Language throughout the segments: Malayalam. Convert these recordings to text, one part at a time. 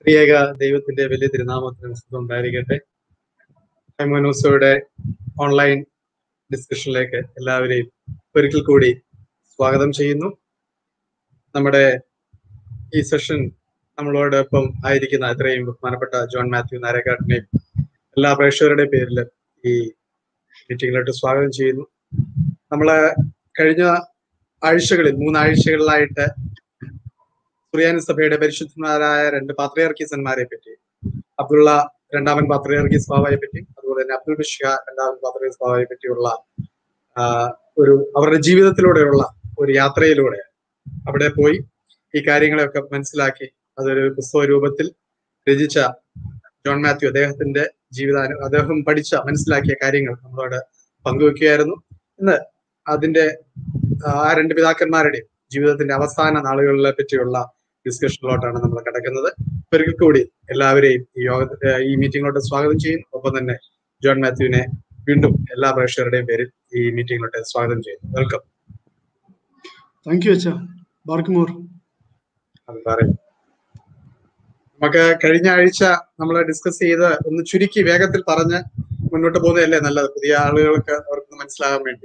ത്രിയേക ദൈവത്തിന്റെ വലിയ തിരുനാമത്തിന് സ്തുതി ഉണ്ടായിരിക്കട്ടെ ഹൈമോനോസോയുടെ ഓൺലൈൻ ഡിസ്കഷനിലേക്ക് എല്ലാവരെയും ഒരിക്കൽ കൂടി സ്വാഗതം ചെയ്യുന്നു നമ്മുടെ ഈ സെഷൻ നമ്മളോടൊപ്പം ആയിരിക്കുന്ന ഇത്രയും ബഹുമാനപ്പെട്ട ജോൺ മാത്യു നാരക്കാട്ടിനെയും എല്ലാ പ്രേക്ഷകരുടെ പേരിൽ ഈ മീറ്റിംഗിലോട്ട് സ്വാഗതം ചെയ്യുന്നു നമ്മള് കഴിഞ്ഞ ആഴ്ചകളിൽ മൂന്നാഴ്ചകളിലായിട്ട് സുറിയാനി സഭയുടെ പരിശുദ്ധന്മാരായ രണ്ട് പാത്രിയർക്കീസന്മാരെ പറ്റി അബ്ദുള്ള രണ്ടാമൻ പാത്രിയർക്കീസ് ബാബയെ പറ്റി അതുപോലെ തന്നെ അബ്ദുൾ ബിഷിഹ രണ്ടാമൻ പാത്രിയർക്കീസ് ബാബയെ പറ്റിയുള്ള ആ, ഒരു അവരുടെ ജീവിതത്തിലൂടെയുള്ള ഒരു യാത്രയിലൂടെ അവിടെ പോയി ഈ കാര്യങ്ങളെയൊക്കെ മനസ്സിലാക്കി അതൊരു പുസ്തക രൂപത്തിൽ രചിച്ച ജോൺ മാത്യു അദ്ദേഹത്തിന്റെ ജീവിതാനു അദ്ദേഹം പഠിച്ച മനസ്സിലാക്കിയ കാര്യങ്ങൾ നമ്മളോട് പങ്കുവെക്കുകയായിരുന്നു ഇന്ന് അതിന്റെ ആ രണ്ട് പിതാക്കന്മാരുടെയും ജീവിതത്തിന്റെ അവസാന നാളുകളെ പറ്റിയുള്ള ഡിസ്കഷനിലോട്ടാണ് നമ്മൾ കിടക്കുന്നത് ഒരിക്കൽ കൂടി എല്ലാവരെയും ഈ യോഗ ഈ മീറ്റിംഗിലോട്ട് സ്വാഗതം ചെയ്യുന്നു ഒപ്പം തന്നെ ജോൺ മാത്യുവിനെ വീണ്ടും എല്ലാ പ്രേക്ഷകരുടെയും പേരിൽ ഈ മീറ്റിംഗിലോട്ട് സ്വാഗതം ചെയ്യുന്നു വെൽക്കം താങ്ക് യു അച്ഛാ ബാർക്കുമോർ അത് പറയും നമുക്ക് കഴിഞ്ഞ ആഴ്ച നമ്മൾ ഡിസ്കസ് ചെയ്ത് ഒന്ന് ചുരുക്കി വേഗത്തിൽ പറഞ്ഞ് മുന്നോട്ട് പോകുന്നതല്ലേ നല്ലത് പുതിയ ആളുകൾക്ക് അവർക്ക് മനസ്സിലാകാൻ വേണ്ടി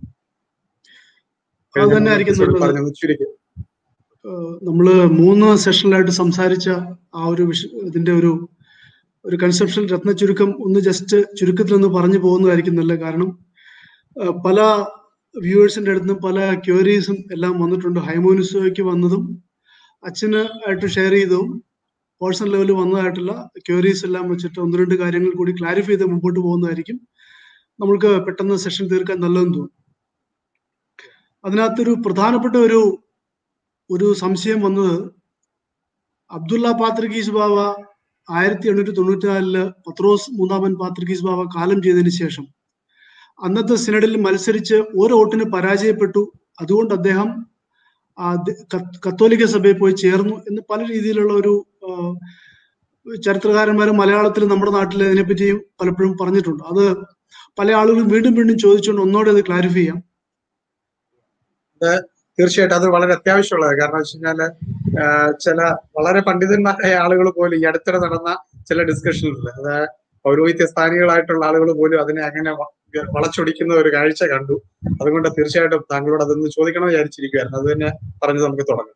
അത് തന്നെ ആയിരിക്കും episode നല്ലത്. പറഞ്ഞൊന്ന് ചുരുക്കി നമ്മള് മൂന്ന് സെഷനിലായിട്ട് സംസാരിച്ച ആ ഒരു വിഷ ഇതിന്റെ ഒരു ഒരു കൺസെപ്ഷൻ രത്ന ചുരുക്കം ഒന്ന് ജസ്റ്റ് ചുരുക്കത്തിൽ ഒന്ന് പറഞ്ഞു പോകുന്നതായിരിക്കും നല്ലത് കാരണം ആ, പല വ്യൂവേഴ്സിന്റെ അടുത്തും പല ക്വയറീസും എല്ലാം വന്നിട്ടുണ്ട് ഹൈമോനിസോയ്ക്ക് വന്നതും അച്ഛന് ആയിട്ട് ഷെയർ ചെയ്തതും പേഴ്സണൽ ലെവലിൽ വന്നതായിട്ടുള്ള ക്വയറീസ് എല്ലാം വെച്ചിട്ട് ഒന്ന് രണ്ട് കാര്യങ്ങൾ കൂടി ക്ലാരിഫൈ ചെയ്ത് മുമ്പോട്ട് പോകുന്നതായിരിക്കും നമ്മൾക്ക് പെട്ടെന്ന് സെഷൻ തീർക്കാൻ നല്ലതെന്ന് തോന്നുന്നു അതിനകത്തൊരു പ്രധാനപ്പെട്ട ഒരു ഒരു സംശയം വന്നത് അബ്ദുള്ള പാത്രികീസ് ബാവ ആയിരത്തി എണ്ണൂറ്റി തൊണ്ണൂറ്റിനാലില് പത്രോസ് മൂന്നാമൻ പാത്രികീസ് ബാവ കാലം ചെയ്തതിന് ശേഷം അന്നത്തെ സിനഡിൽ മത്സരിച്ച് ഒരു വോട്ടിന് പരാജയപ്പെട്ടു അതുകൊണ്ട് അദ്ദേഹം ആ ദ- കത്ത് കത്തോലിക്ക സഭയിൽ പോയി ചേർന്നു എന്ന് പല രീതിയിലുള്ള ഒരു ആ, ചരിത്രകാരന്മാരും മലയാളത്തിൽ നമ്മുടെ നാട്ടിൽ അതിനെപ്പറ്റിയും പലപ്പോഴും പറഞ്ഞിട്ടുണ്ട് അത് പല ആളുകളും വീണ്ടും വീണ്ടും ചോദിച്ചുകൊണ്ട് ഒന്നോടെ അത് ക്ലാരിഫൈ ചെയ്യാം തീർച്ചയായിട്ടും അത് വളരെ അത്യാവശ്യമുള്ളത് കാരണം വെച്ച് കഴിഞ്ഞാല് ആ, ചില വളരെ പണ്ഡിതന്മാരായ ആളുകൾ പോലും ഈ അടുത്തിടെ നടന്ന ചില ഡിസ്കഷനിൽ അത് പൗരോഹിത്യ സ്ഥാനികളായിട്ടുള്ള ആളുകൾ പോലും അതിനെ അങ്ങനെ വ- വളച്ചൊടിക്കുന്ന ഒരു കാഴ്ച കണ്ടു അതുകൊണ്ട് തീർച്ചയായിട്ടും താങ്കളോട് അതൊന്ന് ചോദിക്കണമെന്ന് വിചാരിച്ചിരിക്കുകയായിരുന്നു അത് തന്നെ പറഞ്ഞ് നമുക്ക് തുടങ്ങാം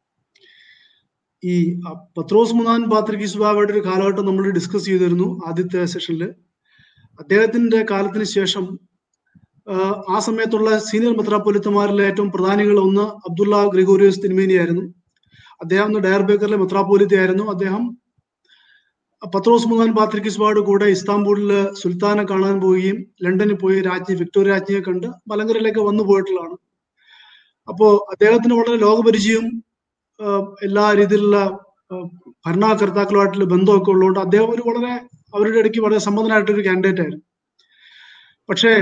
ഈ അ- പത്രോസ് മുനാൻ പാത്രികീസ് ബാബയുടെ ഒരു കാലഘട്ടം നമ്മൾ ഡിസ്കസ് ചെയ്തിരുന്നു ആദ്യത്തെ സെഷനിൽ അദ്ദേഹത്തിന്റെ കാലത്തിന് ശേഷം ആ, ആ സമയത്തുള്ള സീനിയർ മെത്രാപ്പൊലിത്തമാരിലെ ഏറ്റവും പ്രധാനികൾ ഒന്ന് അബ്ദുള്ള ഗ്രിഗോറിയോസ് തിരുമേനിയായിരുന്നു അദ്ദേഹം ഒന്ന് ഡയർ ബേക്കറിലെ മെത്രാപ്പൊലിത്ത ആയിരുന്നു അദ്ദേഹം പത്രോസ് മുനാൻ പാത്രികീസ് ബാബയുടെ കൂടെ ഇസ്താംബൂളില് സുൽത്താനെ കാണാൻ പോവുകയും ലണ്ടനിൽ പോയി രാജ്ഞി വിക്ടോറിയ രാജ്ഞിയെ കണ്ട് മലങ്കരയിലേക്ക് വന്നു പോയിട്ടുള്ളതാണ് അപ്പോ അദ്ദേഹത്തിന് വളരെ ലോകപരിചയവും ആഹ് എല്ലാ രീതിയിലുള്ള ആഹ് ഭരണകർത്താക്കളുമായിട്ടുള്ള ബന്ധമൊക്കെ ഉള്ളതുകൊണ്ട് അദ്ദേഹം ഒരു വളരെ അവരുടെ ഇടയ്ക്ക് വളരെ സമ്മതനായിട്ടൊരു കാൻഡിഡേറ്റ് ആയിരുന്നു പക്ഷേ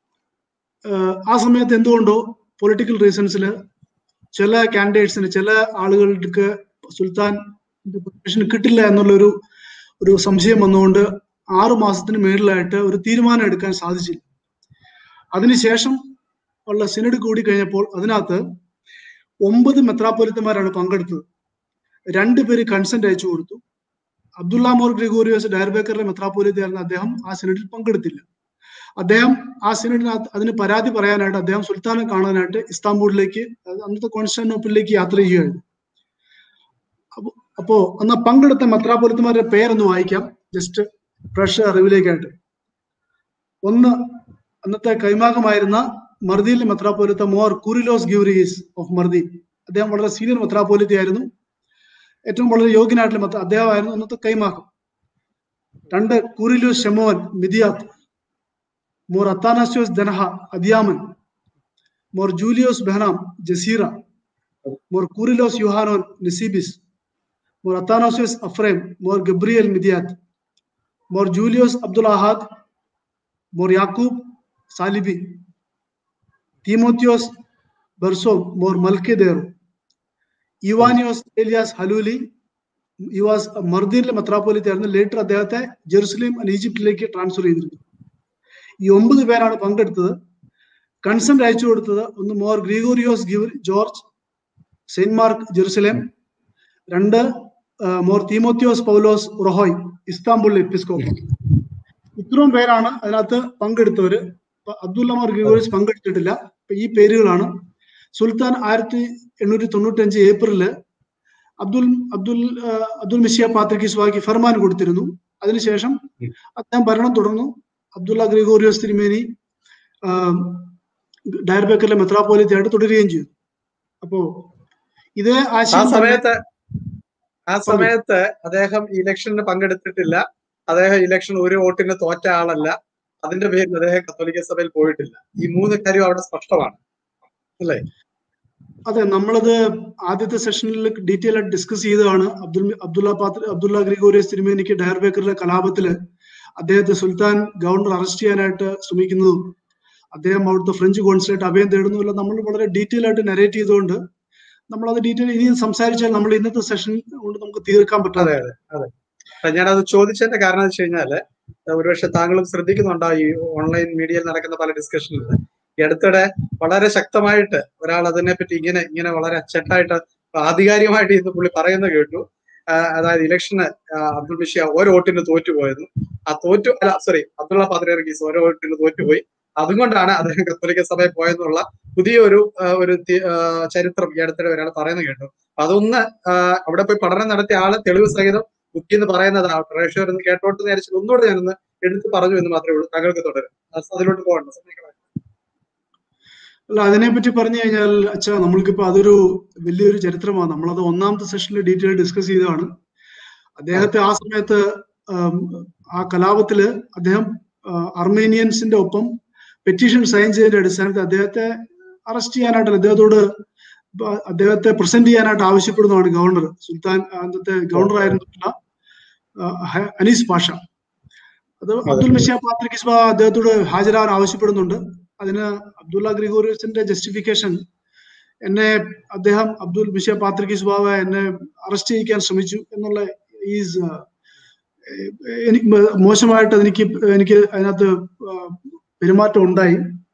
ആഹ് ആ സമയത്ത് എന്തുകൊണ്ടോ പൊളിറ്റിക്കൽ റീസൺസിൽ ചില കാൻഡിഡേറ്റ്സിന് ചില ആളുകൾക്ക് സുൽത്താൻ പൊസിഷൻ കിട്ടില്ല എന്നുള്ളൊരു ഒരു സംശയം വന്നുകൊണ്ട് ആറു മാസത്തിന് മേളിലായിട്ട് ഒരു തീരുമാനം എടുക്കാൻ സാധിച്ചില്ല അതിനുശേഷം ഉള്ള സിനഡ് കൂടി കഴിഞ്ഞപ്പോൾ അതിനകത്ത് ഒമ്പത് മെത്രാപ്പൊലിത്തമാരാണ് പങ്കെടുത്തത് രണ്ടുപേര് കൺസെന്റ് അയച്ചു കൊടുത്തു അബ്ദുള്ള മോർ ഗ്രിഗോറിയോസ് ഡയർബേക്കറിലെ മെത്രാപ്പൊലിത്തയായിരുന്ന അദ്ദേഹം ആ സിനഡിൽ പങ്കെടുത്തില്ല അദ്ദേഹം ആ സിനഡിനകത്ത് അതിന് പരാതി പറയാനായിട്ട് അദ്ദേഹം സുൽത്താനെ കാണാനായിട്ട് ഇസ്താംബൂളിലേക്ക് അതായത് അന്നത്തെ കോൺസ്റ്റാന്റിനോപ്പിളിലേക്ക് യാത്ര ചെയ്യുകയായിരുന്നു അപ്പോ അപ്പോ അന്ന് പങ്കെടുത്ത മെത്രാപ്പൊലിത്തമാരുടെ പേരൊന്ന് വായിക്കാം ജസ്റ്റ് ഫ്രഷ് അറിവിലേക്കായിട്ട് ഒന്ന് അന്നത്തെ കൈമാകമായിരുന്ന മർദിയിലെ മെത്രാപ്പോലിത്ത മോർ കുറിലോസ് ഗ്യൂരീസ് ഓഫ് മർദി അദ്ദേഹം വളരെ സീനിയർ മെത്രാപ്പോലിത്ത ആയിരുന്നു ഏറ്റവും വളരെ യോഗ്യനായിട്ടുള്ള മെത്ര അദ്ദേഹമായിരുന്നു അന്നത്തെ കൈമാകം രണ്ട് Kurilos Shemon Midyat Mor Athanasios Denha Adiyaman Mor Julios Behnam Jazira Mor Kurilos Yuhanon Nisibis Mor Athanasios Aphrem Mor Gabriel Midyat Mor Julios Abdul Ahad Mor Yakub Salibi Timotheos ബെർസോ മോർ മൽക്കെദേറു Ivanios Elias Halouli he was മർദീനിലെ മെത്രാപ്പോലിത്തായിരുന്നു ലേറ്റർ അദ്ദേഹത്തെ ജെറുസലേം ആൻഡ് ഈജിപ്തിലേക്ക് ട്രാൻസ്ഫർ ചെയ്തിരുന്നു ഈ ഒമ്പത് പേരാണ് പങ്കെടുത്തത് കൺസെന്റ് അയച്ചു കൊടുത്തത് ഒന്ന് മോർ ഗ്രിഗോറിയോസ് ഗിവർ ജോർജ് സെയിന്റ് മാർക്ക് ജെറുസലേം രണ്ട് മോർ തീമോത്യോസ് പൗലോസ് റൊഹോയ് ഇസ്താംബുൾ എപ്പിസ്കോപ്പ് ഇത്രയും പേരാണ് അതിനകത്ത് പങ്കെടുത്തവര് ഇപ്പൊ അബ്ദുല്ല മാർ ഗ്രിഗോറിയസ് പങ്കെടുത്തിട്ടില്ല ഇപ്പൊ ഈ പേരുകളാണ് സുൽത്താൻ ആയിരത്തി എണ്ണൂറ്റി തൊണ്ണൂറ്റി അഞ്ച് ഏപ്രിലില് അബ്ദുൽ അബ്ദുൽ ആ, അബ്ദുൽ മിഷിയ പാത്രിക്കിസ്വാക്ക് ഫർമാൻ കൊടുത്തിരുന്നു അതിനുശേഷം അദ്ദേഹം ഭരണം തുടർന്നു അബ്ദുള്ള ഗ്രിഗോറിയോസ് തിരുമേനി ആ, ഡയർബേക്കറിലെ മെത്രാപ്പോലിത്തയായിട്ട് തുടരുകയും ചെയ്തു അപ്പോ ഇതേ ആ ആശയം തന്നെ- സമയത്ത് ആ സമയത്ത് അദ്ദേഹം ഇലക്ഷന് പങ്കെടുത്തിട്ടില്ല അദ്ദേഹം ഇലക്ഷൻ ഒരു വോട്ടിന് തോറ്റ ആളല്ല അതിന്റെ പേരിൽ അദ്ദേഹം കത്തോലിക്ക സഭയിൽ പോയിട്ടില്ല ഈ മൂന്ന് കാര്യം അവിടെ സ്പഷ്ടമാണ് അല്ലേ അതെ നമ്മളത് ആദ്യത്തെ സെഷനിൽ ഡീറ്റെയിൽ ആയിട്ട് ഡിസ്കസ് ചെയ്തതാണ് അബ്ദുൽ അബ്ദുള്ള പാത്ര അബ്ദുള്ള ഗ്രിഗോറിയസ് തിരുമേനിക്ക് ഡയർബേക്കറിലെ കലാപത്തില് അദ്ദേഹത്തെ സുൽത്താൻ ഗവർണർ അറസ്റ്റ് ചെയ്യാനായിട്ട് ശ്രമിക്കുന്നതും അദ്ദേഹം അവിടുത്തെ ഫ്രഞ്ച് കോൺസുലേറ്റ് അഭയം തേടുന്നതും നമ്മൾ വളരെ ഡീറ്റെയിൽ ആയിട്ട് നരേറ്റ് ചെയ്തുകൊണ്ട് നമ്മൾ അത് ഡീറ്റെയിൽ ഇനിയും സംസാരിച്ചാൽ നമ്മൾ ഇന്നത്തെ സെഷൻ കൊണ്ട് നമുക്ക് തീർക്കാൻ പറ്റാതെ അതെ അതെ അതെ ഞാനത് ചോദിച്ചതിന്റെ കാരണം എന്ന് വെച്ച് കഴിഞ്ഞാല് ഒരുപക്ഷെ താങ്കളും ശ്രദ്ധിക്കുന്നുണ്ടാവും ഈ ഓൺലൈൻ മീഡിയയിൽ നടക്കുന്ന പല ഡിസ്കഷനിൽ ഈ അടുത്തിടെ വളരെ ശക്തമായിട്ട് ഒരാൾ അതിനെപ്പറ്റി ഇങ്ങനെ ഇങ്ങനെ വളരെ അച്ചട്ടായിട്ട് ആധികാരികമായിട്ട് ഇന്ന് പുള്ളി പറയുന്നത് കേട്ടു ആ, അതായത് ഇലക്ഷന് അബ്ദുൾ ബഷീർ ഓരോ വോട്ടിന് തോറ്റുപോയെന്ന് ആ തോറ്റു അല്ല സോറി അബ്ദുള്ള പാത്രീർഗീസ് ഓരോ വോട്ടിന് തോറ്റുപോയി അതുകൊണ്ടാണ് അദ്ദേഹം കത്തോലിക്ക സഭയിൽ പോയെന്നുള്ള പുതിയൊരു ആ, ഒരു തി- ആ, ചരിത്രം ഈ അടുത്തിടെ ഒരാൾ പറയുന്നത് കേട്ടു അതൊന്ന് ആ, അവിടെ പോയി പഠനം നടത്തിയ ആള് തെളിവ് സഹിതം ബുക്കിൽ നിന്ന് പറയുന്നതാണ് പ്രേക്ഷകർ ഒന്ന് കേട്ടോട്ട് നേരിച്ച് ഒന്നുകൂടെ ഞാനൊന്ന് എടുത്ത് പറഞ്ഞു എന്ന് മാത്രമേ ഉള്ളൂ താങ്കൾക്ക് തുടരും അത് അതിലോട്ട് പോകണ്ട സമയം അല്ല അതിനെപ്പറ്റി പറഞ്ഞു കഴിഞ്ഞാൽ അച്ഛാ നമ്മൾക്കിപ്പോ അതൊരു വലിയൊരു ചരിത്രമാണ് നമ്മളത് ഒന്നാമത്തെ സെഷനിൽ ഡീറ്റെയിൽ ഡിസ്കസ് ചെയ്തതാണ് അദ്ദേഹത്തെ ആ സമയത്ത് ആം, ആ കലാപത്തില് അദ്ദേഹം ആ, അർമേനിയൻസിന്റെ ഒപ്പം പെറ്റീഷൻ സൈൻ ചെയ്തതിന്റെ അടിസ്ഥാനത്തിൽ അദ്ദേഹത്തെ അറസ്റ്റ് ചെയ്യാനായിട്ടല്ല അദ്ദേഹത്തോട് ബ- അദ്ദേഹത്തെ പ്രസന്റ് ചെയ്യാനായിട്ട് ആവശ്യപ്പെടുന്നതാണ് ഗവർണർ സുൽത്താൻ അന്നത്തെ ഗവർണർ ആയിരുന്നിട്ടുള്ള ആ, ഹ- അനീസ് പാഷ അത് അബ്ദുൽ മഷിയ പാത്രിക്കിസ്ബ അദ്ദേഹത്തോട് ഹാജരാകാൻ ആവശ്യപ്പെടുന്നുണ്ട് അതിന് അബ്ദുള്ള ഗ്രിഗോറിയസിന്റെ ജസ്റ്റിഫിക്കേഷൻ എന്നെ അദ്ദേഹം അബ്ദുൽ ബിഷ പാത്രിക്കിസ് ബാവ എന്നെ അറസ്റ്റ് ചെയ്യിക്കാൻ ശ്രമിച്ചു എന്നുള്ള ഈസ് എനിക്ക് മോശമായിട്ട് എനിക്ക് എനിക്ക് അതിനകത്ത് ആ, പെരുമാറ്റം ഉണ്ടായി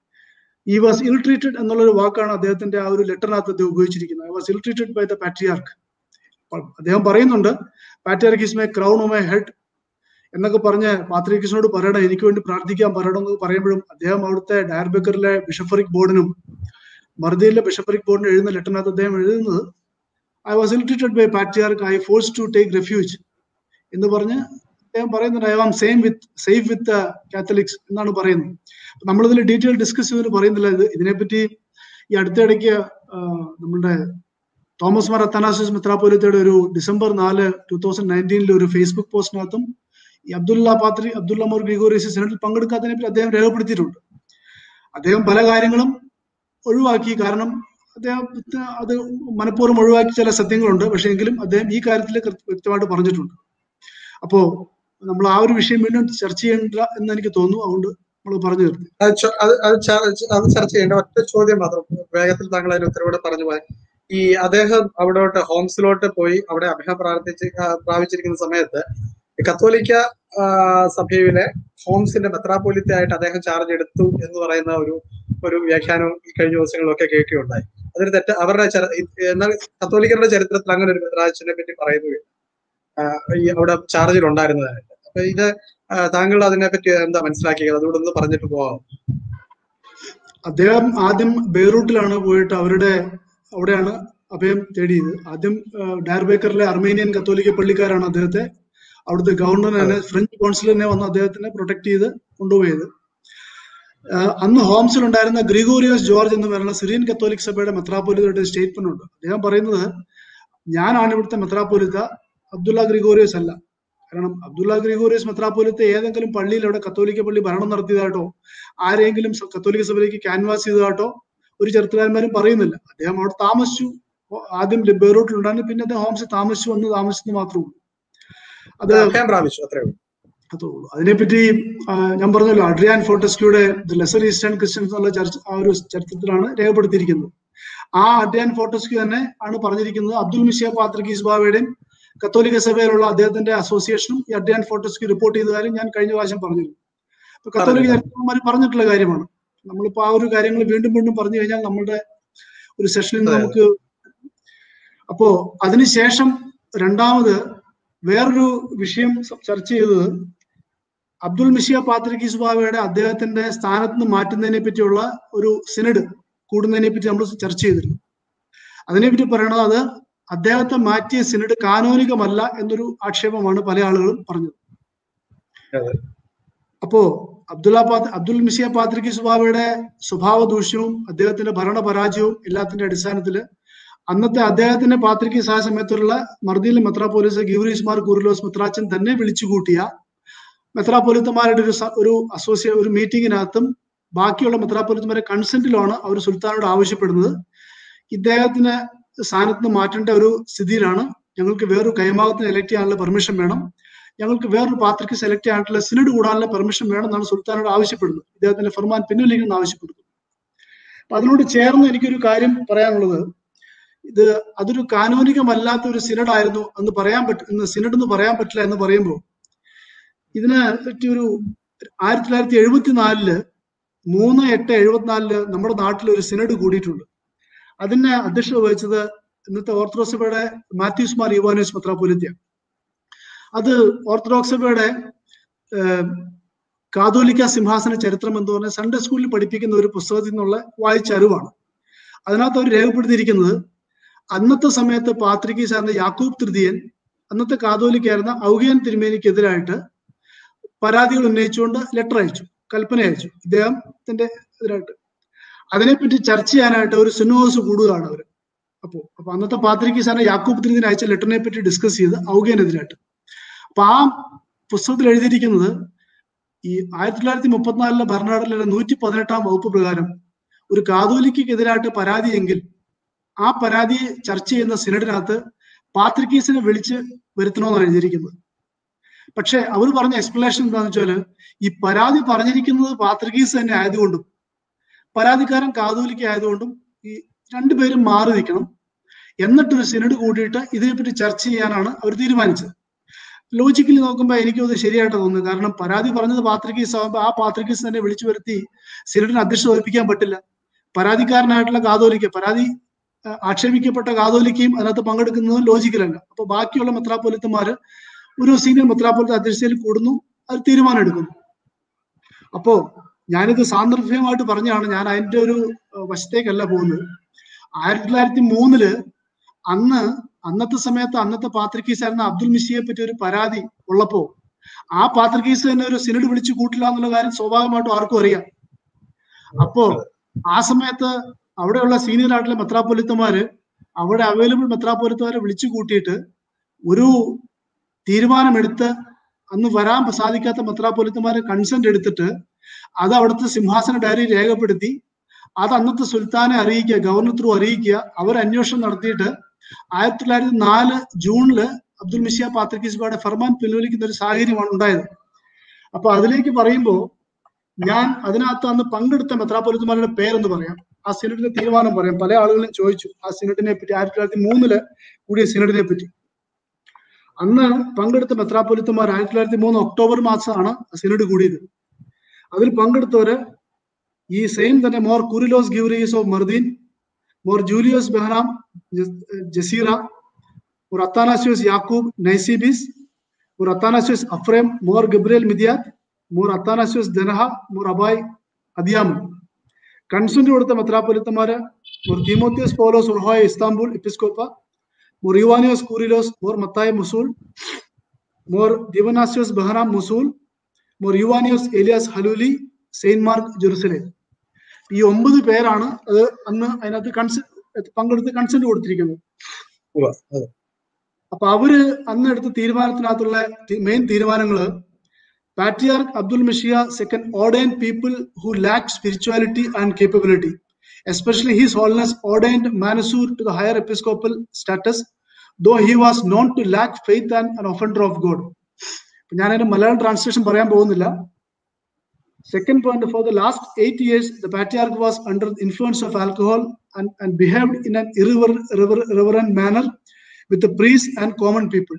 ഈ വാസ് ഇൽ ട്രീറ്റഡ് എന്നുള്ളൊരു വാക്കാണ് അദ്ദേഹത്തിന്റെ ആ ഒരു ലെറ്ററിനകത്ത് അദ്ദേഹം ഉപയോഗിച്ചിരിക്കുന്നത് I was ill treated by the patriarch അദ്ദേഹം പറയുന്നുണ്ട് patriarch is my crown of my head എന്നൊക്കെ പറഞ്ഞ് പാത്രിക്കിസിനോട് പറയണം എനിക്ക് വേണ്ടി പ്രാർത്ഥിക്കാൻ പറയണം എന്ന് പറയുമ്പോഴും അദ്ദേഹം അവിടുത്തെ ഡയർബക്കറിലെ ബിഷഫറിക് ബോർഡിനും മർദിയിലെ ബിഷഫറിക് ബോർഡിനും എഴുതുന്ന ലെറ്ററിനകത്ത് അദ്ദേഹം എഴുതുന്നത് I was ill treated by patriarch I force to take refuge എന്ന് പറഞ്ഞ് അദ്ദേഹം പറയുന്നുണ്ട് I am same with safe with Catholics എന്നാണ് പറയുന്നത് നമ്മളിതിൽ ഡീറ്റെയിൽ ഡിസ്കസ് ചെയ്തതിന് പറയുന്നില്ല ഇത് ഇതിനെപ്പറ്റി ഈ അടുത്തിടയ്ക്ക് ആ, നമ്മളുടെ തോമസ് മാർ അത്തനാസിസ് മിത്രാപോലിത്തയുടെ ഒരു ഡിസംബർ നാല് ടൂ തൗസൻഡ് നയൻറ്റീനിലെ ഒരു ഫേസ്ബുക്ക് പോസ്റ്റിനകത്തും ഈ അബ്ദുള്ള പാത്രി അബ്ദുള്ള മോർ ഗ്രിഗോറിയസ് സെനറ്റിൽ പങ്കെടുക്കാത്തതിനെ പറ്റി അദ്ദേഹം രേഖപ്പെടുത്തിയിട്ടുണ്ട് അദ്ദേഹം പല കാര്യങ്ങളും ഒഴിവാക്കി കാരണം അദ്ദേഹം അത് മനഃപൂർവ്വം ഒഴിവാക്കി ചില സത്യങ്ങളുണ്ട് പക്ഷെ എങ്കിലും അദ്ദേഹം ഈ കാര്യത്തിൽ കൃത്യ- വ്യക്തമായിട്ട് പറഞ്ഞിട്ടുണ്ട് അപ്പോ നമ്മൾ ആ ഒരു വിഷയം വീണ്ടും ചർച്ച ചെയ്യേണ്ട എന്ന് എനിക്ക് തോന്നുന്നു അതുകൊണ്ട് നമ്മൾ പറഞ്ഞു തീർന്നു അത് ചോ- അത് അത് ച- അത് ചർച്ച ചെയ്യേണ്ട ഒറ്റ ചോദ്യം മാത്രം വേഗത്തിൽ താങ്കൾ അതിന് ഉത്തരവോടെ പറഞ്ഞു പോയ ഈ അദ്ദേഹം അവിടോട്ട് ഹോംസിലോട്ട് പോയി അവിടെ അഭയം പ്രാർത്ഥിച്ച് ആ, പ്രാപിച്ചിരിക്കുന്ന സമയത്ത് ഈ കത്തോലിക്ക ആ, സഭയിലെ ഹോംസിന്റെ മെത്രാപോലിത്തയായിട്ട് അദ്ദേഹം ചാർജ് എടുത്തു എന്ന് പറയുന്ന ഒരു ഒരു വ്യാഖ്യാനവും ഈ കഴിഞ്ഞ ദിവസങ്ങളിലൊക്കെ കേൾക്കുകയുണ്ടായി അതൊരു തെറ്റ് അവരുടെ ചര- ഈ- എന്നാൽ കത്തോലിക്കരുടെ ചരിത്രത്തിൽ അങ്ങനെ ഒരു മെത്രാച്ചനെ പറ്റി പറയുകയില്ല ആ, ഈ അവിടെ ചാർജിൽ ഉണ്ടായിരുന്നതായിട്ട് അപ്പൊ ഇത് ആ, താങ്കൾ അതിനെപ്പറ്റി എന്താ മനസ്സിലാക്കിയത് അതുകൂടെ ഒന്ന് പറഞ്ഞിട്ട് പോവാം അദ്ദേഹം ആദ്യം ബെയ്റൂട്ടിലാണ് പോയിട്ട് അവരുടെ അവിടെയാണ് അഭയം തേടിയത് ആദ്യം ഡയർബേക്കറിലെ അർമേനിയൻ കത്തോലിക്ക പള്ളിക്കാരാണ് അദ്ദേഹത്തെ അവിടുത്തെ ഗവർണർ തന്നെ ഫ്രഞ്ച് കോൺസുലറിനെ വന്ന് അദ്ദേഹത്തിനെ പ്രൊട്ടക്ട് ചെയ്ത് കൊണ്ടുപോയത് ആ, അന്ന് ഹോംസിൽ ഉണ്ടായിരുന്ന ഗ്രിഗോറിയോസ് ജോർജ് എന്ന് പറയുന്ന സിറിയൻ കത്തോലിക് സഭയുടെ മെത്രാപോലിത്തയുടെ സ്റ്റേറ്റ്മെന്റ് ഉണ്ട് അദ്ദേഹം പറയുന്നത് ഞാനാണ് ഇവിടുത്തെ മെത്രാപോലിത്ത അബ്ദുള്ള ഗ്രിഗോറിയോസ് അല്ല കാരണം അബ്ദുള്ള ഗ്രിഗോറിയസ് മെത്രാപോലിത്ത ഏതെങ്കിലും പള്ളിയിൽ അവിടെ കത്തോലിക്ക പള്ളി ഭരണം നടത്തിയതായിട്ടോ ആരെങ്കിലും സ- കത്തോലിക്ക സഭയിലേക്ക് ക്യാൻവാസ് ചെയ്തതായിട്ടോ ഒരു ചരിത്രകാരന്മാരും പറയുന്നില്ല അദ്ദേഹം അവിടെ താമസിച്ചു ഓ- ആദ്യം ബെയ്റൂട്ടിൽ ഉണ്ടായിരുന്നു പിന്നെ അദ്ദേഹം ഹോംസിൽ താമസിച്ചു വന്ന് താമസിച്ചെന്ന് മാത്രമേ ഉള്ളൂ അത് അഭയം പ്രാപിച്ചു അത്രേ ഉള്ളൂ അതേ ഉള്ളൂ അതിനെപ്പറ്റി ആ, ഞാൻ പറഞ്ഞല്ലോ അഡ്രിയാൻ ഫോർട്ടസ്ക്യൂടെ ദ ലെസർ ഈസ്റ്റേൺ ക്രിസ്ത്യൻസ് എന്നുള്ള ചർച്ച ആ ഒരു ചരിത്രത്തിലാണ് രേഖപ്പെടുത്തിയിരിക്കുന്നത് ആ അഡ്രിയാൻ ഫോർട്ടസ്ക്യൂ തന്നെ ആണ് പറഞ്ഞിരിക്കുന്നത് അബ്ദുൽ മിഷിയ പാത്രികീസ് ബാവയുടെയും കത്തോലിക്ക സഭയിലുള്ള അദ്ദേഹത്തിന്റെ അസോസിയേഷനും ഈ അഡ്രിയാൻ ഫോർട്ടസ്ക്യൂ റിപ്പോർട്ട് ചെയ്ത കാര്യം ഞാൻ കഴിഞ്ഞ പ്രാവശ്യം പറഞ്ഞിരുന്നു അപ്പൊ കത്തോലിക്ക ചരിത്രന്മാർ പറഞ്ഞിട്ടുള്ള കാര്യമാണ് നമ്മളിപ്പോ ആ ഒരു കാര്യങ്ങൾ വീണ്ടും വീണ്ടും പറഞ്ഞു കഴിഞ്ഞാൽ നമ്മുടെ ഒരു സെഷനിൽ നിന്ന് അതെ. നമുക്ക് അപ്പോ അതിനുശേഷം രണ്ടാമത് വേറൊരു വിഷയം ചർച്ച ചെയ്തത് അബ്ദുൽ മിഷിയ പാത്രികീസ് ബാവയുടെ അദ്ദേഹത്തിന്റെ സ്ഥാനത്ത് നിന്ന് മാറ്റുന്നതിനെ പറ്റിയുള്ള ഒരു സിനഡ് കൂടുന്നതിനെ പറ്റി നമ്മൾ ചർച്ച ചെയ്തിരുന്നു അതിനെപ്പറ്റി പറയണത് അത് അദ്ദേഹത്തെ മാറ്റിയ സിനഡ് കാനോനികമല്ല എന്നൊരു ആക്ഷേപമാണ് പല ആളുകളും പറഞ്ഞത് അപ്പോ അബ്ദുള്ള പാത് അബ്ദുൽ മിഷിയ പാത്രികി സുബാവയുടെ സ്വഭാവ ദൂഷ്യവും അദ്ദേഹത്തിന്റെ ഭരണ പരാജയവും എല്ലാത്തിന്റെ അടിസ്ഥാനത്തിൽ അന്നത്തെ അദ്ദേഹത്തിന്റെ പാത്രികി സഹായ സമയത്തുള്ള മർദിയിലെ മെത്രാപോലിസ് ഗീവറീസ് മാർ കുരുലോസ് മെത്രാച്ചൻ തന്നെ വിളിച്ചുകൂട്ടിയ മെത്രാപോലിത്തമാരുടെ ഒരു ഒരു അസോസിയ ഒരു മീറ്റിങ്ങിനകത്തും ബാക്കിയുള്ള മെത്രാപോലിത്തമാരെ കൺസെന്റിലാണ് അവർ സുൽത്താനോട് ആവശ്യപ്പെടുന്നത് ഇദ്ദേഹത്തിന് സ്ഥാനത്ത് നിന്ന് മാറ്റേണ്ട ഒരു സ്ഥിതിയിലാണ് ഞങ്ങൾക്ക് വേറൊരു കൈമാകത്തിന് എലക്ട് ചെയ്യാനുള്ള പെർമിഷൻ വേണം ഞങ്ങൾക്ക് വേറൊരു പാത്രയ്ക്ക് സെലക്ട് ചെയ്യാനുള്ള സിനഡ് കൂടാനുള്ള പെർമിഷൻ വേണം എന്നാണ് സുൽത്താനോട് ആവശ്യപ്പെടുന്നത് ഇദ്ദേഹത്തിന്റെ ഫർമാൻ പിൻവലിക്കണം ആവശ്യപ്പെടുന്നു അപ്പൊ അതിനോട് ചേർന്ന് എനിക്കൊരു കാര്യം പറയാനുള്ളത് ഇത് അതൊരു കാനോനികമല്ലാത്ത ഒരു സിനഡ് ആയിരുന്നു എന്ന് പറയാൻ പറ്റും സിനഡ് എന്ന് പറയാൻ പറ്റില്ല എന്ന് പറയുമ്പോൾ ഇതിന് പറ്റി ഒരു ആയിരത്തി തൊള്ളായിരത്തി എഴുപത്തിനാലില് മൂന്ന് എട്ട് എഴുപത്തിനാലില് നമ്മുടെ നാട്ടിൽ ഒരു സിനഡ് കൂടിയിട്ടുണ്ട് അതിന് അധ്യക്ഷത വഹിച്ചത് ഇന്നത്തെ ഓർത്തഡോക്സ് സഭയുടെ മാത്യൂസ് മാർ യുവാനോസ് മെത്രാപൊലിത്യ അത് ഓർത്തഡോക്സ് സഭയുടെ കാതോലിക്ക സിംഹാസന ചരിത്രം എന്ന് പറഞ്ഞ സൺഡേ സ്കൂളിൽ പഠിപ്പിക്കുന്ന ഒരു പുസ്തകത്തിൽ നിന്നുള്ള വായിച്ച അറിവാണ് അതിനകത്ത് അവർ രേഖപ്പെടുത്തിയിരിക്കുന്നത് അന്നത്തെ സമയത്ത് പാത്രികീസായിരുന്ന യാക്കൂബ് തൃതീയൻ അന്നത്തെ കാതോലിക്കായിരുന്ന ഔഗിയൻ തിരുമേനിക്കെതിരായിട്ട് പരാതികൾ ഉന്നയിച്ചുകൊണ്ട് ലെറ്റർ അയച്ചു കൽപ്പന അയച്ചു ഇദ്ദേഹത്തിന്റെ എതിരായിട്ട് അതിനെപ്പറ്റി ചർച്ച ചെയ്യാനായിട്ട് ഒരു സിനോസ് കൂടുകയാണ് അവർ അപ്പോ അപ്പൊ അന്നത്തെ പാത്രികീസാണ് യാക്കൂബ് തിരുദിന് അയച്ച ലെറ്ററിനെ പറ്റി ഡിസ്കസ് ചെയ്ത് ഔഗിയനെതിരായിട്ട് അപ്പൊ ആ പുസ്തകത്തിൽ എഴുതിയിരിക്കുന്നത് ഈ ആയിരത്തി തൊള്ളായിരത്തി മുപ്പത്തിനാലിലെ ഭരണഘടനയിലെ നൂറ്റി പതിനെട്ടാം വകുപ്പ് പ്രകാരം ഒരു കാതോലിക്കെതിരായിട്ട് പരാതിയെങ്കിൽ ആ പരാതി ചർച്ച ചെയ്യുന്ന സിനഡിനകത്ത് പാത്രിക്കീസിനെ വിളിച്ച് വരുത്തണമെന്നാണ് എഴുതിയിരിക്കുന്നത് പക്ഷെ അവർ പറഞ്ഞ എക്സ്പ്ലനേഷൻ എന്താണെന്ന് വെച്ചാല് ഈ പരാതി പറഞ്ഞിരിക്കുന്നത് പാത്രികീസ് തന്നെ ആയതുകൊണ്ടും പരാതിക്കാരൻ കാതോലിക്ക ആയതുകൊണ്ടും ഈ രണ്ടുപേരും മാറി നിൽക്കണം എന്നിട്ടൊരു സിനഡ് കൂട്ടിയിട്ട് ഇതിനെപ്പറ്റി ചർച്ച ചെയ്യാനാണ് അവർ തീരുമാനിച്ചത് ലോജിക്കലി നോക്കുമ്പോൾ എനിക്കും അത് ശരിയായിട്ട് തോന്നുന്നു കാരണം പരാതി പറഞ്ഞത് പാത്രികീസ് ആകുമ്പോൾ ആ പാത്രികീസ് തന്നെ വിളിച്ചു വരുത്തി സിനഡിന് അധ്യക്ഷത വഹിപ്പിക്കാൻ പറ്റില്ല പരാതിക്കാരനായിട്ടുള്ള കാതോലിക്ക പരാതി ആക്ഷേപിക്കപ്പെട്ട കാതോലിക്കയും അതിനകത്ത് പങ്കെടുക്കുന്നതും ലോജിക്കലല്ല അപ്പൊ ബാക്കിയുള്ള മെത്രാപ്പൊലിത്തന്മാര് ഒരു സീനിയർ മെത്രാപ്പൊലിത്ത അധ്യക്ഷതയിൽ കൂടുന്നു അത് തീരുമാനം എടുക്കുന്നു അപ്പോ ഞാനിത് സാന്ദർഭികമായിട്ട് പറഞ്ഞാണ് ഞാൻ അതിന്റെ ഒരു വശത്തേക്കല്ല പോകുന്നത് ആയിരത്തി തൊള്ളായിരത്തി മൂന്നില് അന്ന് അന്നത്തെ സമയത്ത് അന്നത്തെ പാത്രിക്കീസ് ആയിരുന്ന അബ്ദുൽ മിഷിയെ പറ്റി ഒരു പരാതി ഉള്ളപ്പോ ആ പാത്രിക്കീസ് തന്നെ ഒരു സിനഡ് വിളിച്ചു കൂട്ടില്ല എന്നുള്ള കാര്യം സ്വാഭാവികമായിട്ടും ആർക്കും അറിയാം അപ്പോ ആ സമയത്ത് അവിടെയുള്ള സീനിയർ ആയിട്ടുള്ള മെത്രാപ്പൊലിത്തമാര് അവിടെ അവൈലബിൾ മെത്രാപ്പൊലിത്തമാരെ വിളിച്ചു കൂട്ടിയിട്ട് ഒരു തീരുമാനമെടുത്ത് അന്ന് വരാൻ സാധിക്കാത്ത മെത്രാപ്പൊലിത്തമാരെ കൺസെന്റ് എടുത്തിട്ട് അത് അവിടുത്തെ സിംഹാസന ഡയറി രേഖപ്പെടുത്തി അത് അന്നത്തെ സുൽത്താനെ അറിയിക്കുക ഗവർണർ ത്രൂ അറിയിക്കുക അവർ അന്വേഷണം നടത്തിയിട്ട് ആയിരത്തി തൊള്ളായിരത്തി നാല് ജൂണില് അബ്ദുൽ മിഷിയ പാത്രിക്കിസ്ബയുടെ ഫർമാൻ പിൻവലിക്കുന്ന ഒരു സാഹചര്യമാണ് ഉണ്ടായത് അപ്പൊ അതിലേക്ക് പറയുമ്പോൾ ഞാൻ അതിനകത്ത് അന്ന് പങ്കെടുത്ത മെത്രാപ്പൊലിത്തമാരുടെ പേരെന്ന് പറയാം ആ സിനഡിന്റെ തീരുമാനം പറയാം പല ആളുകളും ചോദിച്ചു ആ സിനഡിനെ പറ്റി ആയിരത്തി തൊള്ളായിരത്തി മൂന്നില് കൂടിയ സിനഡിനെ പറ്റി അന്ന് പങ്കെടുത്ത മെത്രാപ്പൊലിത്തമാർ ആയിരത്തി തൊള്ളായിരത്തി മൂന്ന് ഒക്ടോബർ മാസമാണ് സിനഡ് കൂടിയത് അതിൽ പങ്കെടുത്തവര് ഈ സെയിം തന്നെ മോർ കുരിലോസ് ഗിവറീസ് of Mardin Mor Julios Behnam Jazira Mor Athanasios Yakub Nisibis Mor Athanasios Aphrem Mor Gabriel Midyat Mor Athanasios Denha Mor അബായ് അദിയാമൻ കൺസെന്റ് കൊടുത്ത മെത്രാപ്പൊലിത്തമാര് മോർ തീമോത്തിയോസ് പോലോസ് ഉർഹോയ ഇസ്താംബുൾ എപ്പിസ്കോപ്പ Mor Yuvanios Kurilos Mor Mattai Mosul Mor Dionysios Bahram Mosul Mor Yuvanios Elias Halouli Saint Mark Jerusalem ഈ ഒമ്പത് പേരാണ് അത് അന്ന് അതിനകത്ത് കൺസെ പങ്കെടുത്ത് കൺസെന്റ് കൊടുത്തിരിക്കുന്നത് അപ്പൊ അവര് അന്ന് എടുത്ത തീരുമാനത്തിനകത്തുള്ള മെയിൻ തീരുമാനങ്ങള് patriarch Abdul Masih second ordain people who lack spirituality and capability especially his holiness ordained Mansur to the higher episcopal status though he was known to lack faith and an offender of God ഞാൻ അതിന്റെ മലയാളം ട്രാൻസ്ലേഷൻ പറയാൻ പോകുന്നില്ല Second point, for the last eight years, the patriarch was under the influence of alcohol and, and behaved in an irreverent, irreverent manner with the priests and common people.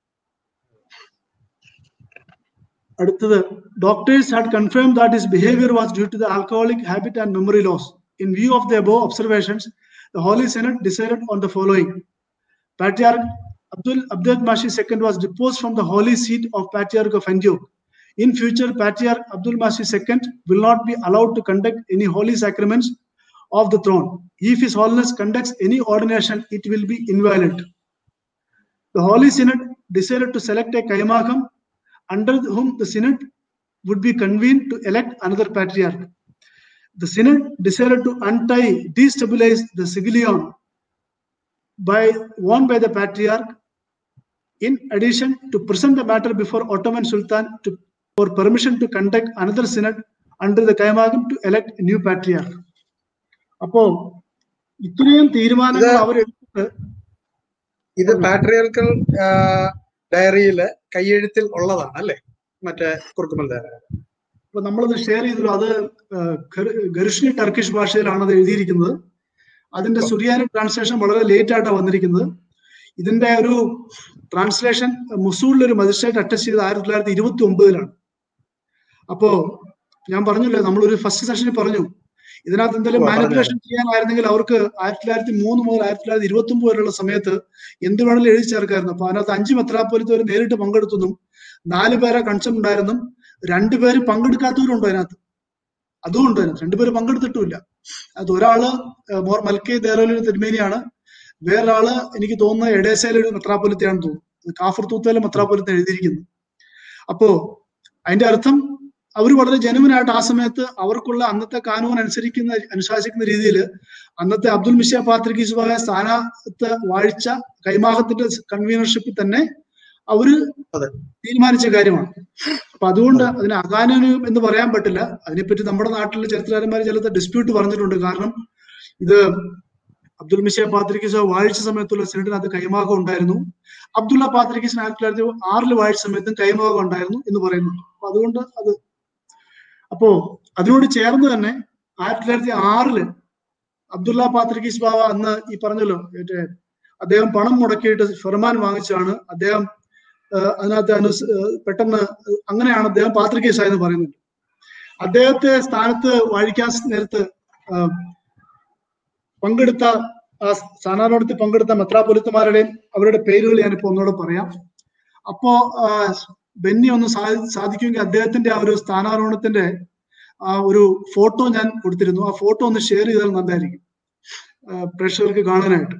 അടുത്തത് doctors had confirmed that his behavior was due to the alcoholic habit and memory loss. In view of the above observations, the Holy Senate decided on the following. Patriarch Abdul Abdul Mashi II was deposed from the holy seat of Patriarch of Antioch. In future, Patriarch Abdul Mashi II will not be allowed to conduct any holy sacraments of the throne. If His Holiness conducts any ordination, it will be invalid. The Holy Synod decided to select a Kaimakam under whom the Synod would be convened to elect another Patriarch. The Synod decided to untie, destabilize the Sigilion by won by the Patriarch. In addition, to present the matter before Ottoman Sultan to, for permission to conduct another Synod under the Kaimakam to elect a new Patriarch. അപ്പോ ഇത്രയും തീരുമാനങ്ങൾ ഇത് അവർ എടുത്തിട്ട് ഇത് പാട്രിയർക്കൽ ഡയറിയില് കയ്യെഴുത്തിൽ ഉള്ളതാണ് അല്ലേ മറ്റേ കുറുക്കുമൽ ഡയറി അപ്പൊ നമ്മളത് ഷെയർ ചെയ്തല്ലോ അത് ഗർഷ്ണി ടർക്കിഷ് ഭാഷയിലാണ് അത് എഴുതിയിരിക്കുന്നത് അതിന്റെ സുറിയാനി ട്രാൻസ്ലേഷൻ വളരെ ലേറ്റ് ആയിട്ടാണ് വന്നിരിക്കുന്നത് ഇതിന്റെ ഒരു ട്രാൻസ്ലേഷൻ മുസൂളിൽ ഒരു മജിസ്ട്രേറ്റ് അറ്റസ്റ്റ് ചെയ്ത് ആയിരത്തി തൊള്ളായിരത്തി ഇരുപത്തി ഒമ്പതിലാണ് അപ്പോ ഞാൻ പറഞ്ഞല്ലോ നമ്മളൊരു ഫസ്റ്റ് സെഷനിൽ പറഞ്ഞു ഇതിനകത്ത് എന്തെങ്കിലും ഓ, പറഞ്ഞായിരുന്നു. മാനിപ്പുലേഷൻ ചെയ്യാനായിരുന്നെങ്കിൽ അവർക്ക് ആയിരത്തി തൊള്ളായിരത്തി മൂന്ന് മുതൽ ആയിരത്തി തൊള്ളായിരത്തി ഇരുപത്തി ഒമ്പത് വരെയുള്ള സമയത്ത് എന്ത് വേണമെങ്കിലും എഴുതി ചേർക്കായിരുന്നു അപ്പൊ അതിനകത്ത് അഞ്ച് മെത്രാപ്പോലിത്ത് വരെ നേരിട്ട് പങ്കെടുത്തുന്നും നാല് പേരെ കൺസേൺ ഉണ്ടായിരുന്നും രണ്ടുപേര് പങ്കെടുക്കാത്തവരുണ്ടോ അതിനകത്ത് അതും ഉണ്ട് അതിനകത്ത് രണ്ടുപേര് പങ്കെടുത്തിട്ടുമില്ല അത് ഒരാള് ഏഹ്, മോർ മൽക്കെ ദേറോലൊരു തിരുമേനിയാണ് വേറൊരാള് എനിക്ക് തോന്നുന്നത് എഡേസയിലെ ഒരു മെത്രാപ്പൊലിത്തയാണെന്ന് തോന്നുന്നു അത് കാഫർ തൂത്തയിലെ മെത്രാപ്പൊലിത്ത എഴുതിയിരിക്കുന്നത് അപ്പോ അതിന്റെ അർത്ഥം അവർ വളരെ ജനുവനായിട്ട് ആ സമയത്ത് അവർക്കുള്ള അന്നത്തെ കാനൂൻ അനുസരിക്കുന്ന അനുശാസിക്കുന്ന രീതിയിൽ അന്നത്തെ അബ്ദുൽ മിഷ പാത്രികീസുമായ സ്ഥാനത്ത് വാഴിച്ച കൈമാഹത്തിന്റെ കൺവീനർഷിപ്പിൽ തന്നെ അവര് അതെ. തീരുമാനിച്ച കാര്യമാണ് അപ്പൊ അതുകൊണ്ട് അതിന് അകാനൂനം എന്ന് പറയാൻ പറ്റില്ല അതിനെപ്പറ്റി നമ്മുടെ നാട്ടിലെ ചരിത്രകാരന്മാർ ചിലത് ഡിസ്പ്യൂട്ട് പറഞ്ഞിട്ടുണ്ട് കാരണം ഇത് അബ്ദുൽ മിഷ പാത്രിക്കിസ് വാഴിച്ച സമയത്തുള്ള സിനഡിനകത്ത് കൈമാകം ഉണ്ടായിരുന്നു അബ്ദുള്ള പാത്രിക്കിസിന് ആയിരത്തി തൊള്ളായിരത്തി ആറിൽ വാഴിച്ച സമയത്തും കൈമാകം ഉണ്ടായിരുന്നു എന്ന് പറയുന്നുണ്ട് അപ്പൊ അതുകൊണ്ട് അത് അപ്പോ അതിനോട് ചേർന്ന് തന്നെ ആയിരത്തി തൊള്ളായിരത്തി ആറില് അബ്ദുള്ള പാത്രിക്കിസ് ബാവ അന്ന് ഈ പറഞ്ഞല്ലോ മറ്റേ അദ്ദേഹം പണം മുടക്കിയിട്ട് ഫെർമാൻ വാങ്ങിച്ചാണ് അദ്ദേഹം ഏഹ്, അതിനകത്ത് അനുസ് ഏഹ്, പെട്ടെന്ന് അങ്ങനെയാണ് അദ്ദേഹം പാത്രിക്കേസ് ആയെന്ന് പറയുന്നുണ്ട് അദ്ദേഹത്തെ സ്ഥാനത്ത് വാഴിക്കാൻ നേരത്ത് ആഹ്, പങ്കെടുത്ത ആ സ്ഥാനാരോടത്തിൽ പങ്കെടുത്ത മെത്രാപൊലിത്തമാരുടെയും അവരുടെ പേരുകൾ ഞാനിപ്പോ ഒന്നുകൂടെ പറയാം അപ്പോ ആ, ബെന്നി ഒന്ന് സാധി- സാധിക്കുമെങ്കിൽ അദ്ദേഹത്തിന്റെ ആ ഒരു സ്ഥാനാരോഹണത്തിന്റെ ആ ഒരു ഫോട്ടോ ഞാൻ കൊടുത്തിരുന്നു ആ ഫോട്ടോ ഒന്ന് ഷെയർ ചെയ്താൽ നല്ലതായിരിക്കും ആ, പ്രേക്ഷകർക്ക് കാണാനായിട്ട്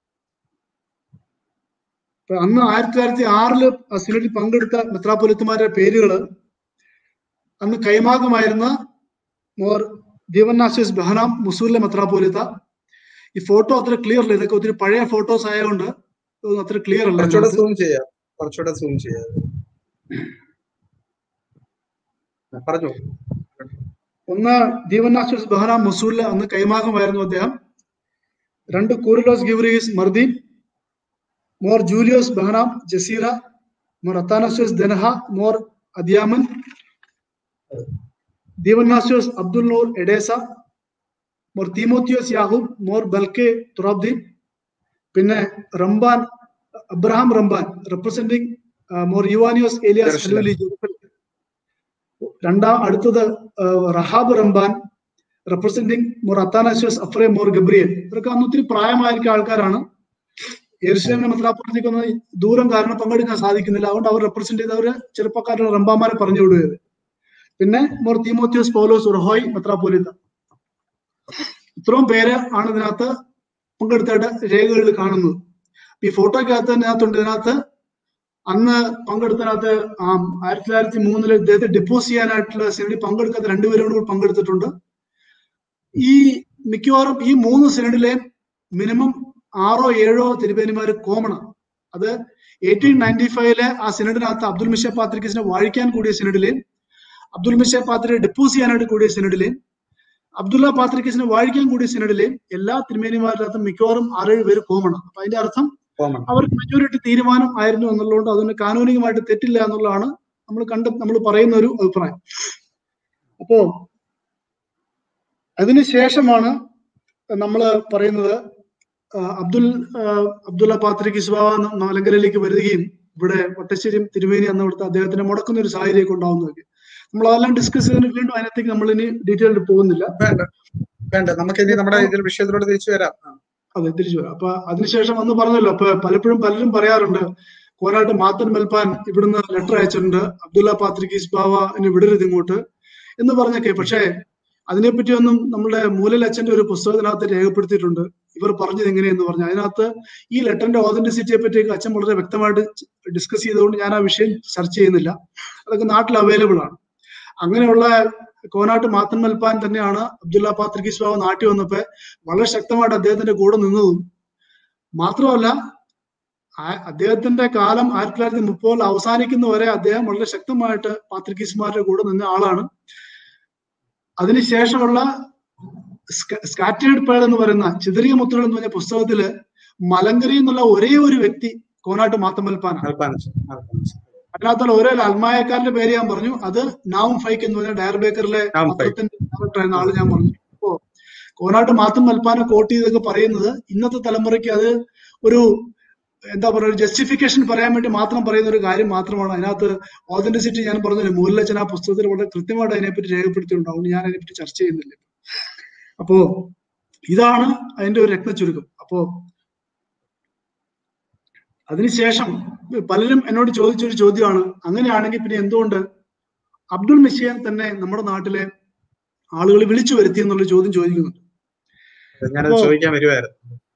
അപ്പൊ അന്ന് ആയിരത്തി തൊള്ളായിരത്തി ആറില് ആ സിനഡിൽ പങ്കെടുത്ത മെത്രാപൊലിത്തമാരുടെ പേരുകൾ അന്ന് കൈമാകമായിരുന്ന മോർ ദീവന്നാസിസ് ബഹനാം മുസൂലിലെ മെത്രാപോലിത്ത ഈ ഫോട്ടോ അത്ര ക്ലിയർ അല്ല ഇതൊക്കെ ഒത്തിരി പഴയ ഫോട്ടോസ് ആയതുകൊണ്ട് ഇതൊന്നും അത്ര ക്ലിയർ അല്ല കുറച്ചുകൂടെ ഇതിനകത്ത്. സൂം ചെയ്യാം കുറച്ചുകൂടെ സൂം ചെയ്യാം ആ, പറഞ്ഞോ ഒന്ന് ദീവന്നാസിസ് ബഹനാം മുസൂലിലെ അന്ന് കൈമാകമായിരുന്നു അദ്ദേഹം രണ്ട് കൂറിലോസ് ഗിവറീസ് Mardin Mor Julios Behnam Jazira Mor Athanasios Denha Mor Adiyaman Dionysios Abdul Noor Edessa Mor Timotheos Yakub Mor ബൽക്കെ തുറാബ്ദീൻ പിന്നെ Ramban Abraham Ramban representing Mor Yuvanios Elias Jerusalem. Halouli Jerusalem. രണ്ടാം അടുത്തത് ആ, റഹാബ് Ramban representing Mor Athanasios Aphrem Mor Gabriel ഇവരൊക്കെ അന്ന് ഒത്തിരി പ്രായമായിരിക്കുന്ന ആൾക്കാരാണ് യെരുസലേമിനെ മത്രാപ്പുറത്തേക്കൊന്ന് ദൂരം കാരണം പങ്കെടുക്കാൻ സാധിക്കുന്നില്ല അതുകൊണ്ട് അവർ റെപ്രസെന്റ് ചെയ്തവര് ചെറുപ്പക്കാരുടെ റംബാമാരെ പറഞ്ഞു വിടുകയത് പിന്നെ മോർ തീമോത്തിയോസ് പൗലോസ് റഹോയ് മെത്രാപോലിത്ത ഇത്രയും പേര് ആണ് ഇതിനകത്ത് പങ്കെടുത്തായിട്ട് രേഖകളിൽ കാണുന്നത് ഈ ഫോട്ടോയ്ക്കകത്ത് ഇതിനകത്തുണ്ട് ഇതിനകത്ത് അന്ന് പങ്കെടുത്തതിനകത്ത് ആ ആയിരത്തി തൊള്ളായിരത്തി മൂന്നില് ഇദ്ദേഹത്തെ ഡിപ്പോസ് ചെയ്യാനായിട്ടുള്ള സിനഡിൽ പങ്കെടുക്കാത്ത രണ്ടുപേരും കൂടി പങ്കെടുത്തിട്ടുണ്ട് ഈ മിക്കവാറും ഈ മൂന്ന് സിനഡിലെ മിനിമം ആറോ ഏഴോ തിരുവേനിമാര് കോമൺ ആണ് അത് എയ്റ്റീൻ നയൻറ്റി ഫൈവിലെ ആ സിനഡിനകത്ത് അബ്ദുൽ മിഷ പാത്രിക്കിസിനെ വാഴിക്കാൻ കൂടിയ സിനഡിലെ അബ്ദുൽ മിഷ പാത്രിയെ ഡിപ്പോസ് ചെയ്യാനായിട്ട് കൂടിയ സിനഡിലെ അബ്ദുള്ള പാത്രിക്കിസിനെ വാഴിക്കാൻ കൂടിയ സിനഡിലെ എല്ലാ തിരുമേനിമാരിനകത്തും മിക്കവാറും ആറേഴ് പേര് കോമൺ ആണ് അപ്പൊ അതിന്റെ അർത്ഥം കോമൺ അവർക്ക് മെജോറിറ്റി തീരുമാനം ആയിരുന്നു എന്നുള്ളതുകൊണ്ട് അതുകൊണ്ട് കാനൂനികമായിട്ട് തെറ്റില്ല എന്നുള്ളതാണ് നമ്മൾ കണ്ട് നമ്മൾ പറയുന്ന ഒരു അഭിപ്രായം അപ്പോ അതിനുശേഷമാണ് നമ്മൾ പറയുന്നത് ആ, അബ്ദുൽ ആ, അബ്ദുള്ള പാത്രി കിസ്ബാവ മലങ്കരയിലേക്ക് വരികയും ഇവിടെ വട്ടശ്ശേരി തിരുമേനി എന്ന ഇവിടുത്തെ അദ്ദേഹത്തിനെ മുടക്കുന്ന ഒരു സാഹചര്യമൊക്കെ ഉണ്ടാവുന്നതൊക്കെ നമ്മൾ അതെല്ലാം ഡിസ്കസ് ചെയ്തിട്ട് വീണ്ടും അതിനകത്തേക്ക് നമ്മൾ ഇനി ഡീറ്റെയിൽഡ് പോകുന്നില്ല വേണ്ട വേണ്ട നമുക്ക് ഇനി നമ്മുടെ ഇതിൽ വിഷയത്തിലോട്ട് തിരിച്ചു വരാം ആ. അതെ തിരിച്ചു വരാം അപ്പൊ അതിനുശേഷം അന്ന് പറഞ്ഞല്ലോ അപ്പൊ പലപ്പോഴും പലരും പറയാറുണ്ട് കോനാട്ട് മാത്തൻ മെൽപ്പാൻ ഇവിടുന്ന് ലെറ്റർ അയച്ചിട്ടുണ്ട് അബ്ദുള്ള പാത്രിക്കീസ് ബാവ വിടരുത് ഇങ്ങോട്ട് എന്ന് പറഞ്ഞൊക്കെ പക്ഷേ അതിനെപ്പറ്റിയൊന്നും നമ്മുടെ മൂലൽ അച്ഛന്റെ ഒരു പുസ്തകത്തിനകത്ത് രേഖപ്പെടുത്തിയിട്ടുണ്ട് ഇവർ പറഞ്ഞത് എങ്ങനെയെന്ന് പറഞ്ഞു അതിനകത്ത് ഈ ലെറ്ററിന്റെ ഓതന്റിസിറ്റിയെ പറ്റിയൊക്കെ അച്ഛൻ വളരെ വ്യക്തമായിട്ട് ഡിസ്കസ് ചെയ്തുകൊണ്ട് ഞാൻ ആ വിഷയം ചർച്ച ചെയ്യുന്നില്ല അതൊക്കെ നാട്ടിൽ അവൈലബിൾ ആണ് അങ്ങനെയുള്ള കോനാട്ട് മാത്തൻ മൽപ്പാൻ തന്നെയാണ് അബ്ദുള്ള പാത്രിക്കീസ് ബാബു നാട്ടിൽ വന്നപ്പോ വളരെ ശക്തമായിട്ട് അദ്ദേഹത്തിന്റെ കൂടെ നിന്നതും മാത്രമല്ല ആ- അദ്ദേഹത്തിന്റെ കാലം ആയിരത്തി തൊള്ളായിരത്തി മുപ്പതിൽ അവസാനിക്കുന്നവരെ അദ്ദേഹം വളരെ ശക്തമായിട്ട് പാത്രിക്കീസ്മാരുടെ കൂടെ നിന്ന ആളാണ് അതിനുശേഷമുള്ള സ്കാറ്റേഡ് പേഡ് എന്ന് പറയുന്ന ചിതറിയ മുത്തുകൾ എന്ന് പറഞ്ഞ പുസ്തകത്തില് മലങ്കരി എന്നുള്ള ഒരേ ഒരു വ്യക്തി കോനാട്ട് മാത്തമൽപ്പാനാണ് അൽപ്പാനച്ചൻ അൽപ്പാനച്ചൻ അതിനകത്തുള്ള ഓരോ അൽമായക്കാരന്റെ പേര് ഞാൻ പറഞ്ഞു അത് നാവും ഫൈക്ക് എന്ന് പറഞ്ഞ ഡയർ ബേക്കറിലെ നാവും ഫൈക്ക്. പത്രത്തിന്റെ ഡയറക്ടർ ആയിരുന്ന ആള് ഞാൻ പറഞ്ഞു അപ്പോ കോനാട്ട് മാത്തം മൽപ്പാനെ കോട്ട് ചെയ്തൊക്കെ പറയുന്നത് ഇന്നത്തെ തലമുറയ്ക്ക് അത് ഒരു എന്താ പറയുക ജസ്റ്റിഫിക്കേഷൻ പറയാൻ വേണ്ടി മാത്രം പറയുന്ന ഒരു കാര്യം മാത്രമാണ് അതിനകത്ത് ഓതന്റിസിറ്റി ഞാൻ പറഞ്ഞില്ല മൂലച്ചൻ ആ പുസ്തകത്തിൽ വളരെ കൃത്യമായിട്ട് അതിനെപ്പറ്റി രേഖപ്പെടുത്തിയിട്ടുണ്ട് അതുകൊണ്ട് ഞാൻ അതിനെപ്പറ്റി ചർച്ച ചെയ്യുന്നില്ല അപ്പോ ഇതാണ് അതിന്റെ ഒരു രത്ന ചുരുക്കം അപ്പോ അതിനുശേഷം പലരും എന്നോട് ചോദിച്ചൊരു ചോദ്യമാണ് അങ്ങനെയാണെങ്കിൽ പിന്നെ എന്തുകൊണ്ട് അബ്ദുൾ മിഷിയൻ തന്നെ നമ്മുടെ നാട്ടിലെ ആളുകൾ വിളിച്ചു വരുത്തി എന്നുള്ള ചോദ്യം ചോദിക്കുന്നുണ്ട് ഞാനത് അപ്പോ- ചോദിക്കാൻ വരുമായിരുന്നു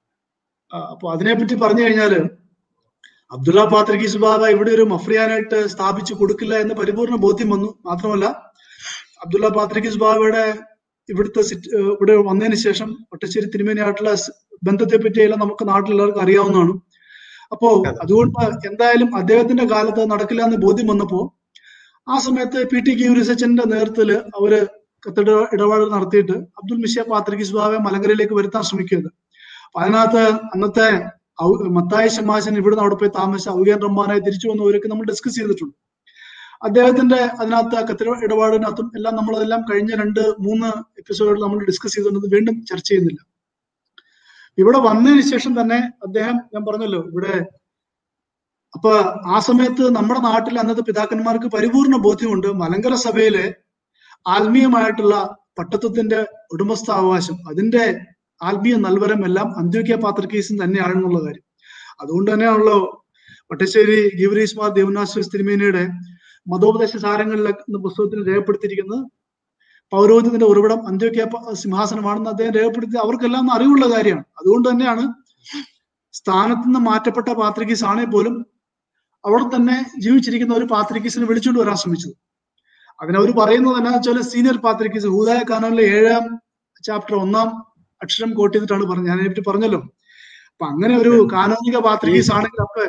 ആ, അപ്പൊ അതിനെപ്പറ്റി പറഞ്ഞു കഴിഞ്ഞാല് അബ്ദുള്ള പാത്രിക്കീസ് ബാബ ഇവിടെ ഒരു മഫ്രിയാനായിട്ട് സ്ഥാപിച്ചു കൊടുക്കില്ല എന്ന് പരിപൂർണ ബോധ്യം വന്നു മാത്രമല്ല അബ്ദുള്ള പാത്രിക്കീസ് ബാബയുടെ ഇവിടുത്തെ സിറ്റ് ഏഹ് ഇവിടെ വന്നതിന് ശേഷം ഒട്ടശ്ശേരി തിരുമേനിയായിട്ടുള്ള സ് ബന്ധത്തെ പറ്റിയെല്ലാം നമുക്ക് നാട്ടിലെല്ലാവർക്കും അറിയാവുന്നതാണ് അപ്പോ അതുകൊണ്ട് എന്തായാലും അദ്ദേഹത്തിന്റെ കാലത്ത് അത് നടക്കില്ല എന്ന് ബോധ്യം വന്നപ്പോ ആ സമയത്ത് പി ടി ക്യൂ റിസർച്ചിന്റെ നേതൃത്വത്തില് അവര് കത്തിട ഇടപാടുകൾ നടത്തിയിട്ട് അബ്ദുൽ മിഷ്യ പാത്രിക്കീസ് ബാബയെ മലങ്കരയിലേക്ക് വരുത്താൻ ശ്രമിക്കുന്നത് അപ്പൊ അതിനകത്ത് അന്നത്തെ ഔ- മത്തായി ശമാശൻ ഇവിടുന്ന് അവിടെ പോയി താമസിച്ച ഔഗേൻ റഹ്മാനായി തിരിച്ചു വന്നവരൊക്കെ നമ്മൾ ഡിസ്കസ് ചെയ്തിട്ടുണ്ട് അദ്ദേഹത്തിന്റെ അതിനകത്ത് ആ കത്തിട ഇടപാടിനകത്തും എല്ലാം നമ്മളതെല്ലാം കഴിഞ്ഞ രണ്ട് മൂന്ന് എപ്പിസോഡുകൾ നമ്മൾ ഡിസ്കസ് ചെയ്തിട്ടുണ്ട് വീണ്ടും ചർച്ച ചെയ്യുന്നില്ല ഇവിടെ വന്നതിന് ശേഷം തന്നെ അദ്ദേഹം ഞാൻ പറഞ്ഞല്ലോ ഇവിടെ അപ്പൊ ആ സമയത്ത് നമ്മുടെ നാട്ടിൽ അന്നത്തെ പിതാക്കന്മാർക്ക് പരിപൂർണ ബോധ്യമുണ്ട് മലങ്കര സഭയിലെ ആത്മീയമായിട്ടുള്ള പട്ടത്വത്തിന്റെ ഉടമസ്ഥാവകാശം അതിന്റെ ആത്മീയ നൽവരം എല്ലാം അന്ത്യോക്യ പാത്രക്കേസും തന്നെയാണെന്നുള്ള കാര്യം അതുകൊണ്ട് തന്നെയാണല്ലോ വട്ടശ്ശേരി ഗിവരീസ്മാർ ദേവനാശ്വസ് തിരുമേനിയുടെ മതോപദേശ സാരങ്ങളിൽ എന്ന പുസ്തകത്തിൽ രേഖപ്പെടുത്തിയിരിക്കുന്നത് പൗരോഹിത്യത്തിന്റെ ഉറവിടം അന്ത്യോക്യ പ- സിംഹാസനമാണെന്ന് അദ്ദേഹം രേഖപ്പെടുത്തി അവർക്കെല്ലാം അറിവുള്ള കാര്യമാണ് അതുകൊണ്ട് തന്നെയാണ് സ്ഥാനത്ത് നിന്ന് മാറ്റപ്പെട്ട പാത്രികീസ് ആണെങ്കിൽ പോലും അവിടെ തന്നെ ജീവിച്ചിരിക്കുന്ന ഒരു പാത്രികീസിനെ വിളിച്ചുകൊണ്ട് വരാൻ ശ്രമിച്ചത് അതിനവർ പറയുന്നത് എന്നാ വെച്ചാൽ സീനിയർ പാത്രികീസ് ഹൂദായ കാനോനിലെ ഏഴാം ചാപ്റ്റർ ഒന്നാം അക്ഷരം കോട്ട് ചെയ്തിട്ടാണ് പറഞ്ഞത് ഞാൻ അതിനെപ്പറ്റി പറഞ്ഞല്ലോ അപ്പൊ അങ്ങനെ ഒരു കാനോനിക പാത്രികീസ് ആണെങ്കിൽ അപ്പൊ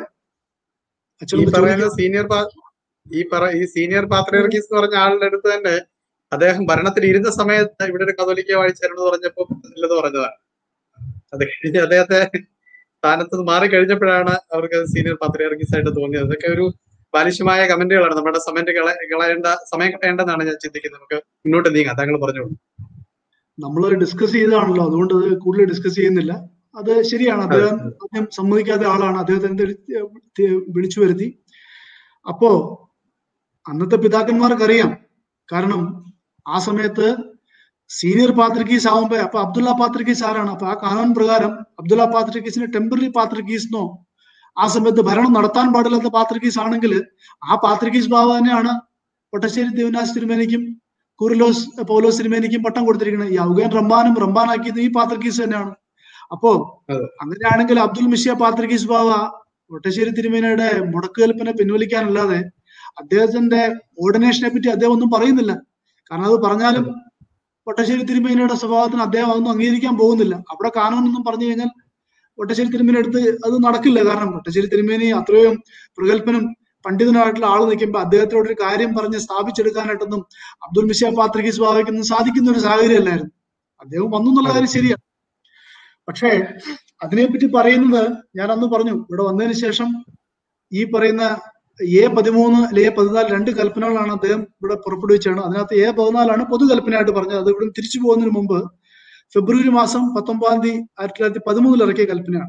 അച്ഛൻ ഈ ഒന്ന് പറയുന്ന ചോദിക്കാം. സീനിയർ പാ- ഈ പറ ഈ സീനിയർ പാത്രിയർക്കീസ് എന്ന് പറഞ്ഞ ആളുടെ അടുത്ത് തന്നെ അദ്ദേഹം ഭരണത്തിൽ ഇരുന്ന സമയത്ത് ഇവിടെ ഒരു കത്തോലിക്ക വാഴിച്ചായിരുന്നു പറഞ്ഞപ്പോ ഇല്ലെന്ന് പറഞ്ഞതാണ് അത് കഴിഞ്ഞ് അദ്ദേഹത്തെ സ്ഥാനത്ത് നിന്ന് മാറി കഴിഞ്ഞപ്പോഴാണ് അവർക്ക് സീനിയർ പാത്രിയർക്കീസ് ആയിട്ട് തോന്നിയത് അതൊക്കെ ഒരു ബാലിശമായ കമന്റുകളാണ് നമ്മുടെ സമയം കളയേണ്ട സമയം കളയേണ്ടെന്നാണ് ഞാൻ ചിന്തിക്കുന്നത് നമുക്ക് മുന്നോട്ട് നീങ്ങാം താങ്കൾ പറഞ്ഞോളൂ നമ്മൾ ഡിസ്കസ് ചെയ്തതാണല്ലോ അതുകൊണ്ട് അത് കൂടുതൽ ഡിസ്കസ് ചെയ്യുന്നില്ല അത് ശരിയാണ് അദ്ദേഹം ആദ്യം സമ്മതിക്കാത്ത ആളാണ് അദ്ദേഹത്തെ എന്ത് വിളിച്ചു വരുത്തി അപ്പോ അന്നത്തെ പിതാക്കന്മാർക്ക് അറിയാം കാരണം ആ സമയത്ത് സീനിയർ പാത്രിക്കീസ് ആവുമ്പോ അപ്പൊ അബ്ദുള്ള പാത്രിക്കീസ് ആരാണ് അപ്പൊ ആ കാനോൻ പ്രകാരം അബ്ദുള്ള പാത്രിക്കീസിന് ടെമ്പററി പാത്രിക്കീസിനോ ആ സമയത്ത് ഭരണം നടത്താൻ പാടില്ലാത്ത പാത്രിക്കീസ് ആണെങ്കിൽ ആ പാത്രിക്കീസ് ബാബ തന്നെയാണ് പൊട്ടശ്ശേരി ദേവനാസ് തിരുമേനിക്കും കുറിലോസ് പൗലോസ് തിരുമേനിക്കും പട്ടം കൊടുത്തിരിക്കുന്നത് ഈ ഔഗേൻ റംബാനും റംബാനാക്കിയത് ഈ പാത്രിക്കീസ് തന്നെയാണ് അപ്പോ അതെ. അങ്ങനെയാണെങ്കിൽ അബ്ദുൽ മിഷ്യ പാത്രിക്കീസ് ബാബ ഒട്ടശ്ശേരി തിരുമേനയുടെ മുടക്കുകൽപ്പന പിൻവലിക്കാനല്ലാതെ അദ്ദേഹത്തിന്റെ ഓർഡിനേഷനെ പറ്റി അദ്ദേഹം ഒന്നും പറയുന്നില്ല കാരണം അത് പറഞ്ഞാലും ഒട്ടശ്ശേരി തിരുമേനയുടെ സ്വഭാവത്തിന് അദ്ദേഹം അതൊന്നും അംഗീകരിക്കാൻ പോകുന്നില്ല അവിടെ കാനൂനൊന്നും പറഞ്ഞു കഴിഞ്ഞാൽ ഒട്ടശ്ശേരി തിരുമേനി അടുത്ത് അത് നടക്കില്ല കാരണം ഒട്ടശ്ശേരി തിരുമേനി അത്രയും പ്രഗത്ഭനും പണ്ഡിതനായിട്ടുള്ള ആൾ നിൽക്കുമ്പോൾ അദ്ദേഹത്തോട് ഒരു കാര്യം പറഞ്ഞ് സ്ഥാപിച്ചെടുക്കാനായിട്ടൊന്നും അബ്ദുൽ മിഷ്യ പാത്രികീസ് ബാബയ്ക്കൊന്നും സാധിക്കുന്ന ഒരു സാഹചര്യം അല്ലായിരുന്നു അദ്ദേഹം വന്നു എന്നുള്ള കാര്യം ശരിയാണ് പക്ഷേ അതിനെപ്പറ്റി പറയുന്നത് ഞാൻ അന്ന് പറഞ്ഞു ഇവിടെ വന്നതിന് ശേഷം ഈ പറയുന്ന എ പതിമൂന്ന് അല്ലെ എ പതിനാല് രണ്ട് കൽപ്പനകളാണ് അദ്ദേഹം ഇവിടെ പുറപ്പെടുവിച്ചാണ് അതിനകത്ത് എ പതിനാലാണ് പൊതുകൽപ്പനയായിട്ട് പറഞ്ഞത് അത് ഇവിടെ തിരിച്ചു പോകുന്നതിന് മുമ്പ് ഫെബ്രുവരി മാസം പത്തൊമ്പതാം തീയതി ആയിരത്തി തൊള്ളായിരത്തി പതിമൂന്നിൽ ഇറക്കിയ കൽപ്പനയാണ്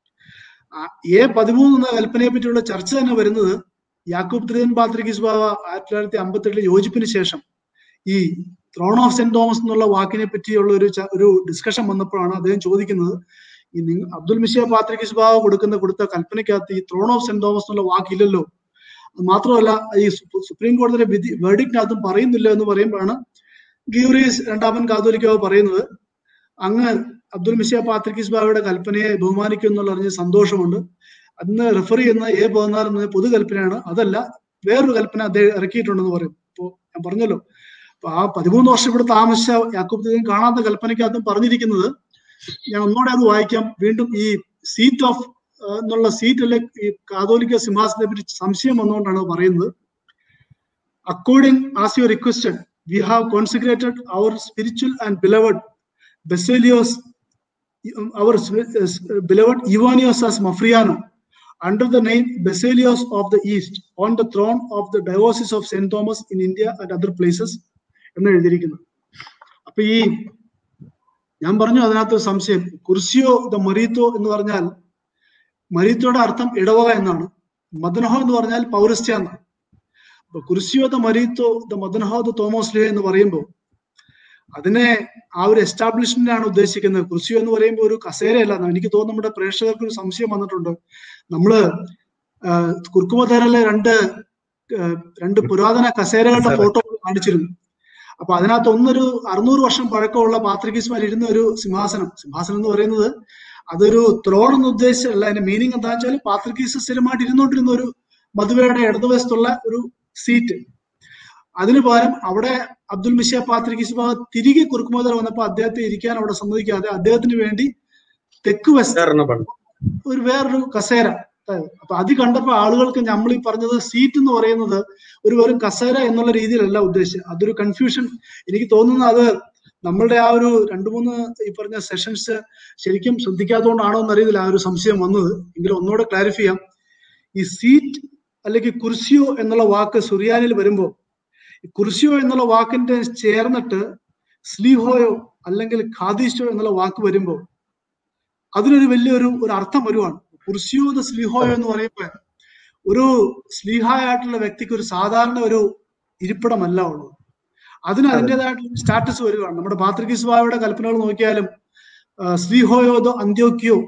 ആ എ പതിമൂന്ന് എന്ന കൽപ്പനയെ പറ്റിയുള്ള ചർച്ച തന്നെ വരുന്നത് യാക്കൂബ് ത്രിയൻ പാത്രികീസ് ബാബ ആയിരത്തി തൊള്ളായിരത്തി അമ്പത്തി എട്ടിലെ യോജിപ്പിന് ശേഷം ഈ ത്രോൺ ഓഫ് സെന്റ് തോമസ് എന്നുള്ള വാക്കിനെ പറ്റിയുള്ള ഒരു ച- ഒരു ഡിസ്കഷൻ വന്നപ്പോഴാണ് അദ്ദേഹം ചോദിക്കുന്നത് ഈ നിങ്ങ- അബ്ദുൽ മിഷിയ പാത്രിക് ബാബ കൊടുക്കുന്ന കൊടുത്ത കൽപ്പനയ്ക്കകത്ത് ഈ ത്രോൺ ഓഫ് സെന്റ് തോമസ് എന്നുള്ള വാക്കില്ലല്ലോ അത് മാത്രമല്ല ഈ സു- സുപ്രീം കോടതിയുടെ വിധി വേർഡിക്റ്റിനകത്തും പറയുന്നില്ല എന്ന് പറയുമ്പോഴാണ് ഗീവറീസ് രണ്ടാമൻ കാതോലിക്കാവ് പറയുന്നത് അങ്ങ് അബ്ദുൽ മിഷിയ പാത്രിക്കിസ് ബാബയുടെ കൽപ്പനയെ ബഹുമാനിക്കും എന്നുള്ള അറിഞ്ഞ് സന്തോഷമുണ്ട് അന്ന് റെഫർ ചെയ്യുന്ന എ പതിനാല് എന്ന പൊതു കൽപ്പനയാണ് അതല്ല വേറൊരു കൽപ്പന അദ്ദേഹം ഇറക്കിയിട്ടുണ്ടെന്ന് പറയും ഇപ്പോ ഞാൻ പറഞ്ഞല്ലോ അപ്പൊ ആ പതിമൂന്ന് വർഷം ഇവിടെ താമസിച്ച യാക്കൂബ് കാണാത്ത കൽപ്പനയ്ക്കകത്തും പറഞ്ഞിരിക്കുന്നത് ഞാൻ ഒന്നുകൂടെ അത് വായിക്കാം വീണ്ടും ഈ സീറ്റ് ഓഫ് എന്നുള്ള സീറ്റിലെ ഈ കാതോലിക്ക സിംഹാസനത്തെ പറ്റി സംശയം വന്നുകൊണ്ടാണ് അത് പറയുന്നത് according as you requested we have consecrated our spiritual and beloved Baselios our beloved Ivanios as Maphriono under the name Basilios of the East on the throne of the Diocese of St. Thomas in India and other places എന്ന് എഴുതിയിരിക്കുന്നു അപ്പൊ ഈ ഞാൻ പറഞ്ഞു അതിനകത്ത് സംശയം കുർസിയോ ദ മറീത്തോ എന്ന് പറഞ്ഞാൽ മറീത്തോയുടെ അർത്ഥം ഇടവക എന്നാണ് മദനഹോ എന്ന് പറഞ്ഞാൽ പൗരസ്ത്യ എന്നാണ് അപ്പൊ കുർസിയോ ദ മറീത്തോ ദ മദനഹോ ദ തോമോസ് എന്ന് പറയുമ്പോൾ അതിനെ ആ ഒരു എസ്റ്റാബ്ലിഷ്മെന്റ് ആണ് ഉദ്ദേശിക്കുന്നത് കുർസിയോ എന്ന് പറയുമ്പോൾ ഒരു കസേരയല്ല എന്നാണ്. എനിക്ക് തോന്നുന്നു നമ്മുടെ പ്രേക്ഷകർക്ക് ഒരു സംശയം വന്നിട്ടുണ്ട് നമ്മള് കുർക്കുമതേരയിലെ രണ്ട് ആ, രണ്ട് പുരാതന കസേരകളുടെ കസേര. ഫോട്ടോ കാണിച്ചിരുന്നു അപ്പൊ അതിനകത്ത് ഒന്നൊരു അറുന്നൂറ് വർഷം പഴക്കമുള്ള പാത്രികീസ്മാർ ഇരുന്ന ഒരു സിംഹാസനം സിംഹാസനം എന്ന് പറയുന്നത് അതൊരു ത്രോൺ എന്ന് ഉദ്ദേശിച്ചല്ല അതിന്റെ മീനിങ് എന്താ വെച്ചാൽ പാത്രികീസ് സ്ഥിരമായിട്ട് ഇരുന്നോണ്ടിരുന്ന ഒരു മധുവയുടെ ഇടതുവശത്തുള്ള ഒരു സീറ്റ് അതിനു പകരം അവിടെ അബ്ദുൽ മിഷിയ പാത്രികീസ് തിരികെ കുറുക്കുമതർ വന്നപ്പോൾ അദ്ദേഹത്തെ ഇരിക്കാൻ അവിടെ സമ്മതിക്കാതെ അദ്ദേഹത്തിന് വേണ്ടി തെക്ക് വശത്ത് വേറെണ്ണം പണ്ട് ഒരു വേറൊരു കസേര അതായത് അപ്പൊ അത് കണ്ടപ്പോ ആളുകൾക്ക് നമ്മൾ ഈ പറഞ്ഞത് സീറ്റ് എന്ന് പറയുന്നത് ഒരു വെറും കസേര എന്നുള്ള രീതിയിലല്ല ഉദ്ദേശിച്ചത് അതൊരു കൺഫ്യൂഷൻ എനിക്ക് തോന്നുന്നു അത് നമ്മളുടെ ആ ഒരു രണ്ടു മൂന്ന് ഈ പറഞ്ഞ സെഷൻസ് ശരിക്കും ശ്രദ്ധിക്കാത്തതുകൊണ്ടാണോ എന്നറിയത്തില്ല ആ ഒരു സംശയം വന്നത് എങ്കിലും ഒന്നുകൂടെ ക്ലാരിഫൈ ചെയ്യാം ഈ സീറ്റ് അല്ലെങ്കിൽ കുർസിയോ എന്നുള്ള വാക്ക് സുറിയാനിൽ വരുമ്പോൾ കുർസിയോ എന്നുള്ള വാക്കിന്റെ ചേർന്നിട്ട് സ്ലീഹോയോ അല്ലെങ്കിൽ ഖാദീഷോ എന്നുള്ള വാക്ക് വരുമ്പോൾ അതിനൊരു വലിയൊരു ഒരു അർത്ഥം വരുവാണ് കുർസിയോ ദ സ്ലീഹോയോ എന്ന് പറയുമ്പോൾ ഒരു സ്ലീഹായിട്ടുള്ള വ്യക്തിക്ക് ഒരു സാധാരണ ഒരു ഇരിപ്പിടമല്ല ഉള്ളത് അതിന് അതിൻ്റെതായിട്ടുള്ള സ്റ്റാറ്റസ് വരികയാണ് നമ്മുടെ പാത്രികിസ്വായുടെ കൽപ്പനകൾ നോക്കിയാലും ആ, സ്ലീഹോയോ ദോ അന്ത്യോക്കിയോ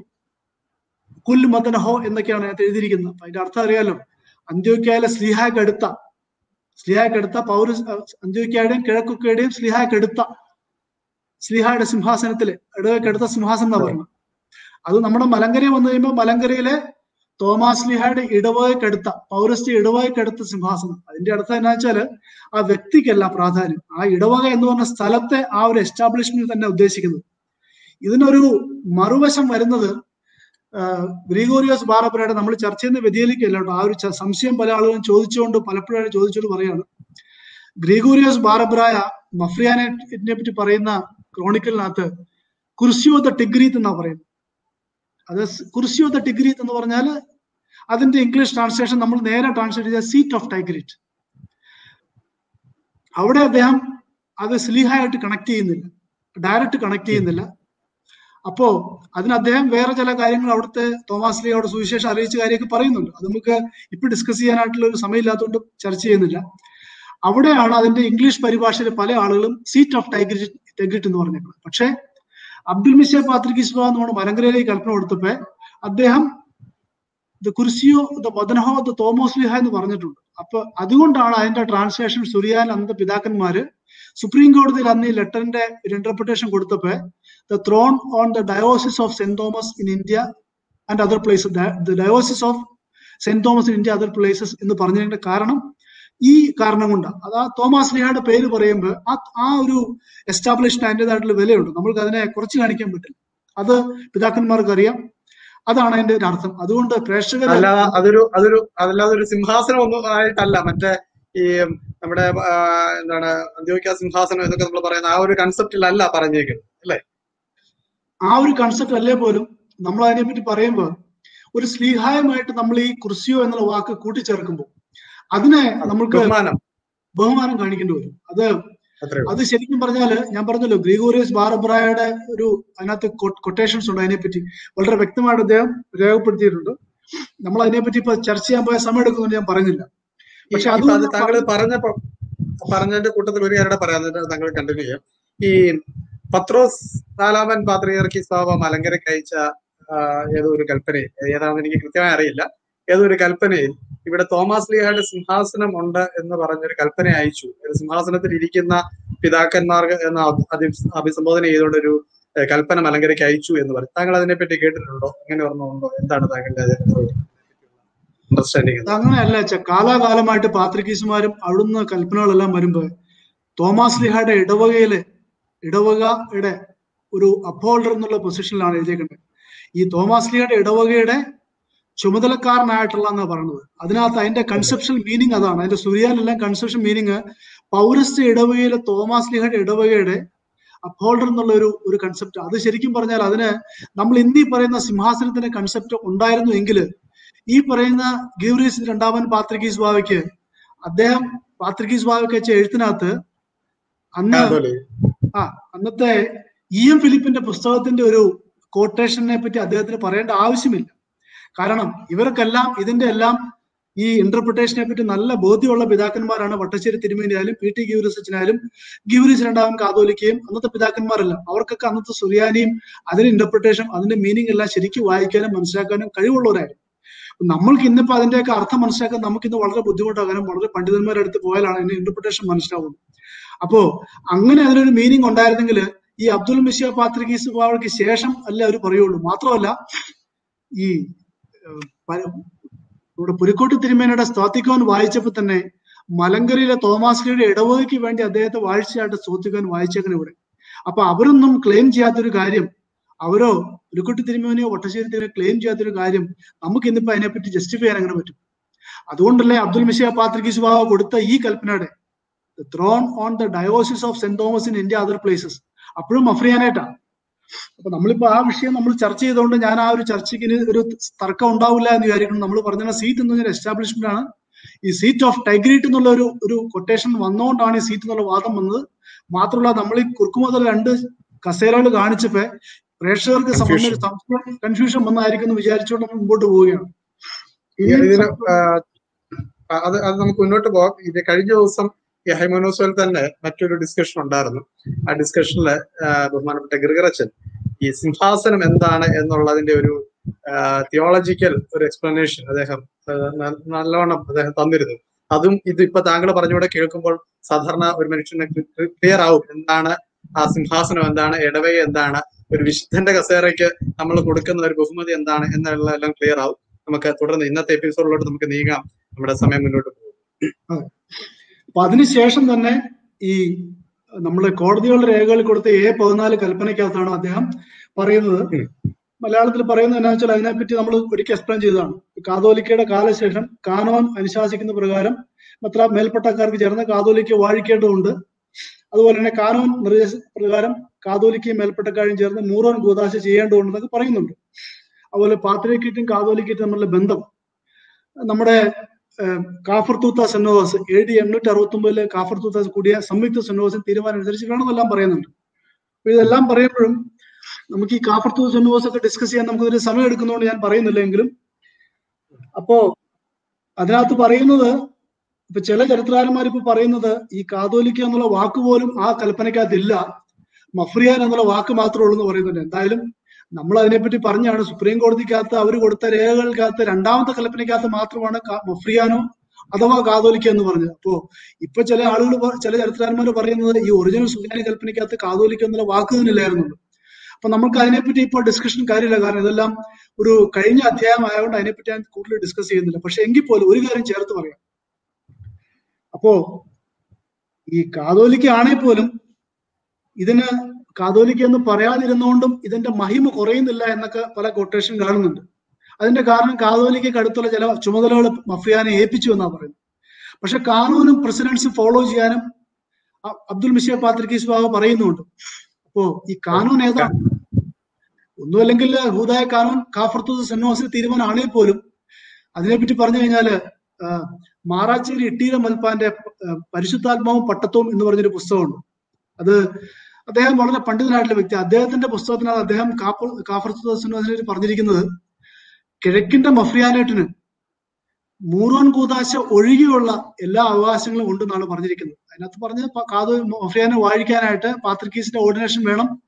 കുൽ മദനഹോ എന്നൊക്കെയാണ് അതിനകത്ത് എഴുതിയിരിക്കുന്നത് അപ്പൊ അതിന്റെ അർത്ഥം അറിയാലോ അന്ത്യോക്യയിലെ സ്ലീഹായ്ക്ക് അടുത്ത സ്ലീഹായ്ക്ക് അടുത്ത പൗര അന്ത്യോക്യയുടെയും കിഴക്കൊക്കെയുടെയും സ്ലീഹായ്ക്ക് അടുത്ത സ്ലീഹായുടെ സിംഹാസനത്തില് ഇടവയ്ക്കടുത്ത സിംഹാസനം എന്നാ പറയുന്നത് അത് നമ്മുടെ മലങ്കരയിൽ വന്നു കഴിയുമ്പോൾ മലങ്കരയിലെ തോമാസ് ലിഹായുടെ ഇടവകയ്ക്കടുത്ത പൗരസ്ത്യ ഇടവകയ്ക്കടുത്ത സിംഹാസനം അതിന്റെ അർത്ഥം എന്നാ വെച്ചാല് ആ വ്യക്തിക്കല്ല പ്രാധാന്യം ആ ഇടവക എന്ന് പറഞ്ഞ സ്ഥലത്തെ ആ ഒരു എസ്റ്റാബ്ലിഷ്മെന്റ് തന്നെ ഉദ്ദേശിക്കുന്നത് ഇതിനൊരു മറുവശം വരുന്നത് ആ, ഗ്രിഗോറിയോസ് ബാറപ്പുരയുടെ നമ്മൾ ചർച്ച ചെയ്യുന്ന വ്യതിയാലിക്കല്ല കേട്ടോ ആ ഒരു ച- സംശയം പല ആളുകളും ചോദിച്ചുകൊണ്ട് പലപ്പോഴും ചോദിച്ചുകൊണ്ട് പറയാണ് ഗ്രിഗോറിയോസ് ബാറബ്രായ മഫ്രിയാനെ പറ്റി പറയുന്ന ക്രോണിക്കലിനകത്ത് കുർസിയോ ദ ടിഗ്രീത്ത് എന്നാ പറയുന്നത് അത് കുർസിയോ ദ ടിഗ്രീത്ത് എന്ന് പറഞ്ഞാൽ അതിന്റെ ഇംഗ്ലീഷ് ട്രാൻസ്ലേഷൻ നമ്മൾ നേരെ ട്രാൻസ്ലേറ്റ് ചെയ്ത സീറ്റ് ഓഫ് ടൈഗ്രീറ്റ് അവിടെ അദ്ദേഹം അത് സ്ലീഹായിട്ട് കണക്ട് ചെയ്യുന്നില്ല ഡയറക്റ്റ് കണക്ട് ചെയ്യുന്നില്ല അപ്പോ അതിന് അദ്ദേഹം വേറെ ചില കാര്യങ്ങൾ അവിടുത്തെ തോമാസ് ലീ അവിടെ സുവിശേഷം അറിയിച്ച കാര്യമൊക്കെ പറയുന്നുണ്ട് അത് നമുക്ക് ഇപ്പൊ ഡിസ്കസ് ചെയ്യാനായിട്ടുള്ള ഒരു സമയമില്ലാത്തതുകൊണ്ട് ചർച്ച ചെയ്യുന്നില്ല അവിടെയാണ് അതിന്റെ ഇംഗ്ലീഷ് പരിഭാഷയിൽ പല ആളുകളും സീറ്റ് ഓഫ് ടൈഗ്രിറ്റ് ടൈഗ്രിറ്റ് എന്ന് പറഞ്ഞേക്കുന്നത് പക്ഷേ അബ്ദുൽ മിഷ പാത്രികിസ്വ എന്ന് പറഞ്ഞ മലങ്കരയിലേക്ക് കൽപ്പന കൊടുത്തപ്പോ അദ്ദേഹം ദ കുർസിയോ ദ മദനഹോ ദ തോമോസ് ലിഹ എന്ന് പറഞ്ഞിട്ടുണ്ട് അപ്പൊ അതുകൊണ്ടാണ് അതിന്റെ ട്രാൻസ്ലേഷൻ സുറിയാൻ അന്നത്തെ പിതാക്കന്മാര് സുപ്രീം കോടതിയിൽ അന്ന് ഈ ലെറ്ററിന്റെ ഒരു ഇന്റർപ്രിട്ടേഷൻ കൊടുത്തപ്പോ the throne on the diocese of Saint Thomas in India and other places the diocese of Saint Thomas in India other places എന്ന് പറഞ്ഞതിന്റെ കാരണം ഈ കാരണം കൊണ്ടാണ് അത് ആ തോമസ് ലിഹയുടെ പേര് പറയുമ്പോൾ ആ ആ ഒരു എസ്റ്റാബ്ലിഷ്ഡ് അതിൻ്റെതായിട്ടുള്ള വിലയുണ്ട് നമ്മൾക്ക് അതിനെ കുറച്ച് കാണിക്കാൻ പറ്റില്ല അത് പിതാക്കന്മാർക്ക് അറിയാം അതാണ് അതിന്റെ ഒരു അർത്ഥം അതുകൊണ്ട് പ്രേക്ഷകർ അല്ലാതെ അതൊരു അതൊരു അതല്ലാതെ ഒരു സിംഹാസനം ഒന്നും ആയിട്ടല്ല മറ്റേ ഈ നമ്മുടെ ആ, എന്താണ് അന്ത്യോക്യ സിംഹാസനം എന്നൊക്കെ നമ്മൾ പറയുന്ന ആ ഒരു കൺസെപ്റ്റിലല്ല പറഞ്ഞേക്കുന്നത് അല്ലേ ആ ഒരു കൺസെപ്റ്റ് അല്ലേ പോലും നമ്മൾ അതിനെപ്പറ്റി പറയുമ്പോൾ ഒരു സ്ലീഹായമായിട്ട് നമ്മൾ ഈ കുർസിയോ എന്നുള്ള വാക്ക് കൂട്ടിച്ചേർക്കുമ്പോൾ അതിനെ നമുക്ക് ബഹുമാനം ബഹുമാനം കാണിക്കേണ്ടി വരും അത് അത്രേ ഉള്ളൂ. അത് ശരിക്കും പറഞ്ഞാല് ഞാൻ പറഞ്ഞല്ലോ ഗ്രിഗോറിയസ് ബാറബ്രായുടെ ഒരു അതിനകത്ത് കൊട്ടേഷൻസ് ഉണ്ട് അതിനെപ്പറ്റി വളരെ വ്യക്തമായിട്ട് അദ്ദേഹം രേഖപ്പെടുത്തിയിട്ടുണ്ട് നമ്മൾ അതിനെപ്പറ്റി ഇപ്പൊ ചർച്ച ചെയ്യാൻ പോയ സമയം എടുക്കുമെന്ന് ഞാൻ പറയുന്നില്ല ഈ- പക്ഷെ ഇപ്പൊ അത് അതുകൊണ്ട് താങ്കൾ പറഞ്ഞപ്പോ പറഞ്ഞതിന്റെ കൂട്ടത്തിൽ ഒരു കാര്യം പറയാൻ താങ്കൾ കണ്ടിന്യൂ ചെയ്യാം ഈ പത്രോസ് നാലാമൻ പാത്രിയർക്കി സ്വാഭ മലങ്കരയ്ക്ക് അയച്ച ആ, ഏതോ ഒരു കൽപ്പനയിൽ ഏതാണെന്ന് എനിക്ക് കൃത്യമായി അറിയില്ല ഏതോ ഒരു കൽപ്പനയിൽ ഇവിടെ തോമസ് ലീഹയുടെ സിംഹാസനം ഉണ്ട് എന്ന് പറഞ്ഞൊരു കൽപ്പന അയച്ചു ഒരു സിംഹാസനത്തിൽ ഇരിക്കുന്ന പിതാക്കന്മാർക്ക് എന്ന അഭി- അഭി- അഭിസംബോധന ചെയ്തുകൊണ്ട് ഒരു ഏഹ്, കൽപ്പന മലങ്കരയ്ക്ക് അയച്ചു എന്ന് പറയും താങ്കൾ അതിനെപ്പറ്റി കേട്ടിട്ടുണ്ടോ അങ്ങനെ ഒരെണ്ണമുണ്ടോ എന്താണ് താങ്കളുടെ അണ്ടർസ്റ്റാൻഡിങ് അത് അങ്ങനെയല്ല അച്ഛ കാലാകാലമായിട്ട് പാത്രികീസുമാരും അവിടുന്ന് കൽപ്പനകളെല്ലാം വരുമ്പോ തോമസ് ലിഹയുടെ ഇടവകയിലെ ഇടവകയുടെ ഒരു അപ്പോൾഡർ എന്നുള്ള പൊസിഷനിലാണ് എഴുതിയേക്കുന്നത് ഈ തോമസ് ലിഹയുടെ ഇടവകയുടെ ചുമതലക്കാരനായിട്ടുള്ള എന്നാ പറയുന്നത് അതിനകത്ത് അതിന്റെ കൺസെപ്ഷൻ മീനിങ് അതാണ് അതിന്റെ സുറിയാനെല്ലാം കൺസെപ്ഷൻ മീനിങ് പൗരസ്ത്യ ഇടവകയിലെ തോമസ് ലിഹയുടെ ഇടവകയുടെ അപ്പോൾഡർ എന്നുള്ള ഒരു ഒരു കൺസെപ്റ്റ് അത് ശരിക്കും പറഞ്ഞാൽ അതിന് നമ്മൾ ഇന്നീ പറയുന്ന സിംഹാസനത്തിന്റെ കൺസെപ്റ്റ് ഉണ്ടായിരുന്നു എങ്കിൽ ഈ പറയുന്ന ഗീവറീസ് രണ്ടാമൻ പാത്രികീസ് ബാവയ്ക്ക് അദ്ദേഹം പാത്രികീസ് ബാവയ്ക്ക് വെച്ച എഴുത്തിനകത്ത് അന്ന് ആ അന്നത്തെ ഇ എം ഫിലിപ്പിന്റെ പുസ്തകത്തിന്റെ ഒരു കോട്ടേഷനെ പറ്റി അദ്ദേഹത്തിന് പറയേണ്ട ആവശ്യമില്ല കാരണം ഇവർക്കെല്ലാം ഇതിന്റെ എല്ലാം ഈ ഇന്റർപ്രിട്ടേഷനെ പറ്റി നല്ല ബോധ്യമുള്ള പിതാക്കന്മാരാണ് വട്ടശ്ശേരി തിരുമേനിയായാലും പി ടി ഗിവറിസ് അച്ഛനായാലും ഗിവറിസ് രണ്ടാമൻ കാതോലിക്കയും അന്നത്തെ പിതാക്കന്മാരെല്ലാം അവർക്കൊക്കെ അന്നത്തെ സുറിയാനിയും അതിന്റെ ഇന്റർപ്രിട്ടേഷൻ അതിന്റെ മീനിങ് എല്ലാം ശരിക്കും വായിക്കാനും മനസ്സിലാക്കാനും കഴിവുള്ളവരായിരുന്നു നമ്മൾക്ക് ഇന്നിപ്പോ അതിന്റെയൊക്കെ അർത്ഥം മനസ്സിലാക്കാൻ നമുക്ക് ഇന്ന് വളരെ ബുദ്ധിമുട്ടാകാനും വളരെ പണ്ഡിതന്മാരുടെ അടുത്ത് പോയാലാണ് അതിന്റെ ഇന്റർപ്രിട്ടേഷൻ മനസ്സിലാവുന്നത് അപ്പോ അങ്ങനെ അതിനൊരു മീനിങ് ഉണ്ടായിരുന്നെങ്കിൽ ഈ അബ്ദുൽ മിഷിയ പാത്രികീസ് ബാവയ്ക്ക് ശേഷം അല്ല അവർ പറയുള്ളൂ മാത്രമല്ല ഈ ഏഹ്, പ- ഇവിടെ പുലിക്കോട്ട് തിരുമേനയുടെ സ്തോത്തിക്കോൻ വായിച്ചപ്പോ തന്നെ മലങ്കരയിലെ തോമാസ്ലിയുടെ ഇടവകയ്ക്ക് വേണ്ടി അദ്ദേഹത്തെ വാഴ്ചയായിട്ട് സ്തോത്തിക്കോൻ വായിച്ചേക്കണം ഇവിടെ അപ്പൊ അവരൊന്നും ക്ലെയിം ചെയ്യാത്തൊരു കാര്യം അവരോ പുലിക്കോട്ട് തിരുമേനിയോ വട്ടശ്ശേരി തിരുമേനിയോ ക്ലെയിം ചെയ്യാത്തൊരു കാര്യം നമുക്ക് ഇന്നിപ്പോ അതിനെപ്പറ്റി ജസ്റ്റിഫൈ ചെയ്യാൻ അങ്ങനെ പറ്റും അതുകൊണ്ടല്ലേ അബ്ദുൽ മിഷിയ പാത്രികീസ് ബാവ കൊടുത്ത ഈ കൽപ്പനയുടെ throne on the diocese of Saint Thomas in India other places അപ്പോഴും മഫ്രിയാനായിട്ടാണ് അപ്പൊ നമ്മളിപ്പോ ആ വിഷയം നമ്മൾ ചർച്ച ചെയ്തുകൊണ്ട് ഞാൻ ആ ഒരു ചർച്ചയ്ക്ക് ഇനി ഒരു തർക്കം ഉണ്ടാവില്ല എന്ന് വിചാരിക്കണം നമ്മൾ പറഞ്ഞ സീറ്റ് എന്ന് പറഞ്ഞ എസ്റ്റാബ്ലിഷ്മെന്റ് ആണ് ഈ സീറ്റ് ഓഫ് ടൈഗ്രീറ്റ് എന്നുള്ള ഒരു ഒരു കൊട്ടേഷൻ വന്നുകൊണ്ടാണ് ഈ സീറ്റ് എന്നുള്ള വാദം വന്നത് മാത്രമല്ല നമ്മൾ ഈ കുറുക്കുമുതൽ രണ്ട് കസേരകൾ കാണിച്ചപ്പോ പ്രേക്ഷകർക്ക് സംബന്ധിച്ച ഒരു സംശയം കൺഫ്യൂഷൻ വന്നായിരിക്കും എന്ന് വിചാരിച്ചുകൊണ്ട് നമ്മൾ മുമ്പോട്ട് പോവുകയാണ് ഇനി ഇതിന് ആ, അത് അത് നമുക്ക് മുന്നോട്ട് പോകാം ഇത് കഴിഞ്ഞ ദിവസം ഈ ഹൈമോനോസോയിൽ തന്നെ മറ്റൊരു ഡിസ്കഷൻ ഉണ്ടായിരുന്നു ആ ഡിസ്കഷനിൽ ബഹുമാനപ്പെട്ട ഗിർഗറച്ചൻ ഈ സിംഹാസനം എന്താണ് എന്നുള്ളതിന്റെ ഒരു തിയോളജിക്കൽ ഒരു എക്സ്പ്ലനേഷൻ അദ്ദേഹം ആ, ന- നല്ലവണ്ണം അദ്ദേഹം തന്നിരുന്നു അതും ഇത് ഇപ്പൊ താങ്കൾ പറഞ്ഞുകൂടെ കേൾക്കുമ്പോൾ സാധാരണ ഒരു മനുഷ്യന് ക്ലിയർ ആവും എന്താണ് ആ സിംഹാസനം എന്താണ് ഇടവക എന്താണ് ഒരു വിശുദ്ധന്റെ കസേരയ്ക്ക് നമ്മൾ കൊടുക്കുന്ന ഒരു ബഹുമതി എന്താണ് എന്നുള്ള എല്ലാം ക്ലിയർ ആവും നമുക്ക് തുടർന്ന് ഇന്നത്തെ എപ്പിസോഡിലോട്ട് നമുക്ക് നീങ്ങാം നമ്മുടെ സമയം മുന്നോട്ട് പോകും അപ്പൊ അതിനുശേഷം തന്നെ ഈ നമ്മുടെ കോടതികളുടെ രേഖകളിൽ കൊടുത്ത എ പതിനാല് കൽപ്പനയ്ക്കകത്താണ് അദ്ദേഹം പറയുന്നത് ഉം. മലയാളത്തിൽ പറയുന്നത് എന്നാ വെച്ചാൽ അതിനെപ്പറ്റി നമ്മൾ ഒരിക്കൽ എക്സ്പ്ലെയിൻ ചെയ്തതാണ് കാതോലിക്കയുടെ കാലശേഷം കാനോൻ അനുശാസിക്കുന്ന പ്രകാരം മത്ര മേൽപ്പട്ടക്കാർക്ക് ചേർന്ന് കാതോലിക്ക വാഴിക്കേണ്ടതുണ്ട് അതുപോലെ തന്നെ കാനോൻ നിർദ്ദേശ പ്രകാരം കാതോലിക്കയും മേൽപ്പട്ടക്കാരും ചേർന്ന് മൂറോൻ കൂതാശ ചെയ്യേണ്ടതുണ്ടെന്നൊക്കെ പറയുന്നുണ്ട് അതുപോലെ പാത്രിക്കറ്റും കാതോലിക്കറ്റും തമ്മിലുള്ള ബന്ധം നമ്മുടെ ഏഹ്, കാഫർ തൂത്ത സെന്നോസ് എ ഡി എണ്ണൂറ്റി അറുപത്തി ഒമ്പതിലെ കാഫർ തൂത്ത കൂടിയ സംയുക്ത സെന്നോസിന് തീരുമാനം അനുസരിച്ച് വേണമെന്നെല്ലാം പറയുന്നുണ്ട് അപ്പൊ ഇതെല്ലാം പറയുമ്പോഴും നമുക്ക് ഈ കാഫർ തൂത്ത സെന്നോസ് ഒക്കെ ഡിസ്കസ് ചെയ്യാൻ നമുക്ക് ഇതിന് സമയം എടുക്കുന്നതുകൊണ്ട് ഞാൻ പറയുന്നില്ല എങ്കിലും അപ്പോ അതിനകത്ത് പറയുന്നത് ഇപ്പൊ ചില ചരിത്രകാരന്മാർ ഇപ്പൊ പറയുന്നത് ഈ കാതോലിക്ക എന്നുള്ള വാക്ക് പോലും ആ കൽപ്പനയ്ക്കകത്ത് ഇല്ല മഫ്രിയാൻ എന്നുള്ള വാക്ക് മാത്രമേ ഉള്ളൂ എന്ന് പറയുന്നുണ്ട് എന്തായാലും നമ്മൾ അതിനെപ്പറ്റി പറഞ്ഞാണ് സുപ്രീം കോടതിക്കകത്ത് അവർ കൊടുത്ത രേഖകൾക്കകത്ത് രണ്ടാമത്തെ കൽപ്പനയ്ക്കകത്ത് മാത്രമാണ് കാ- മഫ്രിയാനോ അഥവാ കാതോലിക്ക എന്ന് പറഞ്ഞത് അപ്പോ ഇപ്പൊ ചില ആളുകൾ പ- ചില ചരിത്രകാരന്മാർ പറയുന്നത് ഈ ഒറിജിനൽ സുഖാനി കൽപ്പനയ്ക്കകത്ത് കാതോലിക്ക എന്നുള്ള വാക്ക് തന്നെ ഇല്ലായിരുന്നുള്ളൂ അപ്പൊ നമുക്ക് അതിനെപ്പറ്റി ഇപ്പോൾ ഡിസ്കഷൻ കാര്യമില്ല കാരണം ഇതെല്ലാം ഒരു കഴിഞ്ഞ അധ്യായം ആയതുകൊണ്ട് അതിനെപ്പറ്റി ഞാൻ കൂടുതൽ ഡിസ്കസ് ചെയ്യുന്നില്ല പക്ഷെ എങ്കിൽ പോലും ഒരു കാര്യം ചേർത്ത് പറയാം അപ്പോ ഈ കാതോലിക്ക ആണെങ്കിൽ പോലും ഇതിന് കാതോലിക്ക എന്ന് പറയാതിരുന്നുകൊണ്ടും ഇതിന്റെ മഹിമ കുറയുന്നില്ല എന്നൊക്കെ പല കൊട്ടേഷൻ കാണുന്നുണ്ട് അതിന്റെ കാരണം കാതോലിക്കയ്ക്ക് അടുത്തുള്ള ചില ചുമതലകൾ മഫ്രിയാനെ ഏൽപ്പിച്ചു എന്നാ പറയുന്നത് പക്ഷെ കാനൂനും പ്രസിഡൻസും ഫോളോ ചെയ്യാനും അ- അബ്ദുൽ മിഷിയ പാത്രിക്കീസ് ബാബ പറയുന്നുണ്ട് അപ്പോ ഈ കാനൂൻ ഏതാണ് ഒന്നുമല്ലെങ്കിൽ ഹൂദായ കാനൂൻ കാഫർത്തൂസ് സെന്നോസിന് തീരുമാനമാണെങ്കിൽ പോലും അതിനെപ്പറ്റി പറഞ്ഞു കഴിഞ്ഞാല് ആ, മാറാച്ചേരി ഇട്ടീര മൽപ്പാന്റെ ആ, പരിശുദ്ധാത്മാവും പട്ടത്വവും എന്ന് പറഞ്ഞൊരു പുസ്തകമുണ്ട് അത് അദ്ദേഹം വളരെ പണ്ഡിതനായിട്ടുള്ള വ്യക്തി അദ്ദേഹത്തിന്റെ പുസ്തകത്തിനകത്ത് അദ്ദേഹം കാപ്പ കാഫർത്തുദാസിന് പറഞ്ഞിരിക്കുന്നത് കിഴക്കിന്റെ മഫ്രിയാനേട്ടിന് മൂറോൻ കൂതാശ ഒഴികെയുള്ള എല്ലാ അവകാശങ്ങളും ഉണ്ടെന്നാണ് പറഞ്ഞിരിക്കുന്നത് അതിനകത്ത് പറഞ്ഞത് പ- കാത് മഫ്രിയാനെ വാഴിക്കാനായിട്ട് പാത്രിക്കീസിന്റെ ഓർഡിനേഷൻ വേണം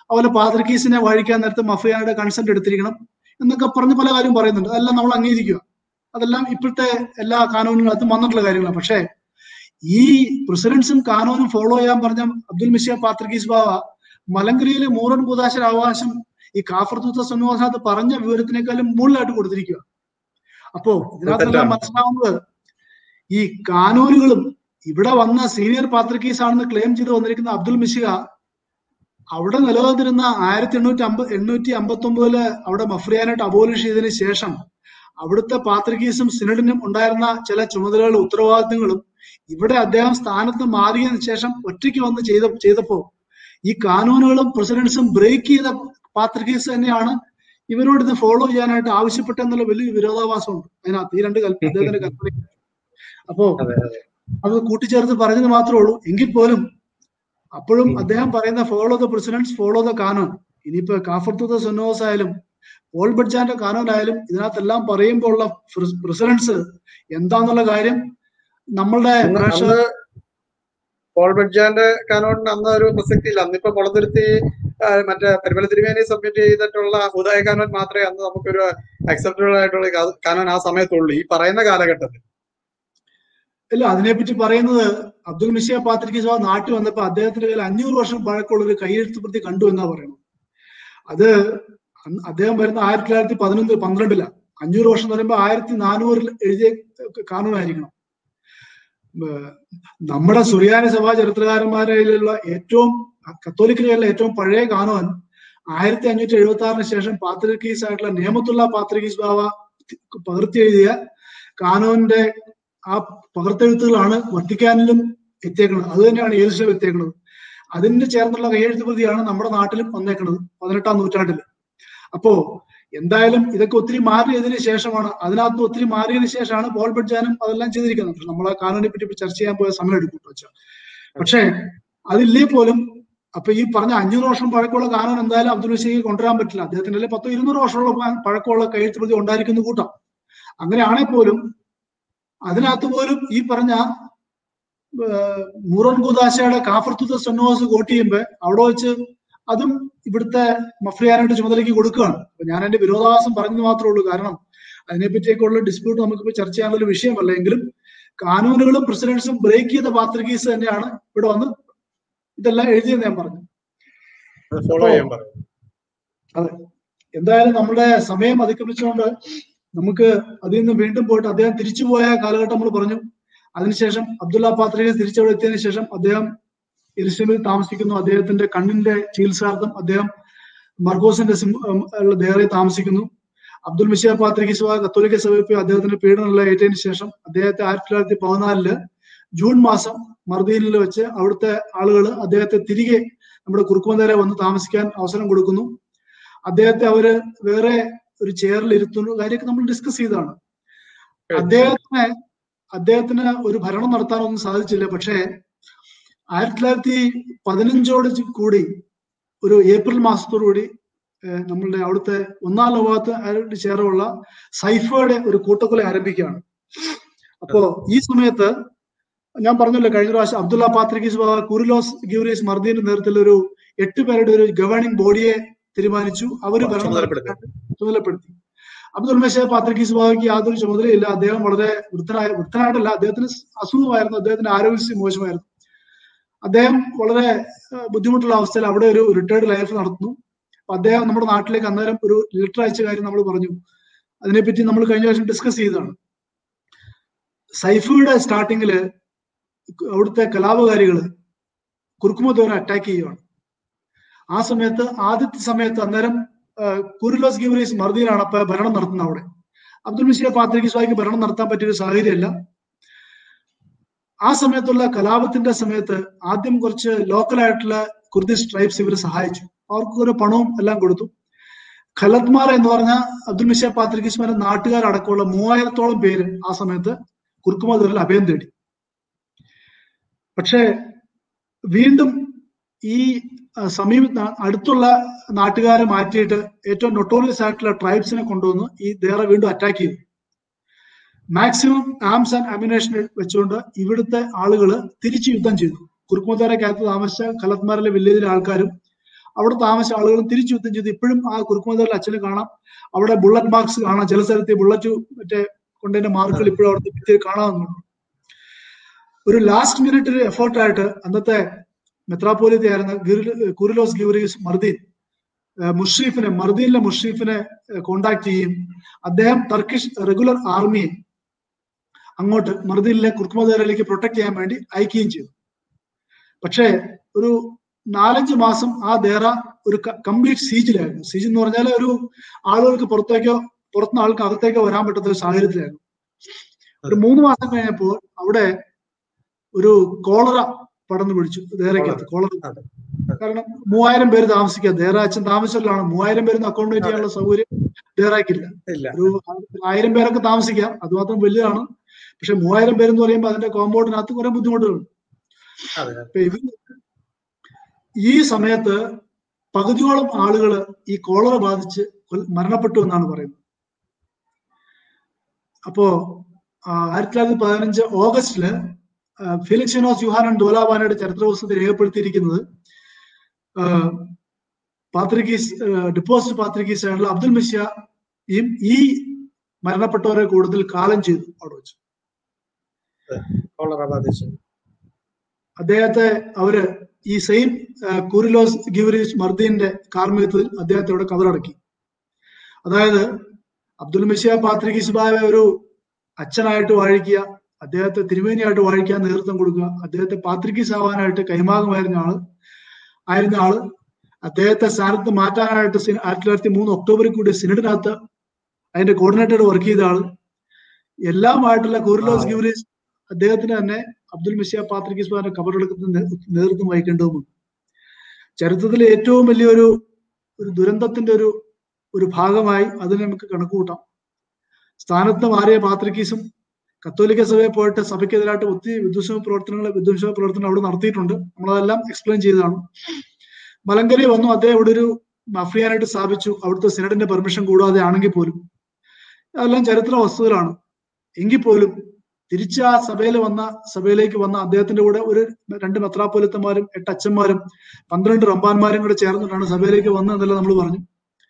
അതുപോലെ പാദ്രക്കീസിനെ വാഴിക്കാൻ നേരത്തെ മഫിയയുടെ കൺസെന്റ് എടുത്തിരിക്കണം എന്നൊക്കെ പറഞ്ഞ് പല കാര്യം പറയുന്നുണ്ട് അതെല്ലാം നമ്മൾ അംഗീകരിക്കുക അതെല്ലാം ഇപ്പോഴത്തെ എല്ലാ കാനൂനിനകത്തും വന്നിട്ടുള്ള കാര്യങ്ങളാണ് പക്ഷേ ഈ പ്രസിഡൻസും കാനൂനും ഫോളോ ചെയ്യാൻ പറഞ്ഞ അബ്ദുൽ മിഷിയ പാത്രികീസ് ബാവ മലങ്കരയിലെ മൂറൻ കുദാശര അവകാശം ഈ കാഫർത്തുത്ത സന്നോധാത്ത് പറഞ്ഞ വിവരത്തിനേക്കാളും മുകളിലായിട്ട് കൊടുത്തിരിക്കുക അപ്പോ ഇതിനകത്തെല്ലാം മനസ്സിലാവുന്നത് ഈ കാനൂനുകളും ഇവിടെ വന്ന സീനിയർ പാത്രികീസ് ആണെന്ന് ക്ലെയിം ചെയ്ത് വന്നിരിക്കുന്ന അബ്ദുൽ മിഷിക അവിടെ നിലനിന്നിരുന്ന ആയിരത്തി എണ്ണൂറ്റി അമ്പത് എണ്ണൂറ്റി അമ്പത്തി ഒമ്പതില് അവിടെ മഫ്രിയാനായിട്ട് അബോലിഷ് ചെയ്തതിനു ശേഷം അവിടുത്തെ പാത്രികീസും സിനഡിനും ഉണ്ടായിരുന്ന ചില ചുമതലകളും ഉത്തരവാദിത്തങ്ങളും ഇവിടെ അദ്ദേഹം സ്ഥാനത്ത് മാറിയതിനു ശേഷം ഒറ്റയ്ക്ക് വന്ന് ചെയ്ത ചെയ്തപ്പോ ഈ കാനൂനുകളും പ്രസിഡൻസും ബ്രേക്ക് ചെയ്ത പാത്രികീസ് തന്നെയാണ് ഇവരോട് ഇത് ഫോളോ ചെയ്യാനായിട്ട് ആവശ്യപ്പെട്ടെന്നുള്ള വലിയ വിരോധാഭാസമുണ്ട് അതിനകത്ത് ഈ രണ്ട് കൽപ്പ അദ്ദേഹത്തിന്റെ കൽപ്പന അപ്പോ അത് കൂട്ടിച്ചേർത്ത് പറഞ്ഞത് മാത്രമേ ഉള്ളൂ എങ്കിൽ പോലും അപ്പോഴും അദ്ദേഹം പറയുന്ന follow the precedents follow the canon ഇനിയിപ്പോ കാഫർത്തുത സുന്നോസ് ആയാലും പോൾ ബഡ്ജാന്റെ കാനോൻ ആയാലും ഇതിനകത്തെല്ലാം പറയുമ്പോൾ ഉള്ള പ്രസിഡൻസ് എന്താന്നുള്ള കാര്യം നമ്മളുടെ പ്രേക്ഷകർ പോൾ ബഡ്ജാന്റെ കാനോണിന് അന്ന് ഒരു പ്രസക്തി ഇല്ല അന്നിപ്പോ കുളത്തുരുത്തി മറ്റേ പരിമല തിരുമേനി സബ്മിറ്റ് ചെയ്തിട്ടുള്ള ഉദയ കാനോൻ മാത്രമേ അന്ന് നമുക്കൊരു അക്സെപ്റ്റബിൾ ആയിട്ടുള്ള കാനോൻ ആ സമയത്തുള്ളൂ ഈ പറയുന്ന കാലഘട്ടത്തിൽ ഇല്ല അതിനെപ്പറ്റി പറയുന്നത് അബ്ദുൽ മിഷിയ പാത്രിക്ക് സ്വാ നാട്ടിൽ വന്നപ്പോ അദ്ദേഹത്തിന്റെ കയ്യിൽ അഞ്ഞൂറ് വർഷം പഴക്കമുള്ള ഒരു കൈയെഴുത്ത് പ്രതി കണ്ടു എന്നാ പറയുന്നത് അത് അദ്ദേഹം വരുന്ന ആയിരത്തി തൊള്ളായിരത്തി പതിനൊന്ന് പന്ത്രണ്ടില അഞ്ഞൂറ് വർഷം എന്ന് പറയുമ്പോൾ ആയിരത്തി നാനൂറിൽ എഴുതിയ കാനൂനായിരിക്കണം നമ്മുടെ സുറിയാനി സഭാ ചരിത്രകാരന്മാരിലുള്ള ഏറ്റവും കത്തോലിക്കലുകളിലെ ഏറ്റവും പഴയ കാനോൻ ആയിരത്തി അഞ്ഞൂറ്റി എഴുപത്തി ആറിന് ശേഷം പാത്രികീസ് ആയിട്ടുള്ള നിയമത്തുള്ള പാത്രികീസ് ബാവ പകർത്തി എഴുതിയ കാനോന്റെ ആ പകർത്തെഴുത്തുകളാണ് വത്തിക്കാനിലും എത്തിയേക്കുന്നത് അത് തന്നെയാണ് ഏൽസിലും എത്തിയേക്കുന്നത് അതിന് ചേർന്നുള്ള കൈയെഴുത്ത് പ്രതിയാണ് നമ്മുടെ നാട്ടിലും വന്നേക്കുന്നത് പതിനെട്ടാം നൂറ്റാണ്ടിൽ അപ്പോ എന്തായാലും ഇതൊക്കെ ഒത്തിരി മാറിയതിന് ശേഷമാണ് അതിനകത്ത് ഒത്തിരി മാറിയതിന് ശേഷമാണ് പോൾ ബഡ്ജാനും അതെല്ലാം ചെയ്തിരിക്കുന്നത് പക്ഷെ നമ്മൾ ആ കാനോനെ പറ്റി ചർച്ച ചെയ്യാൻ പോയ സമയം എടുക്കും വെച്ചാൽ പക്ഷേ അതില്ലേ പോലും അപ്പൊ ഈ പറഞ്ഞ അഞ്ഞൂറ് വർഷം പഴക്കമുള്ള കാനോൻ എന്തായാലും അബ്ദുൽ ഹുസൈക്ക് കൊണ്ടുവരാൻ പറ്റില്ല അദ്ദേഹത്തിന്റെ പത്തോ ഇരുന്നൂറ് വർഷമുള്ള പഴക്കമുള്ള കൈയെഴുത്ത് പ്രതി ഉണ്ടായിരിക്കുന്ന കൂട്ടം അങ്ങനെയാണെങ്കിൽ പോലും അതിനകത്ത് പോലും ഈ പറഞ്ഞ മുറൻ കുദാശയുടെ കാഫർത്തുത സൊന്നോസ് കോട്ട് ചെയ്യുമ്പോ അവിടെ വെച്ച് അതും ഇവിടുത്തെ മഫ്രിയാനായിട്ട് ചുമതലയ്ക്ക് കൊടുക്കുകയാണ് അപ്പൊ ഞാൻ എന്റെ വിരോധാഭാസം പറഞ്ഞത് മാത്രമേ ഉള്ളൂ കാരണം അതിനെപ്പറ്റിയൊക്കെയുള്ള ഡിസ്പ്യൂട്ട് നമുക്കിപ്പോ ചർച്ച ചെയ്യാനുള്ള ഒരു വിഷയമല്ല എങ്കിലും കാനൂനുകളും പ്രസിഡൻസും ബ്രേക്ക് ചെയ്ത പാത്രികീസ് തന്നെയാണ് ഇവിടെ വന്ന് ഇതെല്ലാം എഴുതിയെന്ന് ഞാൻ പറഞ്ഞു അതെ എന്തായാലും നമ്മുടെ സമയം അതിക്രമിച്ചുകൊണ്ട് നമുക്ക് അതിൽ നിന്ന് വീണ്ടും പോയിട്ട് അദ്ദേഹം തിരിച്ചുപോയ കാലഘട്ടം നമ്മൾ പറഞ്ഞു അതിനുശേഷം അബ്ദുള്ള പാത്രിക തിരിച്ചവിടെ എത്തിയതിനു ശേഷം അദ്ദേഹം എരുസലേമിൽ താമസിക്കുന്നു അദ്ദേഹത്തിന്റെ കണ്ണിന്റെ ചികിത്സാർത്ഥം അദ്ദേഹം മർഗോസിന്റെ ദേറെ താമസിക്കുന്നു അബ്ദുൽ മിഷിയ പാത്രിക സഭ കത്തോലിക്ക സഭയിൽ അദ്ദേഹത്തിന്റെ പീഡനമുള്ള ഏറ്റതിനു ശേഷം അദ്ദേഹത്തെ ആയിരത്തി തൊള്ളായിരത്തി പതിനാലില് ജൂൺ മാസം മർദീനിൽ വെച്ച് അവിടുത്തെ ആളുകൾ അദ്ദേഹത്തെ തിരികെ നമ്മുടെ കുറുക്കുമന്തേരെ വന്ന് താമസിക്കാൻ അവസരം കൊടുക്കുന്നു അദ്ദേഹത്തെ അവര് വേറെ ഒരു ചെയറിൽ ഇരുത്തുന്നു കാര്യമൊക്കെ നമ്മൾ ഡിസ്കസ് ചെയ്തതാണ് അദ്ദേഹത്തിന് അദ്ദേഹത്തിന് ഒരു ഭരണം നടത്താനൊന്നും സാധിച്ചില്ല പക്ഷേ ആയിരത്തി തൊള്ളായിരത്തി പതിനഞ്ചോട് കൂടി ഒരു ഏപ്രിൽ മാസത്തോടുകൂടി നമ്മളുടെ അവിടുത്തെ ഒന്നാം ലോകത്ത് ചേർന്നുള്ള സൈഫയുടെ ഒരു കൂട്ടക്കൊല ആരംഭിക്കുകയാണ് അപ്പോ ഈ സമയത്ത് ഞാൻ പറഞ്ഞല്ലോ കഴിഞ്ഞ പ്രാവശ്യം അബ്ദുള്ള പാത്രികീസ് കുരുലോസ് ഗ്യൂരീസ് മർദീന്റെ നേതൃത്വത്തിൽ ഒരു എട്ട് പേരുടെ ഒരു ഗവേണിംഗ് ബോഡിയെ തീരുമാനിച്ചു അവർ ഭരണം ചുമതലപ്പെടുത്തി അബ്ദുൽ മഷേ പാത്രികീസ് ബാബയ്ക്ക് യാതൊരു ചുമതലയില്ല അദ്ദേഹം വളരെ വൃത്തനായ വൃത്തനായിട്ടല്ല അദ്ദേഹത്തിന് അസുഖമായിരുന്നു അദ്ദേഹത്തിന്റെ ആരോഗ്യസ്ഥിതി മോശമായിരുന്നു അദ്ദേഹം വളരെ ബുദ്ധിമുട്ടുള്ള അവസ്ഥയിൽ അവിടെ ഒരു റിട്ടയർഡ് ലൈഫ് നടത്തുന്നു അപ്പൊ അദ്ദേഹം നമ്മുടെ നാട്ടിലേക്ക് അന്നേരം ഒരു ലെറ്റർ അയച്ച കാര്യം നമ്മൾ പറഞ്ഞു അതിനെപ്പറ്റി നമ്മൾ കഴിഞ്ഞ പ്രാവശ്യം ഡിസ്കസ് ചെയ്തതാണ് സൈഫയുടെ സ്റ്റാർട്ടിങ്ങില് അവിടുത്തെ കലാപകാരികള് കുറുക്കുമത്തോരെ അറ്റാക്ക് ചെയ്യുകയാണ് ആ സമയത്ത് ആദ്യത്തെ സമയത്ത് അന്നേരം കുരുലോസ് ഗിവറീസ് മർദീനാണ് അപ്പൊ ഭരണം നടത്തുന്നത് അവിടെ അബ്ദുൽ മിഷിയ പാത്രിക് സ്വായിക്ക് ഭരണം നടത്താൻ പറ്റിയ ഒരു സാഹചര്യമല്ല ആ സമയത്തുള്ള കലാപത്തിന്റെ സമയത്ത് ആദ്യം കുറച്ച് ലോക്കൽ ആയിട്ടുള്ള കുർദിഷ് ട്രൈബ്സ് ഇവർ സഹായിച്ചു അവർക്ക് ഒരു പണവും എല്ലാം കൊടുത്തു ഖലത്മാർ എന്ന് പറഞ്ഞ അബ്ദുൽ മിഷ പാത്രികിസ്മാരെ നാട്ടുകാരടക്കമുള്ള മൂവായിരത്തോളം പേര് ആ സമയത്ത് കുർക്കുമതൂരിൽ അഭയം തേടി പക്ഷേ വീണ്ടും ഈ സമീപ അടുത്തുള്ള നാട്ടുകാരെ മാറ്റിയിട്ട് ഏറ്റവും നൊട്ടോറിയസ് ആയിട്ടുള്ള ട്രൈബ്സിനെ കൊണ്ടുവന്ന് ഈ ദേറ വീണ്ടും അറ്റാക്ക് ചെയ്തു മാക്സിമം ആംസ് ആൻഡ് അമിനേഷൻ വെച്ചുകൊണ്ട് ഇവിടുത്തെ ആളുകൾ തിരിച്ചു യുദ്ധം ചെയ്തു കുറുക്കുമത്താരക്കകത്ത് താമസിച്ച ഖലത്മാരിലെ വില്ലേജിലെ ആൾക്കാരും അവിടെ താമസിച്ച ആളുകളും തിരിച്ചു യുദ്ധം ചെയ്തു ഇപ്പോഴും ആ കുറുക്കുമതറിൽ അച്ഛന് കാണാം അവിടെ ബുള്ളറ്റ് മാർക്സ് കാണാം ചില സ്ഥലത്ത് ബുള്ളറ്റ് മറ്റേ കൊണ്ടതിന്റെ മാർക്കുകൾ ഇപ്പോഴും അവിടെ ഭിത്തിയിൽ കാണാവുന്നുണ്ട് ഒരു ലാസ്റ്റ് മിനിറ്റ് ഒരു എഫേർട്ടായിട്ട് അന്നത്തെ മെത്രാപ്പോലിത്ത ആയിരുന്ന കുരുലോസ് ഗ്യൂരീസ് മർദീൻ മുഷ്രീഫിനെ മർദീനിലെ മുഷ്രീഫിനെ കോണ്ടാക്ട് ചെയ്യും അദ്ദേഹം ടർക്കിഷ് റെഗുലർ ആർമിയെ അങ്ങോട്ട് മർദീനിലെ കുർക്കുമതേരയിലേക്ക് പ്രൊട്ടക്ട് ചെയ്യാൻ വേണ്ടി അയക്കുകയും ചെയ്തു പക്ഷേ ഒരു നാലഞ്ച് മാസം ആ ദേറ ഒരു കംപ്ലീറ്റ് സീജിലായിരുന്നു സീജ് എന്ന് പറഞ്ഞാൽ ഒരു ആളുകൾക്ക് പുറത്തേക്കോ പുറത്തുനിന്ന് ആൾക്ക് അകത്തേക്കോ വരാൻ പറ്റാത്ത ഒരു സാഹചര്യത്തിലായിരുന്നു ഒരു മൂന്ന് മാസം കഴിഞ്ഞപ്പോൾ അവിടെ ഒരു കോളറ പടർന്നു പിടിച്ചു ദേറയ്ക്കകത്ത് കോളറ കാരണം മൂവായിരം പേര് താമസിക്കുക ദേറ അച്ഛൻ താമസിച്ചിട്ടാണ് മൂവായിരം പേര് അക്കോമഡേറ്റ് ചെയ്യാനുള്ള സൗകര്യം ദേറയ്ക്കില്ല ഒരു ആയിരം പേരൊക്കെ താമസിക്കാം അതുമാത്രം വലുതാണ് പക്ഷെ മൂവായിരം പേരെന്ന് പറയുമ്പോൾ അതിന്റെ കോമ്പൗണ്ടിനകത്ത് കുറെ ബുദ്ധിമുട്ടുകളുണ്ട് ഈ സമയത്ത് പകുതിയോളം ആളുകൾ ഈ കോളറ ബാധിച്ച് മരണപ്പെട്ടു എന്നാണ് പറയുന്നത് അപ്പോ ആയിരത്തി തൊള്ളായിരത്തി പതിനഞ്ച് ഓഗസ്റ്റില് ഫിലിക്സിനോസ് യുഹാനൻ ഡോലാബാനയുടെ ചരിത്ര പുസ്തകത്തിൽ രേഖപ്പെടുത്തിയിരിക്കുന്നത് പാത്രികീസ് ഡിപ്പോസിറ്റ് പാത്രികീസ് ആയിട്ടുള്ള അബ്ദുൽ മിഷ്യയും ഈ മരണപ്പെട്ടവരെ കൂടുതൽ കാലം ചെയ്തു അവിടെ വെച്ച് അദ്ദേഹത്തെ അവര് ഈ സെയിം കുരിലോസ് ഗിവരീസ് മർദീന്റെ കാർമ്മികത്തിൽ അദ്ദേഹത്തെ അവിടെ കബറടക്കി അതായത് അബ്ദുൽ മിഷ്യ പാത്രികീസ് ബാബെ ഒരു അച്ഛനായിട്ട് വാഴിക്കുക അദ്ദേഹത്തെ തിരുമേനിയായിട്ട് വാഴിക്കാൻ നേതൃത്വം കൊടുക്കുക അദ്ദേഹത്തെ പാത്രികീസ് ആവാനായിട്ട് കൈമാകമായിരുന്ന ആള് ആയിരുന്ന ആള് അദ്ദേഹത്തെ സ്ഥാനത്ത് മാറ്റാനായിട്ട് ആയിരത്തി തൊള്ളായിരത്തി മൂന്ന് ഒക്ടോബറിൽ കൂടി സിനഡിനകത്ത് അതിന്റെ കോർഡിനേറ്റർ വർക്ക് ചെയ്ത ആള് എല്ലാമായിട്ടുള്ള കുരുലോസ് ഗിവരീസ് അദ്ദേഹത്തിന് തന്നെ അബ്ദുൽ മിഷ്യ പാത്രികീസ് ബാബിന്റെ കബറെടുക്കുന്ന നേതൃത്വം വഹിക്കേണ്ടതുമുണ്ട് ചരിത്രത്തിലെ ഏറ്റവും വലിയൊരു ഒരു ദുരന്തത്തിന്റെ ഒരു ഒരു ഭാഗമായി അതിനെ നമുക്ക് കണക്കുകൂട്ടാം സ്ഥാനത്ത് മാറിയ പാത്രിക്കീസും കത്തോലിക്ക സഭയെ പോയിട്ട് സഭയ്ക്കെതിരായിട്ട് ഒത്തിരി വിദ്വേഷ പ്രവർത്തനങ്ങൾ വിദ്വേഷ പ്രവർത്തനം അവിടെ നടത്തിയിട്ടുണ്ട് നമ്മളതെല്ലാം എക്സ്പ്ലെയിൻ ചെയ്തതാണ് മലങ്കരി വന്നു അദ്ദേഹം ഇവിടെ ഒരു മഫ്രിയാനായിട്ട് സ്ഥാപിച്ചു അവിടുത്തെ സിനഡിന്റെ പെർമിഷൻ കൂടാതെ ആണെങ്കിൽ പോലും അതെല്ലാം ചരിത്ര വസ്തുതകളാണ് എങ്കിൽ പോലും തിരിച്ച് ആ സഭയിൽ വന്ന സഭയിലേക്ക് വന്ന അദ്ദേഹത്തിന്റെ കൂടെ ഒരു രണ്ട് മെത്രാപ്പൊലിത്തന്മാരും എട്ട് അച്ഛന്മാരും പന്ത്രണ്ട് റമ്പാന്മാരും കൂടെ ചേർന്നിട്ടാണ് സഭയിലേക്ക് വന്നതെന്നല്ല നമ്മൾ പറഞ്ഞു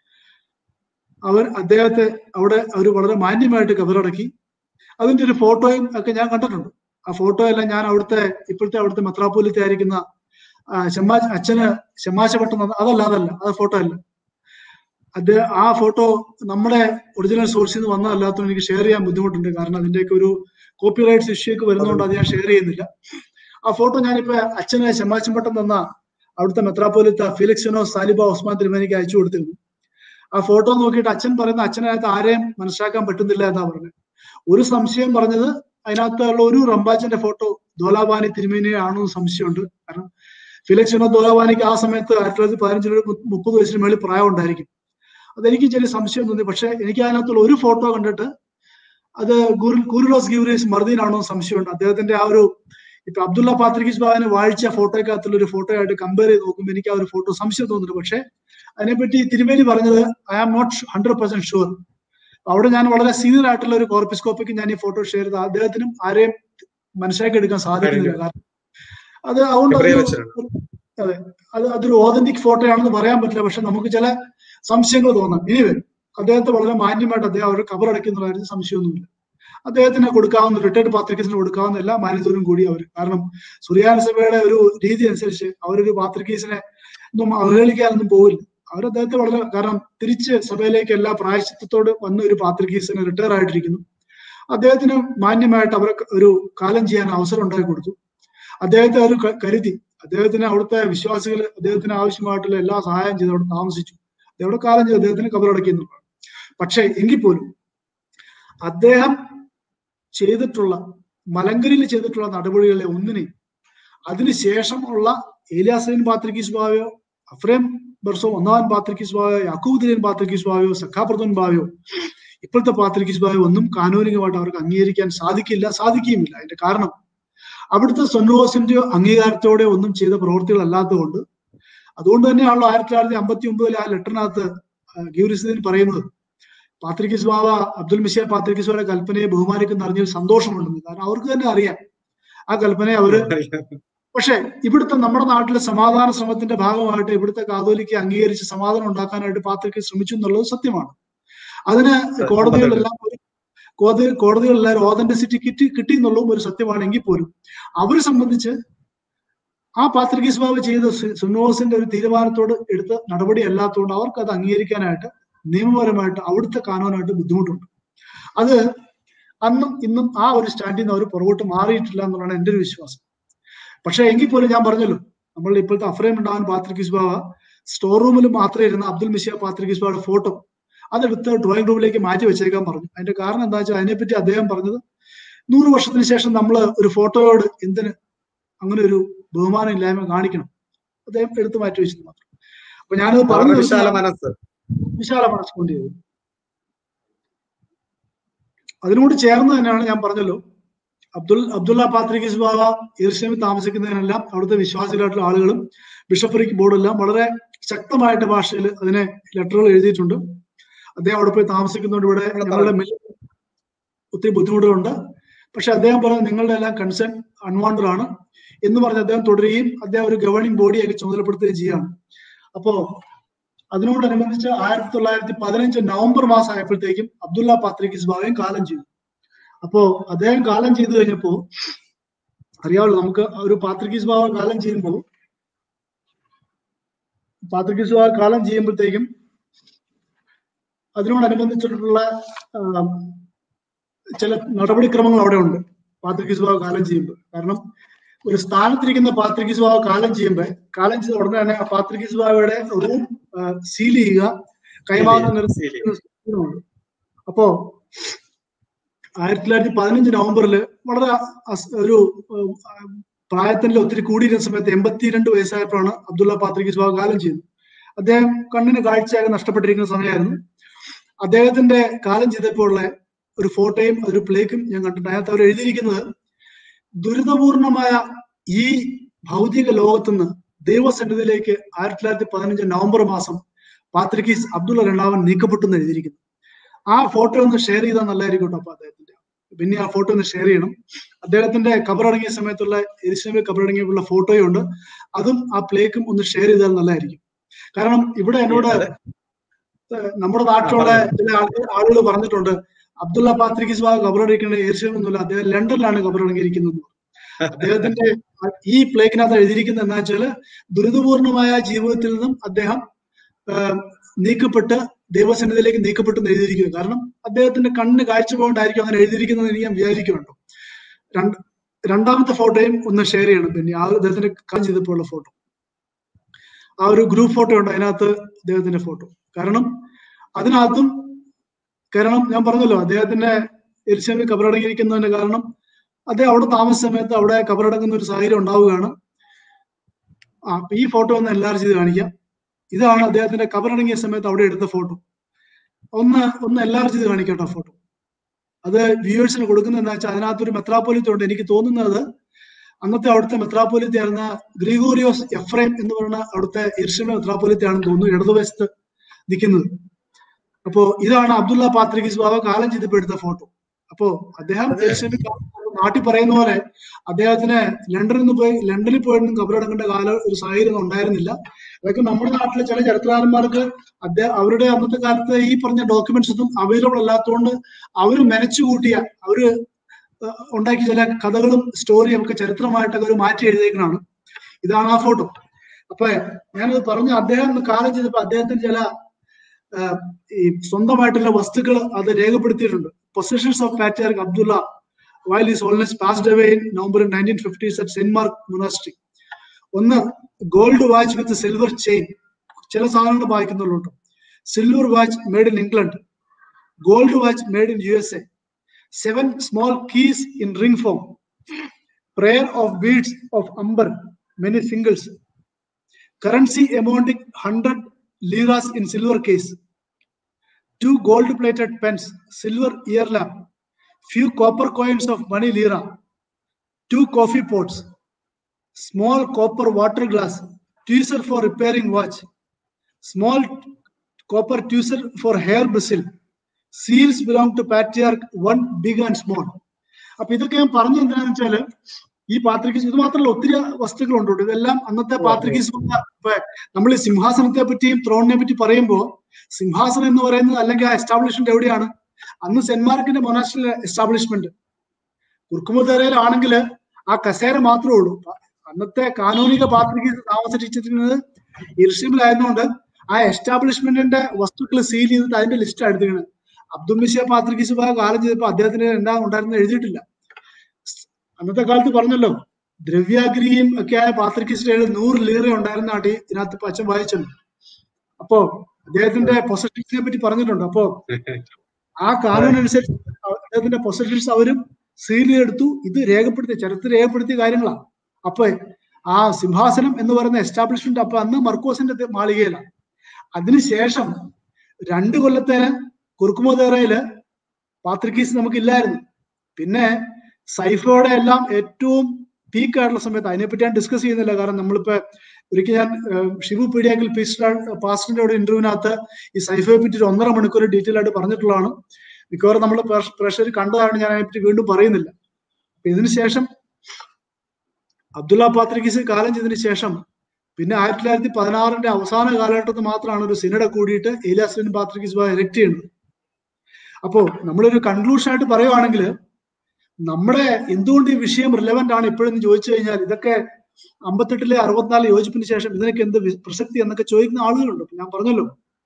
അവർ അദ്ദേഹത്തെ അവിടെ അവർ വളരെ മാന്യമായിട്ട് കബറടക്കി അതിന്റെ ഒരു ഫോട്ടോയും ഒക്കെ ഞാൻ കണ്ടിട്ടുണ്ട് ആ ഫോട്ടോ എല്ലാം ഞാൻ അവിടുത്തെ ഇപ്പോഴത്തെ അവിടുത്തെ മെത്രാപ്പൊലിത്തെ ആയിരിക്കുന്ന ഷെമാ അച്ഛന് ഷെമാശപ്പെട്ട അതല്ല അതല്ല അത് ഫോട്ടോ അല്ല അദ്ദേഹം ആ ഫോട്ടോ നമ്മുടെ ഒറിജിനൽ സോഴ്സിൽ നിന്ന് വന്നതല്ലാത്തതുകൊണ്ട് എനിക്ക് ഷെയർ ചെയ്യാൻ ബുദ്ധിമുട്ടുണ്ട് കാരണം അതിന്റെയൊക്കെ ഒരു കോപ്പിറൈറ്റ്സ് ഇഷ്യൂ ഒക്കെ വരുന്നതുകൊണ്ട് അത് ഞാൻ ഷെയർ ചെയ്യുന്നില്ല ആ ഫോട്ടോ ഞാനിപ്പോ അച്ഛന് ഷെമാശമ്പട്ടം തന്ന അവിടുത്തെ മെത്രാപ്പോലിത്ത ഫിലിക്സിനോ സാലിബ ഉസ്മാൻ തിരുമേനിക്ക് അയച്ചു കൊടുത്തിരുന്നു ആ ഫോട്ടോ നോക്കിയിട്ട് അച്ഛൻ പറയുന്ന അച്ഛനകത്ത് ആരെയും മനസ്സിലാക്കാൻ പറ്റുന്നില്ല എന്നാ പറഞ്ഞത് ഒരു സംശയം പറഞ്ഞത് അതിനകത്തുള്ള ഒരു റംബാച്ചന്റെ ഫോട്ടോ ദോലാബാനി തിരുമേനി ആണെന്ന് സംശയമുണ്ട് കാരണം ഫിലിക്സിനോ ദോലാബാനിക്ക് ആ സമയത്ത് ആയിരത്തി തൊള്ളായിരത്തി പതിനഞ്ചിൽ മുപ്പത് വയസ്സിന് മേളിൽ പ്രായം ഉണ്ടായിരിക്കും അതെനിക്ക് ചെറിയ സംശയം തോന്നി പക്ഷെ എനിക്ക് അതിനകത്തുള്ള ഒരു ഫോട്ടോ കണ്ടിട്ട് അത് ഗുരുലോസ് ഗിവറീസ് മർദീനാണോ സംശയമുണ്ട് അദ്ദേഹത്തിന്റെ ആ ഒരു ഇപ്പൊ അബ്ദുള്ള പാത്രികിസ് ബാബിനെ വായിച്ച ഫോട്ടോക്കകത്തുള്ള ഒരു ഫോട്ടോ ആയിട്ട് കമ്പയർ ചെയ്ത് നോക്കുമ്പോൾ എനിക്ക് ആ ഒരു ഫോട്ടോ സംശയം തോന്നുന്നുണ്ട് പക്ഷെ അതിനെപ്പറ്റി തിരുമേനി പറഞ്ഞത് I am not hundred percent sure അവിടെ ഞാൻ വളരെ സീനിയർ ആയിട്ടുള്ള ഒരു കോർപ്പിസ്കോപ്പിക്ക് ഞാൻ ഈ ഫോട്ടോ ഷെയർ ചെയ്ത് അദ്ദേഹത്തിനും ആരെയും മനസ്സിലാക്കി എടുക്കാൻ സാധിക്കുന്നില്ല കാരണം അത് അതുകൊണ്ട് അതെ അത് അതൊരു ഓതന്റിക് ഫോട്ടോ ആണെന്ന് പറയാൻ പറ്റില്ല പക്ഷെ നമുക്ക് ചില സംശയങ്ങൾ തോന്നാം ഇനി വരും അദ്ദേഹത്തെ വളരെ മാന്യമായിട്ട് അദ്ദേഹം അവർ കബറടക്കുന്ന കാര്യത്തിൽ സംശയമൊന്നുമില്ല അദ്ദേഹത്തിന് കൊടുക്കാവുന്ന റിട്ടയർഡ് പാത്രികസിന് കൊടുക്കാവുന്ന എല്ലാ മാന്യതയോടും കൂടി അവർ കാരണം സുറിയാന സഭയുടെ ഒരു രീതി അനുസരിച്ച് അവരൊരു പാത്രികീസിനെ ഒന്നും അവഹേളിക്കാനൊന്നും പോകില്ല അവർ അദ്ദേഹത്തെ വളരെ കാരണം തിരിച്ച് സഭയിലേക്ക് എല്ലാ പ്രായശ്ചിത്തത്തോട് വന്ന ഒരു പാത്രികീസിന് റിട്ടയർ ആയിട്ടിരിക്കുന്നു അദ്ദേഹത്തിന് മാന്യമായിട്ട് അവർക്ക് ഒരു കാലം ചെയ്യാൻ അവസരം ഉണ്ടാക്കി കൊടുത്തു അദ്ദേഹത്തെ ഒരു കരുതി അദ്ദേഹത്തിന് അവിടുത്തെ വിശ്വാസികൾ അദ്ദേഹത്തിന് ആവശ്യമായിട്ടുള്ള എല്ലാ സഹായം ചെയ്ത് അവിടെ താമസിച്ചു അവിടെ കാലം ചെയ്ത് അദ്ദേഹത്തിന് കബറടക്കിയെന്നുള്ളതാണ് പക്ഷേ എങ്കിൽ പോലും അദ്ദേഹം ചെയ്തിട്ടുള്ള മലങ്കരിയിൽ ചെയ്തിട്ടുള്ള നടപടികളെ ഒന്നിനെയും അതിനുശേഷമുള്ള ഏലിയാസൈൻ പാത്രിക്കീസ് ബാവയോ അഫ്രേം ബർസോ ഒന്നാമൻ പാത്രിക്കീസ് ബാവയോ യാക്കൂബുദ്ദീൻ പാത്രിക്കീസ് ബാവയോ സഖാപ്രദൻ ബാവയോ ഇപ്പോഴത്തെ പാത്രിക്കീസ് ബാവയോ ഒന്നും കാനൂനികമായിട്ട് അവർക്ക് അംഗീകരിക്കാൻ സാധിക്കില്ല സാധിക്കുകയുമില്ല അതിന്റെ കാരണം അവിടുത്തെ സൊന്നോസിന്റെയോ അംഗീകാരത്തോടെ ഒന്നും ചെയ്ത പ്രവൃത്തികളല്ലാത്തതുകൊണ്ട് അതുകൊണ്ട് തന്നെയാണല്ലോ ആയിരത്തി തൊള്ളായിരത്തി അമ്പത്തി ഒമ്പതിൽ ആ ലെറ്ററിനകത്ത് ഗീറിസുദ്ദീൻ പറയുന്നത് പാത്രിക്കിസ് ബാബ അബ്ദുൽ മിഷിയ പാത്രിക്കിസ് ബാബയുടെ കൽപ്പനയെ ബഹുമാനിക്കുന്ന അറിഞ്ഞൊരു സന്തോഷമുണ്ടെന്ന് കാരണം അവർക്ക് തന്നെ അറിയാം ആ കൽപ്പനയെ അവര് പക്ഷെ ഇവിടുത്തെ നമ്മുടെ നാട്ടിലെ സമാധാന ശ്രമത്തിന്റെ ഭാഗമായിട്ട് ഇവിടുത്തെ കാതോലിക്ക് അംഗീകരിച്ച് സമാധാനം ഉണ്ടാക്കാനായിട്ട് പാത്രിക്ക് ശ്രമിച്ചു എന്നുള്ളത് സത്യമാണ് അതിന് കോടതികളെല്ലാം ഒരു കോടതി കോടതികളെല്ലാം ഓതന്റിസിറ്റി കിട്ടി കിട്ടി എന്നുള്ളതും ഒരു സത്യമാണെങ്കിൽ പോലും അവരെ സംബന്ധിച്ച് ആ പാത്രികീസ് ബാബു ചെയ്ത സുനോസിന്റെ ഒരു തീരുമാനത്തോട് എടുത്ത നടപടി അല്ലാത്തതുകൊണ്ട് അവർക്ക് അത് അംഗീകരിക്കാനായിട്ട് നിയമപരമായിട്ട് അവിടുത്തെ കാനോനായിട്ട് ബുദ്ധിമുട്ടുണ്ട് അത് അന്നും ഇന്നും ആ ഒരു സ്റ്റാൻഡിൽ നിന്ന് അവർ പുറകോട്ട് മാറിയിട്ടില്ല എന്നുള്ളതാണ് എൻ്റെ ഒരു വിശ്വാസം പക്ഷെ എങ്കിൽ പോലും ഞാൻ പറഞ്ഞല്ലോ നമ്മൾ ഇപ്പോഴത്തെ അഫ്രേം ഉണ്ടാവാൻ പാത്രികീസ് ബാബ സ്റ്റോർ റൂമിൽ മാത്രം ഇരുന്ന അബ്ദുൽ മിഷിയ പാത്രികീസ് ബാബയുടെ ഫോട്ടോ അതെടുത്ത് ഡ്രോയിങ് റൂമിലേക്ക് മാറ്റി വെച്ചേക്കാൻ പറഞ്ഞു അതിന്റെ കാരണം എന്താ വെച്ചാൽ അതിനെപ്പറ്റി അദ്ദേഹം പറഞ്ഞത് നൂറ് വർഷത്തിന് ശേഷം നമ്മൾ ഒരു ഫോട്ടോയോട് എന്തിന് അങ്ങനെ ഒരു ബഹുമാനം ഇല്ലായ്മ കാണിക്കണം അദ്ദേഹം എടുത്തു മാറ്റി വെച്ചത് മാത്രം അപ്പൊ ഞാനത് പറഞ്ഞു വിശാല മനസ്സ് വിശാല മനസ്സുകൊണ്ട് ചെയ്തത് അതിനോട് ചേർന്ന് തന്നെയാണ് ഞാൻ പറഞ്ഞല്ലോ അബ്ദുൽ അബ്ദുള്ള പാത്രികിസ് ബാബ ഈർഷ്യമിൽ താമസിക്കുന്നതിനെല്ലാം അവിടുത്തെ വിശ്വാസികളായിട്ടുള്ള ആളുകളും ബിഷപ്പറിക്ക് ബോർഡെല്ലാം വളരെ ശക്തമായിട്ട് ഭാഷയിൽ അതിനെ ലെറ്ററുകൾ എഴുതിയിട്ടുണ്ട് അദ്ദേഹം അവിടെ പോയി താമസിക്കുന്നതുകൊണ്ട് ഇവിടെ ഞങ്ങളുടെ ഒത്തിരി ബുദ്ധിമുട്ടുകളുണ്ട് പക്ഷെ അദ്ദേഹം പറഞ്ഞത് നിങ്ങളുടെ എല്ലാം കൺസേൺ അൺവാണ്ടഡ് ആണ് എന്ന് പറഞ്ഞ് അദ്ദേഹം തുടരുകയും അദ്ദേഹം ഒരു ഗവേണിംഗ് ബോഡിയൊക്കെ ചുമതലപ്പെടുത്തുകയും ചെയ്യാണ് അപ്പോ അതിനോടനുബന്ധിച്ച് ആയിരത്തി തൊള്ളായിരത്തി പതിനഞ്ച് നവംബർ മാസം ആയപ്പോഴത്തേക്കും അബ്ദുള്ള പാത്രിക്കിസ് ബാബയും കാലം ചെയ്തു അപ്പോ അദ്ദേഹം കാലം ചെയ്തു കഴിഞ്ഞപ്പോ അറിയാമല്ലോ നമുക്ക് ഒരു പാത്രിക്കിസ് ബാബ കാലം ചെയ്യുമ്പോൾ പാത്രിക്കിസ് ബാബ കാലം ചെയ്യുമ്പോഴത്തേക്കും അതിനോടനുബന്ധിച്ചിട്ടുള്ള ചില നടപടിക്രമങ്ങൾ അവിടെ ഉണ്ട് പാത്രിക്കിസ് ബാബ കാലം ചെയ്യുമ്പോൾ കാരണം ഒരു സ്ഥാനത്തിരിക്കുന്ന പാത്രിക്കിസ് ബാബ കാലം ചെയ്യുമ്പോൾ കാലം ചെയ്ത ഉടനെ തന്നെ ആ പാത്രിക്കിസ് ബാബയുടെ റൂം സീൽ ചെയ്യുക കൈമാറുന്ന അപ്പോ ആയിരത്തി തൊള്ളായിരത്തി പതിനഞ്ച് നവംബറിൽ വളരെ ഒരു പ്രായത്തിന്റെ ഒത്തിരി കൂടിയിരുന്ന സമയത്ത് എൺപത്തിരണ്ട് വയസ്സായപ്പോഴാണ് അബ്ദുള്ള പാത്രിക്കിസ് ബാബ കാലം ചെയ്യുന്നത് അദ്ദേഹം കണ്ണിന് കാഴ്ചയാകെ നഷ്ടപ്പെട്ടിരിക്കുന്ന സമയമായിരുന്നു അദ്ദേഹത്തിന്റെ കാലം ചെയ്തപ്പോൾ ഉള്ള ഒരു ഫോട്ടോയും ഒരു പ്ലേക്കും ഞാൻ കണ്ടിട്ടുണ്ട് അതിനകത്ത് അവർ എഴുതിയിരിക്കുന്നത് ദുരിതപൂർണമായ ഈ ഭൗതിക ലോകത്തുനിന്ന് ദൈവസന്നിധിയിലേക്ക് ആയിരത്തി തൊള്ളായിരത്തി പതിനഞ്ച് നവംബർ മാസം പാത്രിക്കീസ് അബ്ദുള്ള രണ്ടാമൻ നീക്കപ്പെട്ടു എന്ന് എഴുതിയിരിക്കുന്നു ആ ഫോട്ടോ ഒന്ന് ഷെയർ ചെയ്താൽ നല്ലതായിരിക്കും കേട്ടോ അപ്പൊ അദ്ദേഹത്തിന്റെ പിന്നെ ആ ഫോട്ടോ ഒന്ന് ഷെയർ ചെയ്യണം അദ്ദേഹത്തിന്റെ കബറടങ്ങിയ സമയത്തുള്ള എരിശിനബി കബറടങ്ങിയുള്ള ഫോട്ടോയും ഉണ്ട് അതും ആ പ്ലേക്കും ഒന്ന് ഷെയർ ചെയ്താൽ നല്ലതായിരിക്കും കാരണം ഇവിടെ എന്നോട് നമ്മുടെ നാട്ടിലുള്ള ചില ആളുകൾ പറഞ്ഞിട്ടുണ്ട് അബ്ദുള്ള പാത്രിക്കിസ് ബാബ് കബറടങ്ങിക്കേണ്ട എരിശിനൊന്നുമില്ല അദ്ദേഹം ലണ്ടനിലാണ് കബറടങ്ങിയിരിക്കുന്നത് അദ്ദേഹത്തിന്റെ ഈ പ്ലേക്കിനകത്ത് എഴുതിയിരിക്കുന്നത് എന്താ വെച്ചാല് ദുരിതപൂർണമായ ജീവിതത്തിൽ നിന്നും അദ്ദേഹം നീക്കപ്പെട്ട് ദൈവസന്നിധിയിലേക്ക് നീക്കപ്പെട്ടു എന്ന് എഴുതിയിരിക്കുന്നത് കാരണം അദ്ദേഹത്തിന്റെ കണ്ണ് കാഴ്ച പോകൊണ്ടായിരിക്കും അങ്ങനെ എഴുതിയിരിക്കുന്നത് ഞാൻ വിചാരിക്കുന്നുണ്ടോ രണ്ട് രണ്ടാമത്തെ ഫോട്ടോയും ഒന്ന് ഷെയർ ചെയ്യണം പിന്നെ ആ അദ്ദേഹത്തിന്റെ കാര്യം ചെയ്തപ്പോഴുള്ള ഫോട്ടോ ആ ഒരു ഗ്രൂപ്പ് ഫോട്ടോ ഉണ്ട് അതിനകത്ത് അദ്ദേഹത്തിന്റെ ഫോട്ടോ കാരണം അതിനകത്തും കാരണം ഞാൻ പറഞ്ഞല്ലോ അദ്ദേഹത്തിന്റെ എരിശാമി കബറടങ്ങിയിരിക്കുന്നതിന്റെ കാരണം അദ്ദേഹം അവിടെ താമസ സമയത്ത് അവിടെ കബറടങ്ങുന്ന ഒരു സാഹചര്യം ഉണ്ടാവുകയാണ് ആ ഈ ഫോട്ടോ ഒന്ന് എല്ലാവരും ചെയ്ത് കാണിക്കാം ഇതാണ് അദ്ദേഹത്തിന്റെ കബറടങ്ങിയ സമയത്ത് അവിടെ എടുത്ത ഫോട്ടോ ഒന്ന് ഒന്ന് എല്ലാവരും ചെയ്ത് കാണിക്കട്ടോ ഫോട്ടോ അത് വ്യൂവേഴ്സിന് കൊടുക്കുന്നത് എന്താ വെച്ചാൽ അതിനകത്തൊരു മെത്രാപ്പോലിത്ത ഉണ്ട് എനിക്ക് തോന്നുന്നത് അന്നത്തെ അവിടുത്തെ മെത്രാപ്പോലിത്ത ആയിരുന്ന ഗ്രിഗോറിയോസ് എഫ്രൈം എന്ന് പറയുന്ന അവിടുത്തെ ഇർഷമ മെത്രാപ്പോലിത്തയാണെന്ന് തോന്നുന്നു ഇടതുവശത്ത് നിൽക്കുന്നത് അപ്പോ ഇതാണ് അബ്ദുള്ള പാത്രികിസ് ബാബ കാലം ചെയ്തപ്പോ എടുത്ത ഫോട്ടോ അപ്പോ അദ്ദേഹം നാട്ടിൽ പറയുന്ന പോലെ അദ്ദേഹത്തിന് ലണ്ടനിൽ നിന്ന് പോയി ലണ്ടനിൽ പോയിട്ടും കബറടങ്ങേണ്ട കാല ഒരു സാഹചര്യം ഉണ്ടായിരുന്നില്ല അതൊക്കെ നമ്മുടെ നാട്ടിലെ ചില ചരിത്രകാരന്മാർക്ക് അദ്ദേഹം അവരുടെ അന്നത്തെ കാലത്ത് ഈ പറഞ്ഞ ഡോക്യുമെന്റ്സ് ഒന്നും അവൈലബിൾ അല്ലാത്തതുകൊണ്ട് അവർ മെനച്ചു കൂട്ടിയ അവര് ഉണ്ടാക്കിയ ചില കഥകളും സ്റ്റോറിയും ഒക്കെ ചരിത്രമായിട്ടൊക്കെ ഒരു മാറ്റി എഴുതിയേക്കണാണ് ഇതാണ് ആ ഫോട്ടോ അപ്പൊ ഞാനത് പറഞ്ഞു അദ്ദേഹം കാലം ചെയ്തപ്പോ അദ്ദേഹത്തിന് ചില ഈ സ്വന്തമായിട്ടുള്ള വസ്തുക്കൾ അത് രേഖപ്പെടുത്തിയിട്ടുണ്ട് positions of patriarch Abdullah while his holiness passed away in November 1950s at St. Mark Monastery. ഒന്ന് gold watch with silver chain ചില സാധനങ്ങൾ വായിക്കുന്നുള്ളൂ കേട്ടോ silver watch made in England gold watch made in U S A seven small keys in ring form prayer of beads of amber many singles currency amounting hundred liras in silver case two gold plated pens silver ear lamp few copper coins of money lira, two coffee pots, small copper water glass, tweezer for repairing watch, small copper tweezer for hair bristle, seals belong to patriarch one big and small. അപ്പൊ ഇതൊക്കെ ഞാൻ പറഞ്ഞു എന്തിനാന്ന് വെച്ചാല് ഈ പാത്രികീസ് ഇത് മാത്രമല്ല ഒത്തിരി വസ്തുക്കളുണ്ട് കേട്ടോ. ഇതെല്ലാം അന്നത്തെ പാത്രികീസ് ഇപ്പൊ നമ്മൾ ഈ സിംഹാസനത്തെ പറ്റിയും ത്രോണിനെ പറ്റി പറയുമ്പോൾ സിംഹാസനം എന്ന് പറയുന്നത് അല്ലെങ്കിൽ ആ എസ്റ്റാബ്ലിഷ്മെന്റ് എവിടെയാണ് അന്ന് സെന്റ് മാർക്കിന്റെ മൊനാസ്ട്രൽ എസ്റ്റാബ്ലിഷ്മെന്റ് കുർക്കുമതേരയിലാണെങ്കിൽ ആ കസേര മാത്രമേ ഉള്ളൂ അന്നത്തെ കാനൂനിക പാത്രികീസ് താമസിച്ചിരുന്നത് ഇർഷിമിലായതുകൊണ്ട് ആ എസ്റ്റാബ്ലിഷ്മെന്റിന്റെ വസ്തുക്കൾ സീൽ ചെയ്തിട്ട് അതിന്റെ ലിസ്റ്റ് എടുത്തിരിക്കുന്നത് അബ്ദുൽ മിഷിയ പാത്രികീസ് കാലം ചെയ്തപ്പോൾ അദ്ദേഹത്തിന് എന്താ ഉണ്ടായിരുന്നത് എഴുതിയിട്ടില്ല അന്നത്തെ കാലത്ത് പറഞ്ഞല്ലോ ദ്രവ്യാഗ്രിയും ഒക്കെ ആയ പാത്രികീസിന്റെ നൂറ് ലീറ ഉണ്ടായിരുന്ന ആട്ടി ഇതിനകത്ത് അച്ഛൻ വായിച്ചല്ലോ അപ്പോ അദ്ദേഹത്തിന്റെ പൊസഷൻസിനെ പറ്റി പറഞ്ഞിട്ടുണ്ട് അപ്പോ ആ കാനൂൻ അനുസരിച്ച് അദ്ദേഹത്തിന്റെ പൊസഷൻസ് അവരും സീൽ ചെയ്തെടുത്തു ഇത് രേഖപ്പെടുത്തിയ ചരിത്രം രേഖപ്പെടുത്തിയ കാര്യങ്ങളാണ് അപ്പൊ ആ സിംഹാസനം എന്ന് പറയുന്ന എസ്റ്റാബ്ലിഷ്മെന്റ് അപ്പൊ അന്ന് മർക്കോസിന്റെ മാളികയിലാണ് അതിനുശേഷം രണ്ട് കൊല്ലത്തേന് കുറുക്കുമോതേറയില് പാത്രിക്കീസ് നമുക്കില്ലായിരുന്നു പിന്നെ സൈഫോടെ എല്ലാം ഏറ്റവും പീക്ക് ആയിട്ടുള്ള സമയത്ത് അതിനെപ്പറ്റി ഞാൻ ഡിസ്കസ് ചെയ്യുന്നില്ല കാരണം നമ്മളിപ്പോ ഒരിക്കൽ ഞാൻ ഷിബു പീഡിയാക്കിൽ പാസ്റ്റിന്റെ ഒരു ഇന്റർവ്യൂവിനകത്ത് ഈ സൈഫയെ പറ്റി ഒരു ഒന്നര മണിക്കൂർ ഡീറ്റെയിൽ ആയിട്ട് പറഞ്ഞിട്ടുള്ളതാണ് മിക്കവാറും നമ്മൾ പ്രേക്ഷകർ കണ്ടതാണ് ഞാൻ അതിനെപ്പറ്റി വീണ്ടും പറയുന്നില്ല അപ്പൊ ഇതിനു ശേഷം അബ്ദുള്ള പാത്രിക്കീസ് കാലം ചെയ്തതിനു ശേഷം പിന്നെ ആയിരത്തി തൊള്ളായിരത്തി പതിനാറിന്റെ അവസാന കാലഘട്ടത്തിൽ മാത്രമാണ് ഒരു സിനഡ കൂടിയിട്ട് ഏലിയാസ്ലിൻ പാത്രിക്കീസ് എലക്ട് ചെയ്യുന്നത് അപ്പോ നമ്മളൊരു കൺക്ലൂഷൻ ആയിട്ട് പറയുവാണെങ്കിൽ നമ്മുടെ എന്തുകൊണ്ട് ഈ വിഷയം റിലവന്റ് ആണ് ഇപ്പോഴെന്ന് ചോദിച്ചു കഴിഞ്ഞാൽ ഇതൊക്കെ അമ്പത്തെട്ടിലെ അറുപത്തിനാല് യോജിപ്പിന് ശേഷം ഇതിനൊക്കെ എന്ത് പ്രസക്തി എന്നൊക്കെ ചോദിക്കുന്ന ആളുകളുണ്ട് ഞാൻ പറഞ്ഞല്ലോ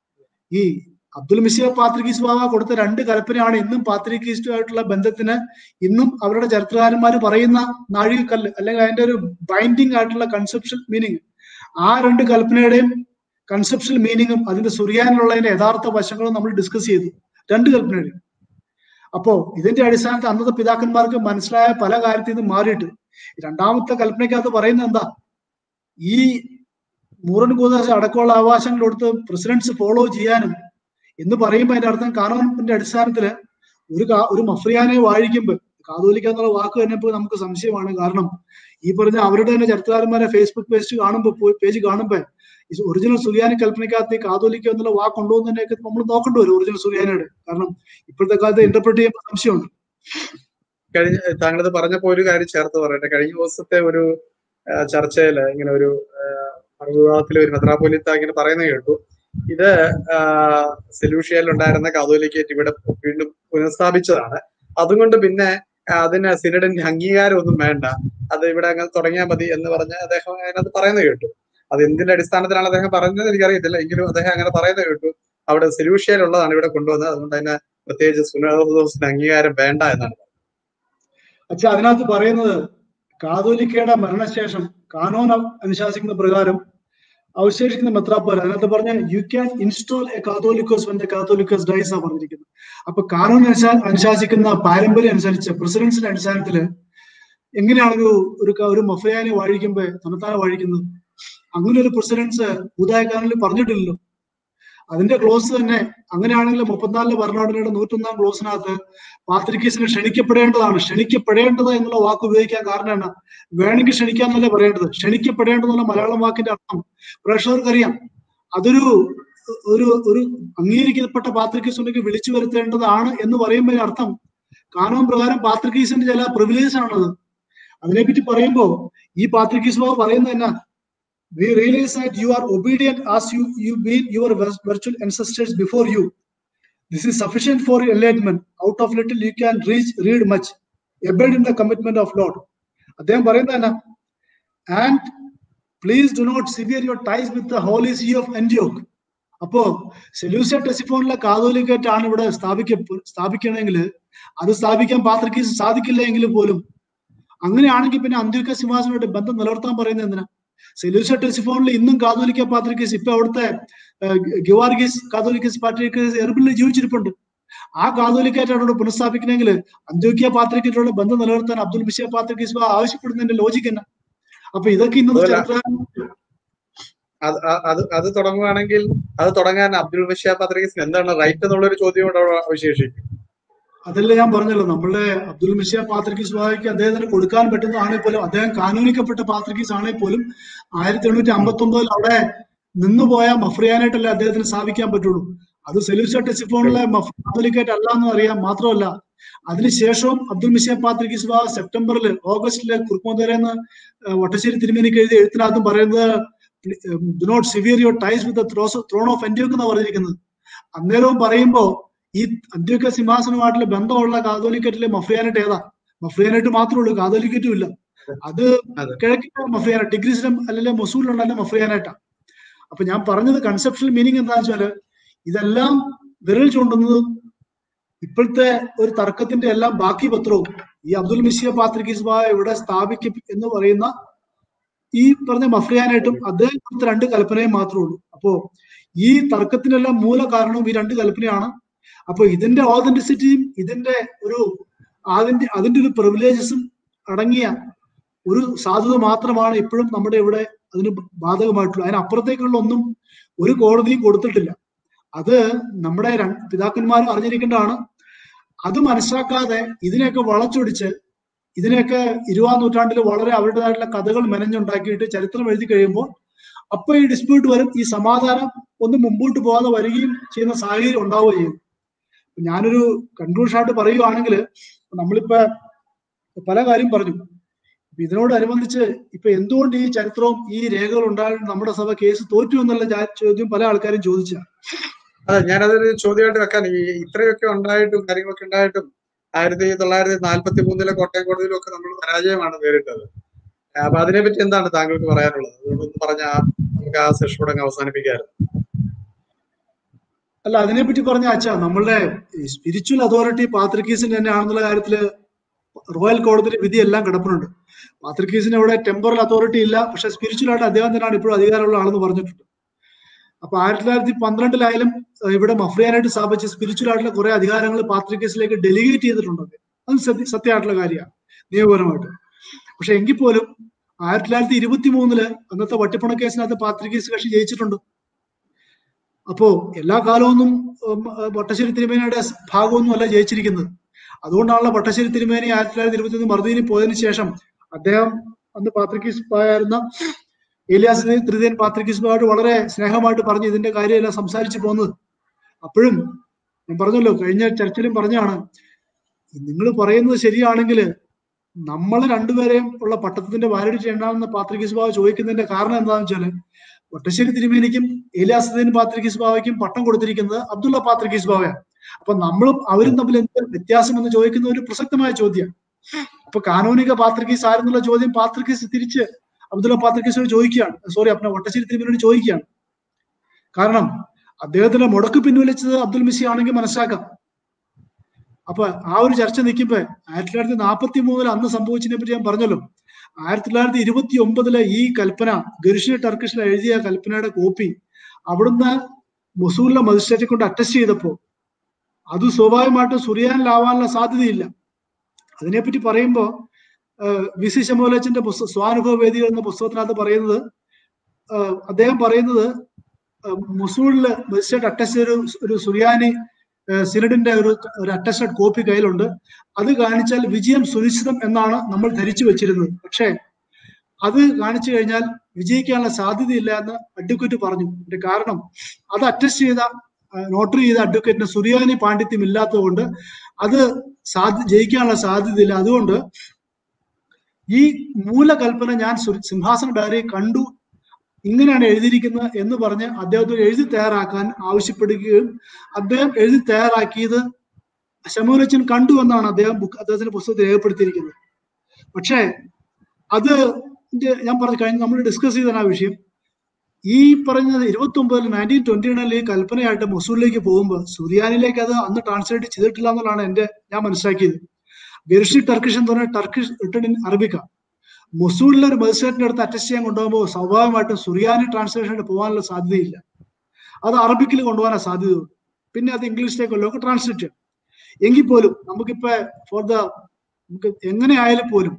ഈ അബ്ദുൽ മിസിയ പാത്രിക്കീസ് ബാബ കൊടുത്ത രണ്ട് കൽപ്പനയാണ് ഇന്നും പാത്രിക്കീസുമായിട്ടുള്ള ബന്ധത്തിന് ഇന്നും അവരുടെ ചരിത്രകാരന്മാർ പറയുന്ന നാഴികക്കല്ല് അല്ലെങ്കിൽ അതിന്റെ ഒരു ബൈൻഡിങ് ആയിട്ടുള്ള കൺസെപ്ഷൻ മീനിങ് ആ രണ്ട് കൽപ്പനയുടെയും കൺസെപ്ഷൽ മീനിങ്ങും അതിന്റെ സുറിയാനിലുള്ളതിന്റെ യഥാർത്ഥ വശങ്ങളും നമ്മൾ ഡിസ്കസ് ചെയ്തു രണ്ട് കൽപ്പനയുടെയും അപ്പോ ഇതിന്റെ അടിസ്ഥാനത്തിൽ അന്നത്തെ പിതാക്കന്മാർക്ക് മനസ്സിലായ പല കാര്യത്തിൽ നിന്ന് മാറിയിട്ട് രണ്ടാമത്തെ കൽപ്പനയ്ക്കകത്ത് പറയുന്നത് എന്താ ഈ മൂറൻ കൂതാശ അടക്കമുള്ള അവകാശങ്ങൾ കൊടുത്ത് പ്രസിഡന്റ്സ് ഫോളോ ചെയ്യാനും എന്ന് പറയുമ്പോൾ അതിന്റെ അർത്ഥം കാനോനിന്റെ അടിസ്ഥാനത്തില് ഒരു ഒരു മഫ്രിയാനെ വാഴിക്കുമ്പോൾ കാതോലിക്ക എന്നുള്ള വാക്ക് തന്നെ ഇപ്പോൾ നമുക്ക് സംശയമാണ് കാരണം ഈ പറഞ്ഞ അവരുടെ തന്നെ ചരിത്രകാരന്മാരെ ഫേസ്ബുക്ക് പേജ് കാണുമ്പോൾ പേജ് കാണുമ്പോൾ ഒറിജിനൽ സുറിയാനി കൽപ്പനയ്ക്കകത്ത് കാതോലിക്ക എന്നുള്ള വാക്ക് ഉണ്ടോ എന്ന് തന്നെയൊക്കെ നമ്മൾ നോക്കേണ്ടി വരും ഒറിജിനൽ സുറിയാനയുടെ കാരണം ഇപ്പോഴത്തെ കാലത്ത് ഇന്റർപ്രറ്റ് ചെയ്യുമ്പോൾ സംശയമുണ്ട് കഴിഞ്ഞ താങ്കളത് പറഞ്ഞപ്പോ ഒരു കാര്യം ചേർത്ത് പറയട്ടെ കഴിഞ്ഞ ദിവസത്തെ ഒരു ചർച്ചയില് ഇങ്ങനെ ഒരു മറുവിഭാഗത്തിലെ ഒരു മെത്രാപോലിത്ത ഇങ്ങനെ പറയുന്നത് കേട്ടു ഇത് സെലൂഷ്യയിൽ ഉണ്ടായിരുന്ന കാതോലിക്കേറ്റ് ഇവിടെ വീണ്ടും പുനഃസ്ഥാപിച്ചതാണ് അതുകൊണ്ട് പിന്നെ അതിന് സിനഡിന്റെ അംഗീകാരം ഒന്നും വേണ്ട അത് ഇവിടെ അങ്ങനെ തുടങ്ങിയാൽ മതി എന്ന് പറഞ്ഞ് അദ്ദേഹം അതിനകത്ത് പറയുന്നത് കേട്ടു അത് എന്തിന്റെ അടിസ്ഥാനത്തിലാണ് അദ്ദേഹം പറഞ്ഞത് എനിക്കറിയത്തില്ല എങ്കിലും അദ്ദേഹം അങ്ങനെ പറയുന്നത് കേട്ടു അവിടെ സെലൂഷ്യയിലുള്ളതാണ് ഇവിടെ കൊണ്ടുവന്നത് അതുകൊണ്ട് അതിന് പ്രത്യേകിച്ച് സുനോദോസിന് അംഗീകാരം വേണ്ട എന്നാണ് അച്ഛാ അതിനകത്ത് പറയുന്നത് കാതോലിക്കയുടെ മരണശേഷം കാനോൻ അനുശാസിക്കുന്ന പ്രകാരം അവശേഷിക്കുന്ന മെത്രാപ്പോര അതിനകത്ത് പറഞ്ഞ you can install a catholicos when the catholicos dies ആ പറഞ്ഞിരിക്കുന്നത് അപ്പൊ കാനോൻ അനുശാസിക്കുന്ന പാരമ്പര്യം അനുസരിച്ച് പ്രസിഡൻസിന്റെ അടിസ്ഥാനത്തില് എങ്ങനെയാണ് ഒരു ഒരു ഒരു മഫയാനെ വാഴിക്കുമ്പോ തനത്താനെ വാഴിക്കുന്നത് അങ്ങനെ ഒരു പ്രസിഡൻസ് ഉദായ കാനലിൽ പറഞ്ഞിട്ടില്ലല്ലോ അതിന്റെ ക്ലോസ് തന്നെ അങ്ങനെയാണെങ്കിൽ മുപ്പത്തിനാലിലെ ഭരണഘടനയുടെ നൂറ്റൊന്നാം ക്ലോസിനകത്ത് പാത്രിക്കീസിനെ ക്ഷണിക്കപ്പെടേണ്ടതാണ് ക്ഷണിക്കപ്പെടേണ്ടത് എന്നുള്ള വാക്ക് ഉപയോഗിക്കാൻ കാരണം എന്നാ വേണമെങ്കിൽ ക്ഷണിക്കാന്നല്ലേ പറയേണ്ടത് ക്ഷണിക്കപ്പെടേണ്ടതെന്നുള്ള മലയാളം വാക്കിന്റെ അർത്ഥം പ്രേക്ഷകർക്കറിയാം അതൊരു ഒരു ഒരു അംഗീകരിക്കപ്പെട്ട പാത്രിക്കീസ് ഉണ്ടെങ്കിൽ വിളിച്ചു വരുത്തേണ്ടതാണ് എന്ന് പറയുമ്പോൾ അർത്ഥം കാനോൻ പ്രകാരം പാത്രിക്കീസിന്റെ ചില പ്രിവിലേജ് ആണത് അതിനെപ്പറ്റി പറയുമ്പോ ഈ പാത്രിക്കീസ് ബാബു പറയുന്നത് എന്നാ we realize that you are obedient as you you been your virtual ancestors before you this is sufficient for enlightenment out of little you can reach read much abide in the commitment of lord അദ്ദേഹം പറയുന്നതല്ല and please do not sever your ties with the holy see of Antioch അപ്പോ സെലൂസിയ ടെസിഫോണിലെ കാതോലിക്കേറ്റ് ആണ് ഇവിടെ സ്ഥാപിക്ക സ്ഥാപിക്കണമെങ്കിൽ അത് സ്ഥാപിക്കാൻ പാത്രക്കീസ് സാധിക്കില്ല എങ്കിൽ പോലും അങ്ങനെയാണെങ്കിൽ പിന്നെ അന്ത്യോക്ക സിംഹാസനമായിട്ട് ബന്ധം നിലനിർത്താൻ പറയുന്നത് എന്തിനാ സെലൂസ ടെസിഫോണിൽ ഇന്നും കാതോലിക്ക പാത്രിക്കീസ് ഇപ്പൊ അവിടുത്തെ ഗിവാർഗീസ് കാതോലിക്കസ് പാട്രിക്കസ് എർബിളിൽ ജീവിച്ചിരിപ്പുണ്ട് ആ കാതോലിക്കായിട്ട് അവിടെ പുനഃസ്ഥാപിക്കണമെങ്കിൽ അന്ത്യോക്യ പാത്രിക്കറ്റോട് ബന്ധം നിലനിർത്താൻ അബ്ദുൽ ബിഷിയ പാത്രിക്കീസ് ആവശ്യപ്പെടുന്നതിന്റെ ലോജിക്ക് തന്നെ അപ്പൊ ഇതൊക്കെ ഇന്നത്തെ ചരിത്ര അത് അത് അത് തുടങ്ങുകയാണെങ്കിൽ അത് തുടങ്ങാൻ അബ്ദുൽ ബഷിയ പാത്രിക്കീസിന് എന്താണ് റൈറ്റ് എന്നുള്ളൊരു ചോദ്യം കൂടെ അവശേഷിക്കും അതല്ല ഞാൻ പറഞ്ഞല്ലോ നമ്മളുടെ അബ്ദുൽ മിഷിയ പാത്രിക്കീസ് ബാബയ്ക്ക് അദ്ദേഹത്തിന് കൊടുക്കാൻ പറ്റുന്നതാണെങ്കിൽ പോലും അദ്ദേഹം കാനൂനിക്കപ്പെട്ട പാത്രിക്കീസ് ആണെങ്കിൽ പോലും ആയിരത്തി എണ്ണൂറ്റി അമ്പത്തി ഒമ്പതിൽ അവിടെ നിന്നുപോയ മഫ്രിയാനായിട്ടല്ലേ അദ്ദേഹത്തിന് സ്ഥാപിക്കാൻ പറ്റുള്ളൂ അത് സെലൂസ ടെസിഫോണിലെ കാതോലിക്കേറ്റ് അല്ല എന്ന് അറിയാം മാത്രമല്ല അതിനുശേഷവും അബ്ദുൽ മിസിയ പാത്രിക് സുബ സെപ്റ്റംബറിൽ ഓഗസ്റ്റില് കുറുക്കോന്തരെന്ന് വട്ടശ്ശേരി തിരുമേനിക്ക് എഴുതിയ എഴുത്തിനകത്തും പറയുന്നത് do not sever your ties with throne of Antioch എന്ന് പറഞ്ഞിരിക്കുന്നത് അന്നേരവും പറയുമ്പോ ഈ അന്ത്യോക്ക സിംഹാസനമായിട്ടുള്ള ബന്ധമുള്ള കാതോലിക്കറ്റിലെ മഫ്രിയാനായിട്ട് ഏതാ മഫ്രിയാനായിട്ട് മാത്രമേ ഉള്ളൂ കാതോലിക്കറ്റും ഇല്ല അത് അതെ. കിഴക്കിന്റെ മഫ്രിയാനായിട്ട് ഡിഗ്രീസിലും അല്ലെങ്കിൽ മൊസൂലിലുണ്ടല്ല മഫ്രിയാനായിട്ടാ അപ്പൊ ഞാൻ പറഞ്ഞത് കൺസെപ്ഷൽ മീനിങ് എന്താണെന്ന് വെച്ചാല് ഇതെല്ലാം വിരൽ ചൂണ്ടുന്നത് ഇപ്പോഴത്തെ ഒരു തർക്കത്തിന്റെ എല്ലാം ബാക്കി പത്രവും ഈ അബ്ദുൽ മിസിയ പാത്രിക്കിസ് ബായ ഇവിടെ സ്ഥാപിക്കും എന്ന് പറയുന്ന ഈ പറഞ്ഞ മഫ്രിയാനായിട്ടും അദ്ദേഹം കൊടുത്ത രണ്ട് കൽപ്പനയും മാത്രമേ ഉള്ളൂ അപ്പോ ഈ തർക്കത്തിനെല്ലാം മൂല കാരണവും ഈ രണ്ട് കൽപ്പനയാണ് അപ്പൊ ഇതിന്റെ ഓതന്റിസിറ്റിയും ഇതിന്റെ ഒരു അതിന്റെ അതിന്റെ ഒരു പ്രിവിലേജസും അടങ്ങിയ ഒരു സാധുത മാത്രമാണ് ഇപ്പോഴും നമ്മുടെ ഇവിടെ അതിന് ബാധകമായിട്ടുള്ളത് അതിനപ്പുറത്തേക്കുള്ള ഒന്നും ഒരു കോടതിയും കൊടുത്തിട്ടില്ല അത് നമ്മുടെ രണ്ട് പിതാക്കന്മാർ അറിഞ്ഞിരിക്കേണ്ടതാണ് അത് മനസ്സിലാക്കാതെ ഇതിനെയൊക്കെ വളച്ചൊടിച്ച് ഇതിനെയൊക്കെ ഇരുപതാം നൂറ്റാണ്ടിൽ വളരെ അവരുടേതായിട്ടുള്ള കഥകൾ മെനഞ്ഞുണ്ടാക്കിയിട്ട് ചരിത്രം എഴുതി കഴിയുമ്പോൾ അപ്പൊ ഈ ഡിസ്പ്യൂട്ട് വരും ഈ സമാധാനം ഒന്ന് മുമ്പോട്ട് പോകാതെ വരികയും ചെയ്യുന്ന സാഹചര്യം ഉണ്ടാവുകയും ചെയ്യും ഞാനൊരു കൺക്ലൂഷൻ ആയിട്ട് പറയുവാണെങ്കിൽ നമ്മളിപ്പോ പല കാര്യം പറഞ്ഞു ഇപ്പൊ ഇതിനോടനുബന്ധിച്ച് ഇപ്പൊ എന്തുകൊണ്ട് ഈ ചരിത്രവും ഈ രേഖകൾ ഉണ്ടായിട്ട് നമ്മുടെ സഭ കേസ് തോറ്റു എന്നുള്ള ചാ- ചോദ്യം പല ആൾക്കാരും ചോദിച്ച അതെ ഞാനതൊരു ചോദ്യമായിട്ട് വെക്കാൻ ഈ ഇത്രയൊക്കെ ഉണ്ടായിട്ടും കാര്യങ്ങളൊക്കെ ഉണ്ടായിട്ടും ആയിരത്തി തൊള്ളായിരത്തി നാൽപ്പത്തി മൂന്നിലെ കോട്ടയം കോടതിയിലും ഒക്കെ നമ്മൾ പരാജയമാണ് നേരിട്ടത് അപ്പൊ അതിനെപ്പറ്റി എന്താണ് താങ്കൾക്ക് പറയാനുള്ളത് അതുകൊണ്ടൊന്ന് പറഞ്ഞ നമുക്ക് ആ സെഷൻ കൂടെ അങ്ങ് അവസാനിപ്പിക്കാമായിരുന്നു അല്ല അതിനെപ്പറ്റി പറഞ്ഞ അച്ഛാ നമ്മളുടെ സ്പിരിച്വൽ അതോറിറ്റി പാത്രിക്കീസിന് തന്നെ ആണെന്നുള്ള കാര്യത്തില് റോയൽ കോടതിയുടെ വിധി എല്ലാം കിടപ്പുണ്ട് പാത്രിക്കീസിന് ഇവിടെ ടെമ്പറൽ അതോറിറ്റി ഇല്ല പക്ഷെ സ്പിരിച്വൽ ആയിട്ട് അദ്ദേഹം തന്നെയാണ് ഇപ്പോഴും അധികാരമുള്ള ആളെന്ന് പറഞ്ഞിട്ടുണ്ട് അപ്പൊ ആയിരത്തി തൊള്ളായിരത്തി പന്ത്രണ്ടിലായാലും ഏഹ് ഇവിടെ മഫ്രിയാനായിട്ട് സ്ഥാപിച്ച സ്പിരിച്വൽ ആയിട്ടുള്ള കുറെ അധികാരങ്ങൾ പാത്രിക്കേസിലേക്ക് ഡെലിഗേറ്റ് ചെയ്തിട്ടുണ്ട് അത് അത് സത്യ സത്യമായിട്ടുള്ള കാര്യമാണ് നിയമപരമായിട്ട് പക്ഷെ എങ്കിൽ പോലും ആയിരത്തി തൊള്ളായിരത്തി ഇരുപത്തി മൂന്നില് അന്നത്തെ വട്ടിപ്പണ കേസിനകത്ത് പാത്രികേസ് കക്ഷി ജയിച്ചിട്ടുണ്ട് അപ്പോ എല്ലാ കാലമൊന്നും ഉം, ഏഹ് വട്ടശ്ശേരി തിരുമേനയുടെ ഭാഗമൊന്നും അല്ല ജയിച്ചിരിക്കുന്നത് അതുകൊണ്ടാണല്ലോ വട്ടശ്ശേരി തിരുമേനി ആയിരത്തി തൊള്ളായിരത്തി ഇരുപത്തി ഒന്ന് മറുതീനി പോയതിനു ശേഷം അദ്ദേഹം അന്ന് പാത്രികീസ് ആയിരുന്ന ഏലിയാസ് തൃതീയൻ പാത്രികീസ് ബായോട് വളരെ സ്നേഹമായിട്ട് പറഞ്ഞ് ഇതിന്റെ കാര്യമെല്ലാം സംസാരിച്ചു പോകുന്നത് അപ്പോഴും ഞാൻ പറഞ്ഞല്ലോ കഴിഞ്ഞ ചർച്ചയിലും പറഞ്ഞാണ് നിങ്ങൾ പറയുന്നത് ശരിയാണെങ്കിൽ നമ്മൾ രണ്ടുപേരെയും ഉള്ള പട്ടത്തിന്റെ വാലിഡിറ്റി ഉണ്ടാകുന്ന പാത്രികീസ് ബാവ ചോദിക്കുന്നതിന്റെ കാരണം എന്താണെന്ന് വെച്ചാല് ഒട്ടശ്ശേരി തിരുമേനിക്കും ഏലിയാസുദ്ദീൻ പാത്രികീസ് ബാവയ്ക്കും പട്ടം കൊടുത്തിരിക്കുന്നത് അബ്ദുള്ള പാത്രികീസ് ബാവയാണ് അപ്പൊ നമ്മളും അവരും തമ്മിൽ എന്ത് വ്യത്യാസം എന്ന് ചോദിക്കുന്ന ഒരു പ്രസക്തമായ ചോദ്യമാണ് അപ്പൊ കാനോനിക പാത്രികീസ് ആരെന്നുള്ള ചോദ്യം പാത്രികീസ് തിരിച്ച് അബ്ദുള്ള പാത്രികീസിനോട് ചോദിക്കുകയാണ് സോറി അപ്പന ഒട്ടശ്ശേരി തിരുമേനോട് ചോദിക്കുകയാണ് കാരണം അദ്ദേഹത്തിന്റെ മുടക്ക് പിൻവലിച്ചത് അബ്ദുൽ മിസി ആണെങ്കിൽ മനസ്സിലാക്കാം അപ്പൊ ആ ഒരു ചർച്ച നിൽക്കുമ്പോ ആയിരത്തി തൊള്ളായിരത്തി നാൽപ്പത്തി മൂന്നിൽ അന്ന് സംഭവിച്ചതിനെ പറ്റി ഞാൻ പറഞ്ഞല്ലോ ആയിരത്തി തൊള്ളായിരത്തി ഇരുപത്തി ഒമ്പതിലെ ഈ കൽപ്പന ഗർഷിയ ടർക്കിഷിൽ എഴുതിയ കൽപ്പനയുടെ കോപ്പി അവിടുന്ന് മൊസൂലിലെ മജിസ്ട്രേറ്റെ കൊണ്ട് അറ്റസ്റ്റ് ചെയ്തപ്പോ അത് സ്വാഭാവികമായിട്ടും സുറിയാനിലാവാനുള്ള സാധ്യതയില്ല അതിനെപ്പറ്റി പറയുമ്പോ ഏഹ് വി സി ശമോലച്ചന്റെ പുസ്തകം സ്വാനുഭവ വേദികൾ എന്ന പുസ്തകത്തിനകത്ത് പറയുന്നത് ഏഹ് അദ്ദേഹം പറയുന്നത് ഏഹ് മൊസൂളില് മജിസ്ട്രേറ്റ് അറ്റസ്റ്റ് ചെയ്ത ഒരു ഒരു സുറിയാനി ഏഹ് സിനഡിന്റെ ഒരു ഒരു അറ്റസ്റ്റഡ് കോപ്പി കയ്യിലുണ്ട് അത് കാണിച്ചാൽ വിജയം സുനിശ്ചിതം എന്നാണ് നമ്മൾ ധരിച്ചു വെച്ചിരുന്നത് പക്ഷേ അത് കാണിച്ചു കഴിഞ്ഞാൽ വിജയിക്കാനുള്ള സാധ്യതയില്ല എന്ന് അഡ്വക്കേറ്റ് പറഞ്ഞു അതിന്റെ കാരണം അത് അറ്റസ്റ്റ് ചെയ്ത നോട്ടറി ചെയ്ത അഡ്വക്കേറ്റിന് സുറിയാനി പാണ്ഡിത്യം ഇല്ലാത്തതുകൊണ്ട് അത് സാധ്യ ജയിക്കാനുള്ള സാധ്യതയില്ല അതുകൊണ്ട് ഈ മൂലകൽപ്പന ഞാൻ സു- സിംഹാസന ഡയറി കണ്ടു ഇങ്ങനെയാണ് എഴുതിയിരിക്കുന്നത് എന്ന് പറഞ്ഞ് അദ്ദേഹത്തോട് എഴുതി തയ്യാറാക്കാൻ ആവശ്യപ്പെടുകയും അദ്ദേഹം എഴുതി തയ്യാറാക്കിയത് ശമൂലച്ചൻ കണ്ടു എന്നാണ് അദ്ദേഹം ബുക്ക് അദ്ദേഹത്തിന്റെ പുസ്തകത്തിൽ രേഖപ്പെടുത്തിയിരിക്കുന്നത് പക്ഷേ അത് ഇത് ഞാൻ പറഞ്ഞു കഴിഞ്ഞ നമ്മൾ ഡിസ്കസ് ചെയ്ത ആ വിഷയം ഈ പറഞ്ഞത് ഇരുപത്തി ഒമ്പതിൽ നയൻറ്റീൻ ട്വന്റി നയനിൽ ഈ കൽപ്പനയായിട്ട് മൊസൂലിലേക്ക് പോകുമ്പോൾ സുറിയാനിലേക്ക് അത് അന്ന് ട്രാൻസ്ലേറ്റ് ചെയ്തിട്ടില്ല എന്നുള്ളതാണ് എന്റെ ഞാൻ മനസ്സിലാക്കിയത് ഗർഷി ടർക്കിഷ് എന്ന് പറഞ്ഞാൽ ടർക്കിഷ് റിട്ടേൺ ഇൻ അറബിക്ക മൊസൂളിലെ ഒരു മജിസ്ട്രേറ്റിന്റെ അടുത്ത് അറ്റസ്റ്റ് ചെയ്യാൻ കൊണ്ടുപോകുമ്പോൾ സ്വാഭാവികമായിട്ടും സുറിയാനി ട്രാൻസ്ലേഷനിൽ പോകാനുള്ള സാധ്യതയില്ല അത് അറബിക്കിൽ കൊണ്ടുപോകാൻ സാധ്യതയുണ്ട് പിന്നെ അത് ഇംഗ്ലീഷിലേക്കല്ലോ ഒക്കെ ട്രാൻസ്ലേറ്റ് ചെയ്യും എങ്കിൽ പോലും നമുക്കിപ്പോ ഫോർ ദ നമുക്ക് എങ്ങനെ ആയാലും പോലും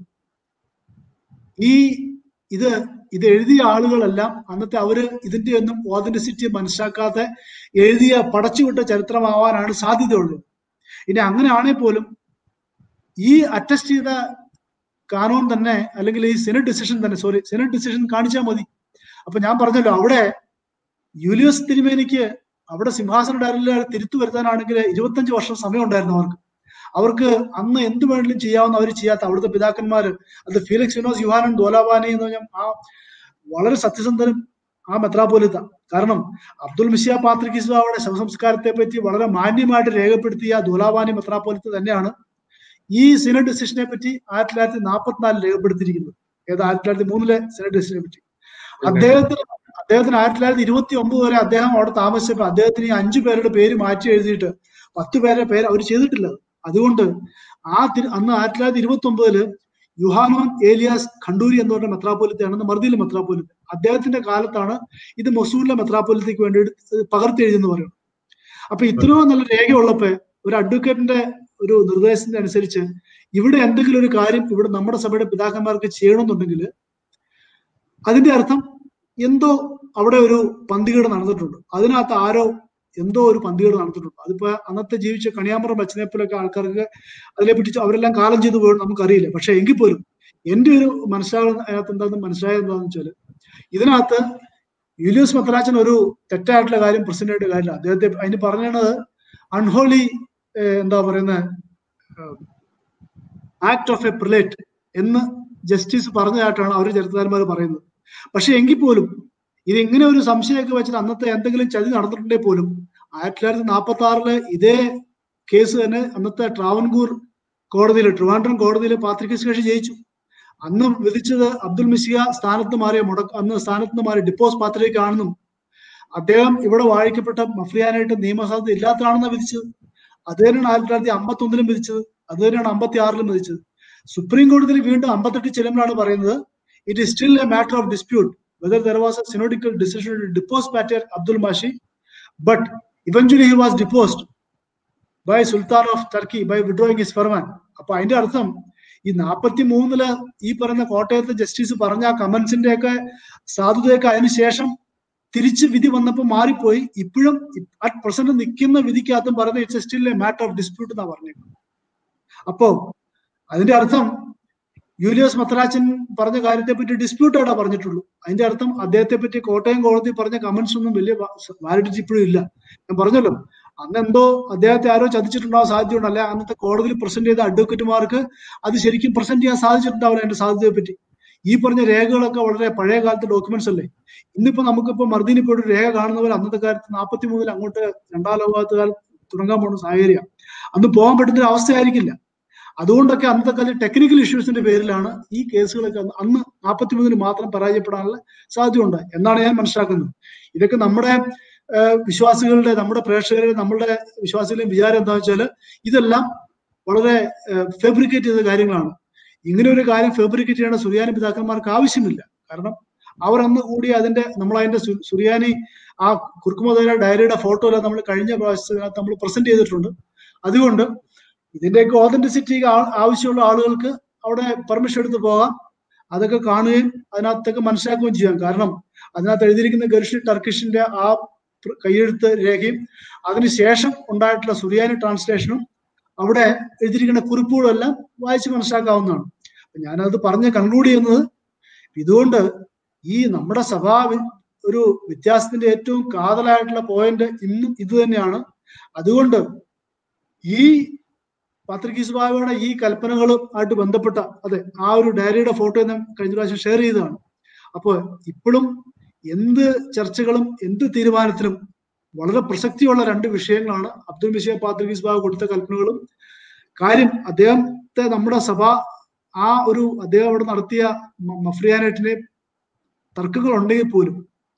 ഈ ഇത് ഇത് എഴുതിയ ആളുകളെല്ലാം അന്നത്തെ അവര് ഇതിന്റെ ഒന്നും ഓതന്റിസിറ്റി മനസ്സിലാക്കാതെ എഴുതിയ പടച്ചുവിട്ട ചരിത്രമാവാനാണ് സാധ്യതയുള്ളത് ഇനി അങ്ങനെ ആണെങ്കിൽ പോലും ഈ അറ്റസ്റ്റ് ചെയ്ത കാനോൺ തന്നെ അല്ലെങ്കിൽ ഈ സെനറ്റ് ഡിസിഷൻ തന്നെ സോറി സെനറ്റ് ഡിസിഷൻ കാണിച്ചാൽ മതി അപ്പൊ ഞാൻ പറഞ്ഞല്ലോ അവിടെ യൂലിയസ് തിരുമേനിക്ക് അവിടെ സിംഹാസന ഡയറിൽ തിരുത്തു വരുത്താനാണെങ്കിൽ ഇരുപത്തഞ്ച് വർഷം സമയം ഉണ്ടായിരുന്നു അവർക്ക് അവർക്ക് അന്ന് എന്ത് വേണമെങ്കിലും ചെയ്യാവുന്ന അവർ ചെയ്യാത്ത അവിടുത്തെ പിതാക്കന്മാര് അത് ഫീലിക്സ് വിനോസ് യുഹാനൻ ദോലാബാനി എന്ന് പറഞ്ഞാൽ ആ വളരെ സത്യസന്ധനും ആ മെത്രാപോലിത്ത കാരണം അബ്ദുൽ മിഷിയ പാത്രിക്കിസ്വാവിടെ ശവസംസ്കാരത്തെ പറ്റി വളരെ മാന്യമായിട്ട് രേഖപ്പെടുത്തിയ ദുലാബാനി മെത്രാപോലിത്ത തന്നെയാണ് ഈ സിനഡ് ഡിസിഷനെ പറ്റി ആയിരത്തി തൊള്ളായിരത്തി നാൽപ്പത്തിനാലിൽ രേഖപ്പെടുത്തിയിരിക്കുന്നത് ഏത് ആയിരത്തി തൊള്ളായിരത്തി മൂന്നിലെ സിനഡ് ഡിസിഷനെ പറ്റി അദ്ദേഹത്തിന് അദ്ദേഹത്തിന് ആയിരത്തി തൊള്ളായിരത്തി ഇരുപത്തി ഒമ്പത് വരെ അദ്ദേഹം അവിടെ താമസിച്ചപ്പോൾ അദ്ദേഹത്തിന് ഈ അഞ്ചു പേരുടെ പേര് മാറ്റി എഴുതിയിട്ട് പത്ത് പേരുടെ പേര് അവർ ചെയ്തിട്ടില്ല അതുകൊണ്ട് ആ തിരു- അന്ന് ആയിരത്തി തൊള്ളായിരത്തി ഇരുപത്തി ഒമ്പതില് യുഹാനോൻ ഏലിയാസ് ഖണ്ടൂരി എന്ന് പറഞ്ഞ മെത്രാപോലിത്തയാണെന്ന് മർദിയിലെ മെത്രാപോലിത്ത അദ്ദേഹത്തിന്റെ കാലത്താണ് ഇത് മൊസൂലിലെ മെത്രാപോലിത്തയ്ക്ക് വേണ്ടി പകർത്തി എഴുതിയെന്ന് പറയുന്നത് അപ്പൊ ഇത്രയും നല്ല രേഖയുള്ളപ്പോ ഒരു അഡ്വക്കേറ്റിന്റെ ഒരു നിർദ്ദേശത്തിന്റെ അനുസരിച്ച് ഇവിടെ എന്തെങ്കിലും ഒരു കാര്യം ഇവിടെ നമ്മുടെ സഭയുടെ പിതാക്കന്മാർക്ക് ചെയ്യണമെന്നുണ്ടെങ്കിൽ അതിന്റെ അർത്ഥം എന്തോ അവിടെ ഒരു പന്തികേട് നടന്നിട്ടുണ്ട് അതിനകത്ത് ആരോ എന്തോ ഒരു പന്തികേട് നടന്നിട്ടുണ്ട് അതിപ്പോ അന്നത്തെ ജീവിച്ച കണിയാമ്പറം ബച്ചനെ പോലൊക്കെ ആൾക്കാർക്ക് അതിനെപ്പറ്റി അവരെല്ലാം കാലം ചെയ്തു പോയി നമുക്കറിയില്ല പക്ഷെ എങ്കിൽ പോലും എന്റെ ഒരു മനസ്സിലാകുന്ന അതിനകത്ത് എന്താന്ന് മനസ്സിലായത് എന്താണെന്ന് വെച്ചാല് ഇതിനകത്ത് യൂലിയസ് മെത്രാച്ചൻ ഒരു തെറ്റായിട്ടുള്ള കാര്യം പ്രസന്റ് ആയിട്ട് കാര്യമില്ല അദ്ദേഹത്തെ അതിന് പറഞ്ഞത് അൺഹോളി എന്താ പറയുന്ന ആക്ട് ഓഫ് എ പ്രിലേറ്റ് എന്ന് ജസ്റ്റിസ് പറഞ്ഞതായിട്ടാണ് അവർ ചരിത്രകാരന്മാർ പറയുന്നത് പക്ഷെ എങ്കിൽ പോലും ഇത് ഇങ്ങനെ ഒരു സംശയമൊക്കെ വെച്ചിട്ട് അന്നത്തെ എന്തെങ്കിലും ചതി നടന്നിട്ടുണ്ടെങ്കിൽ പോലും ആയിരത്തി തൊള്ളായിരത്തി നാൽപ്പത്തി ആറില് ഇതേ കേസ് തന്നെ അന്നത്തെ ട്രാവൻകൂർ കോടതിയിൽ ട്രിവാൻഡ്രം കോടതിയിൽ പാത്രികസ് കക്ഷി ജയിച്ചു അന്ന് വിധിച്ചത് അബ്ദുൽ മിസിയ സ്ഥാനത്ത് മാറിയ മുടക്ക അന്ന് സ്ഥാനത്ത് നിന്ന് മാറി ഡിപ്പോസ് പാത്രികയാണെന്നും അദ്ദേഹം ഇവിടെ വാഴിക്കപ്പെട്ട മഫ്രിയാനായിട്ട് നിയമസാധ്യത ഇല്ലാത്തതാണെന്ന് വിധിച്ചത് അത് തന്നെയാണ് ആയിരത്തി തൊള്ളായിരത്തി അമ്പത്തി ഒന്നിലും വിധിച്ചത് അത് തന്നെയാണ് അമ്പത്തി ആറിലും വിധിച്ചത് സുപ്രീം കോടതിയിൽ വീണ്ടും അമ്പത്തെട്ട് ചെല്ലുമ്പോഴാണ് പറയുന്നത് it is still a matter of dispute whether there was a synodical decision to depose patriarch Abdul Masih but eventually he was deposed by sultan of Turkey by withdrawing his firman അപ്പൊ അതിന്റെ അർത്ഥം ഈ നാൽപ്പത്തി മൂന്നില് ഈ പറയുന്ന കോട്ടയത്തെ ജസ്റ്റിസ് പറഞ്ഞ ആ കമന്റ്സിന്റെ ഒക്കെ സാധുതയൊക്കെ അതിനുശേഷം തിരിച്ച് വിധി വന്നപ്പോൾ മാറിപ്പോയി ഇപ്പോഴും അറ്റ് പ്രസന്റ് നിൽക്കുന്ന വിധിക്കകത്തും പറയുന്നത് it's still a matter of dispute എന്നാ പറഞ്ഞേക്കുന്നത് അപ്പോ അതിന്റെ അർത്ഥം യൂലിയോസ് മത്രാച്ചൻ പറഞ്ഞ കാര്യത്തെ പറ്റി ഡിസ്പ്യൂട്ട് ആയിട്ടാ പറഞ്ഞിട്ടുള്ളൂ അതിന്റെ അർത്ഥം അദ്ദേഹത്തെ പറ്റി കോട്ടയം കോടതി പറഞ്ഞ കമന്റ്സ് ഒന്നും വലിയ വാലിഡിറ്റി ഇപ്പോഴും ഇല്ല ഞാൻ പറഞ്ഞല്ലോ അന്ന് എന്തോ അദ്ദേഹത്തെ ആരോ ചതിച്ചിട്ടുണ്ടാവാൻ സാധ്യതയുണ്ട് അല്ലെ അന്നത്തെ കോടതിയിൽ പ്രസന്റ് ചെയ്ത അഡ്വക്കേറ്റുമാർക്ക് അത് ശരിക്കും പ്രസന്റ് ചെയ്യാൻ സാധിച്ചിട്ടുണ്ടാവില്ല എന്റെ സാധ്യതയെ പറ്റി ഈ പറഞ്ഞ രേഖകളൊക്കെ വളരെ പഴയ കാലത്തെ ഡോക്യുമെന്റ്സ് അല്ലേ ഇന്നിപ്പോ നമുക്കിപ്പോ മർദ്ദിനി ഇപ്പോൾ ഒരു രേഖ കാണുന്ന പോലെ അന്നത്തെ കാലത്ത് നാൽപ്പത്തി മൂന്നിൽ അങ്ങോട്ട് രണ്ടാം ലോകത്ത് കാലത്ത് തുടങ്ങാൻ പോകുന്ന സാഹചര്യം അന്ന് പോകാൻ പറ്റുന്ന ഒരു അവസ്ഥയായിരിക്കില്ല അതുകൊണ്ടൊക്കെ അന്നത്തെ കാലത്ത് ടെക്നിക്കൽ ഇഷ്യൂസിന്റെ പേരിലാണ് ഈ കേസുകളൊക്കെ അന്ന് അന്ന് നാൽപ്പത്തി മൂന്നിന് മാത്രം പരാജയപ്പെടാനുള്ള സാധ്യതയുണ്ട് എന്നാണ് ഞാൻ മനസ്സിലാക്കുന്നത് ഇതൊക്കെ നമ്മുടെ വിശ്വാസികളുടെ നമ്മുടെ പ്രേക്ഷകരുടെ നമ്മുടെ വിശ്വാസികളുടെ വിചാരം എന്താ വെച്ചാൽ ഇതെല്ലാം വളരെ ഫാബ്രിക്കേറ്റ് ചെയ്ത കാര്യങ്ങളാണ് ഇങ്ങനെ ഒരു കാര്യം ഫാബ്രിക്കേറ്റ് ചെയ്യേണ്ട സുറിയാനി പിതാക്കന്മാർക്ക് ആവശ്യമില്ല കാരണം അവർ അന്ന് കൂടി അതിന്റെ നമ്മൾ അതിന്റെ സുറിയാനി ആ കുർക്കുമതയുടെ ഡയറിയുടെ ഫോട്ടോ എല്ലാം നമ്മൾ കഴിഞ്ഞ പ്രാവശ്യത്തിനകത്ത് നമ്മൾ പ്രസന്റ് ചെയ്തിട്ടുണ്ട് അതുകൊണ്ട് ഇതിന്റെയൊക്കെ ഓതന്റിസിറ്റി ആവശ്യമുള്ള ആളുകൾക്ക് അവിടെ പെർമിഷൻ എടുത്ത് പോകാം അതൊക്കെ കാണുകയും അതിനകത്തൊക്കെ മനസ്സിലാക്കുകയും ചെയ്യാം കാരണം അതിനകത്ത് എഴുതിയിരിക്കുന്ന ഗർഷി ടർക്കിഷിന്റെ ആ കൈയെഴുത്ത് രേഖയും അതിനുശേഷം ഉണ്ടായിട്ടുള്ള സുറിയാനി ട്രാൻസ്ലേഷനും അവിടെ എഴുതിയിരിക്കുന്ന കുറിപ്പുകളും എല്ലാം വായിച്ച് മനസ്സിലാക്കാവുന്നതാണ് ഞാനത് പറഞ്ഞ് കൺക്ലൂഡ് ചെയ്യുന്നത് ഇതുകൊണ്ട് ഈ നമ്മുടെ സഭാ ഒരു വ്യത്യാസത്തിന്റെ ഏറ്റവും കാതലായിട്ടുള്ള പോയിന്റ് ഇന്നും ഇത് തന്നെയാണ് അതുകൊണ്ട് ഈ പത്രികീസ് ബാബയുടെ ഈ കൽപ്പനകളും ആയിട്ട് ബന്ധപ്പെട്ട അതെ ആ ഒരു ഡയറിയുടെ ഫോട്ടോ ഞാൻ കഴിഞ്ഞ പ്രാവശ്യം ഷെയർ ചെയ്തതാണ് അപ്പോൾ ഇപ്പോഴും എന്ത് ചർച്ചകളും എന്ത് തീരുമാനത്തിലും വളരെ പ്രസക്തിയുള്ള രണ്ട് വിഷയങ്ങളാണ് അബ്ദുൽ മിഷിയ പാത്രികീസ് ബാബു കൊടുത്ത കൽപ്പനകളും കാര്യം അദ്ദേഹത്തെ നമ്മുടെ സഭ ആ ഒരു അദ്ദേഹം അവിടെ നടത്തിയ മഫ്രിയാനായിട്ടിനെ തർക്കങ്ങൾ ഉണ്ടെങ്കിൽ പോലും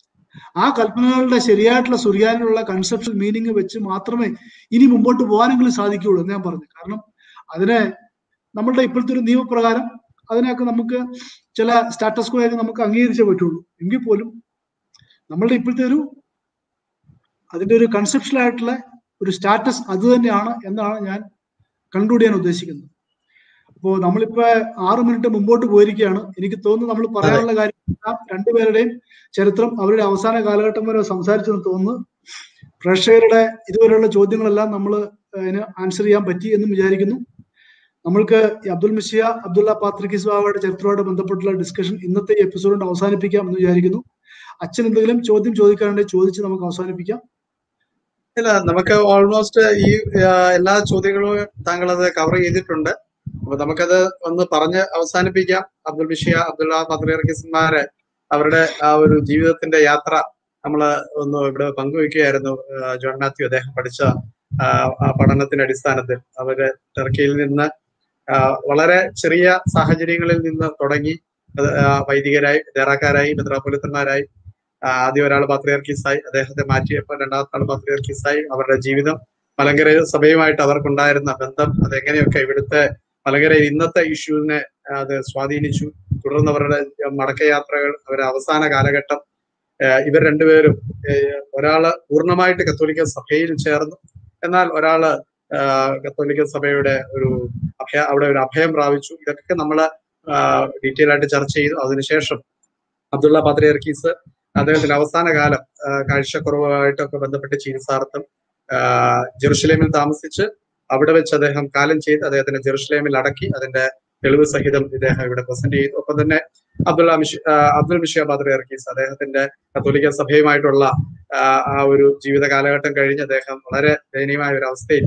ആ കൽപ്പനകളുടെ ശരിയായിട്ടുള്ള സുറിയാനിലുള്ള കൺസെപ്ഷൻ മീനിങ് വെച്ച് മാത്രമേ ഇനി മുമ്പോട്ട് പോകാനെങ്കിലും സാധിക്കുകയുള്ളൂ എന്ന് ഞാൻ പറഞ്ഞു കാരണം അതിനെ നമ്മളുടെ ഇപ്പോഴത്തെ ഒരു നിയമപ്രകാരം അതിനൊക്കെ നമുക്ക് ചില സ്റ്റാറ്റസ് കോയൊക്കെ നമുക്ക് അംഗീകരിച്ചേ പറ്റുള്ളൂ എങ്കിൽ പോലും നമ്മളുടെ ഇപ്പോഴത്തെ ഒരു അതിന്റെ ഒരു കൺസെപ്ഷൽ ആയിട്ടുള്ള ഒരു സ്റ്റാറ്റസ് അത് തന്നെയാണ് എന്നാണ് ഞാൻ കൺക്ലൂഡ് ചെയ്യാൻ ഉദ്ദേശിക്കുന്നത് അപ്പോൾ നമ്മളിപ്പോ ആറ് മിനിറ്റ് മുമ്പോട്ട് പോയിരിക്കുകയാണ് എനിക്ക് തോന്നുന്നു നമ്മൾ പറയാനുള്ള കാര്യം രണ്ടുപേരുടെയും ചരിത്രം അവരുടെ അവസാന കാലഘട്ടം വരെ സംസാരിച്ചെന്ന് തോന്നുന്നു പ്രേക്ഷകരുടെ ഇതുവരെയുള്ള ചോദ്യങ്ങളെല്ലാം നമ്മൾ അതിന് ആൻസർ ചെയ്യാൻ പറ്റി എന്നും വിചാരിക്കുന്നു നമ്മൾക്ക് ഈ അബ്ദുൽ മിഷിയ അബ്ദുള്ള പാത്രിക്കിസ് ബാബയുടെ ചരിത്രവുമായിട്ട് ബന്ധപ്പെട്ടുള്ള ഡിസ്കഷൻ ഇന്നത്തെ എപ്പിസോഡ് കൊണ്ട് അവസാനിപ്പിക്കാം എന്ന് വിചാരിക്കുന്നു അച്ഛൻ എന്തെങ്കിലും ചോദ്യം ചോദിക്കാനുണ്ടെങ്കിൽ ചോദിച്ച് നമുക്ക് അവസാനിപ്പിക്കാം ഇല്ല നമുക്ക് ഓൾമോസ്റ്റ് ഈ ആ, എല്ലാ ചോദ്യങ്ങളും താങ്കൾ അത് കവർ ചെയ്തിട്ടുണ്ട് അപ്പൊ നമുക്കത് ഒന്ന് പറഞ്ഞ് അവസാനിപ്പിക്കാം അബ്ദുൽ ബിഷിയ അബ്ദുള്ള പത്രിയർക്കിസ്മാര് അവരുടെ ആ ഒരു ജീവിതത്തിന്റെ യാത്ര നമ്മള് ഒന്ന് ഇവിടെ പങ്കുവെക്കുകയായിരുന്നു ആ, ജോൺ മാത്യു അദ്ദേഹം പഠിച്ച ആ, ആ പഠനത്തിന്റെ അടിസ്ഥാനത്തിൽ അവര് ടർക്കിയിൽ നിന്ന് ആ, വളരെ ചെറിയ സാഹചര്യങ്ങളിൽ നിന്ന് തുടങ്ങി അത്, ആ, വൈദികരായി ദേറാക്കാരായി മെത്രാപ്പൊലിത്തന്മാരായി ആ, ആദ്യം ഒരാൾ പാത്രിയർക്കീസായി അദ്ദേഹത്തെ മാറ്റിയപ്പോൾ രണ്ടാമത്തെ ആൾ പാത്രിയർക്കീസായി അവരുടെ ജീവിതം മലങ്കര സഭയുമായിട്ട് അവർക്കുണ്ടായിരുന്ന ബന്ധം അതെങ്ങനെയൊക്കെ ഇവിടുത്തെ മലങ്കര ഇന്നത്തെ ഇഷ്യൂവിനെ അത് സ്വാധീനിച്ചു തുടർന്ന് അവരുടെ മടക്കയാത്രകൾ അവരുടെ അവസാന കാലഘട്ടം ഏഹ് ഇവർ രണ്ടുപേരും ഏഹ് ഒരാള് പൂർണ്ണമായിട്ട് കത്തോലിക്ക സഭയിൽ ചേർന്നു എന്നാൽ ഒരാള് ആഹ് കത്തോലിക്ക സഭയുടെ ഒരു അഭയ അവിടെ ഒരു അഭയം പ്രാപിച്ചു ഇതൊക്കെ നമ്മള് ഡീറ്റെയിൽ ആയിട്ട് ചർച്ച ചെയ്തു അതിനുശേഷം അബ്ദുള്ള പാത്രിയർക്കീസ് അദ്ദേഹത്തിന്റെ അവസാന കാലം ആഹ് കാഴ്ചക്കുറവായിട്ടൊക്കെ ബന്ധപ്പെട്ട് ചികിത്സാർത്ഥം ആഹ് ജെറുസലേമിൽ താമസിച്ച് അവിടെ വെച്ച് അദ്ദേഹം കാലം ചെയ്ത് അദ്ദേഹത്തിന്റെ ജെറുസലേമിൽ അടക്കി അതിന്റെ തെളിവ് സഹിതം ഇദ്ദേഹം ഇവിടെ പ്രസന്റ് ചെയ്തു ഒപ്പം തന്നെ അബ്ദുള്ള മിഷ ആഹ് അബ്ദുൽ മിഷിയ പാത്രിയർക്കീസ് അദ്ദേഹത്തിന്റെ കത്തോലിക്ക സഭയുമായിട്ടുള്ള ആഹ് ആ ഒരു ജീവിത കാലഘട്ടം കഴിഞ്ഞ് അദ്ദേഹം വളരെ ദയനീയമായ ഒരു അവസ്ഥയിൽ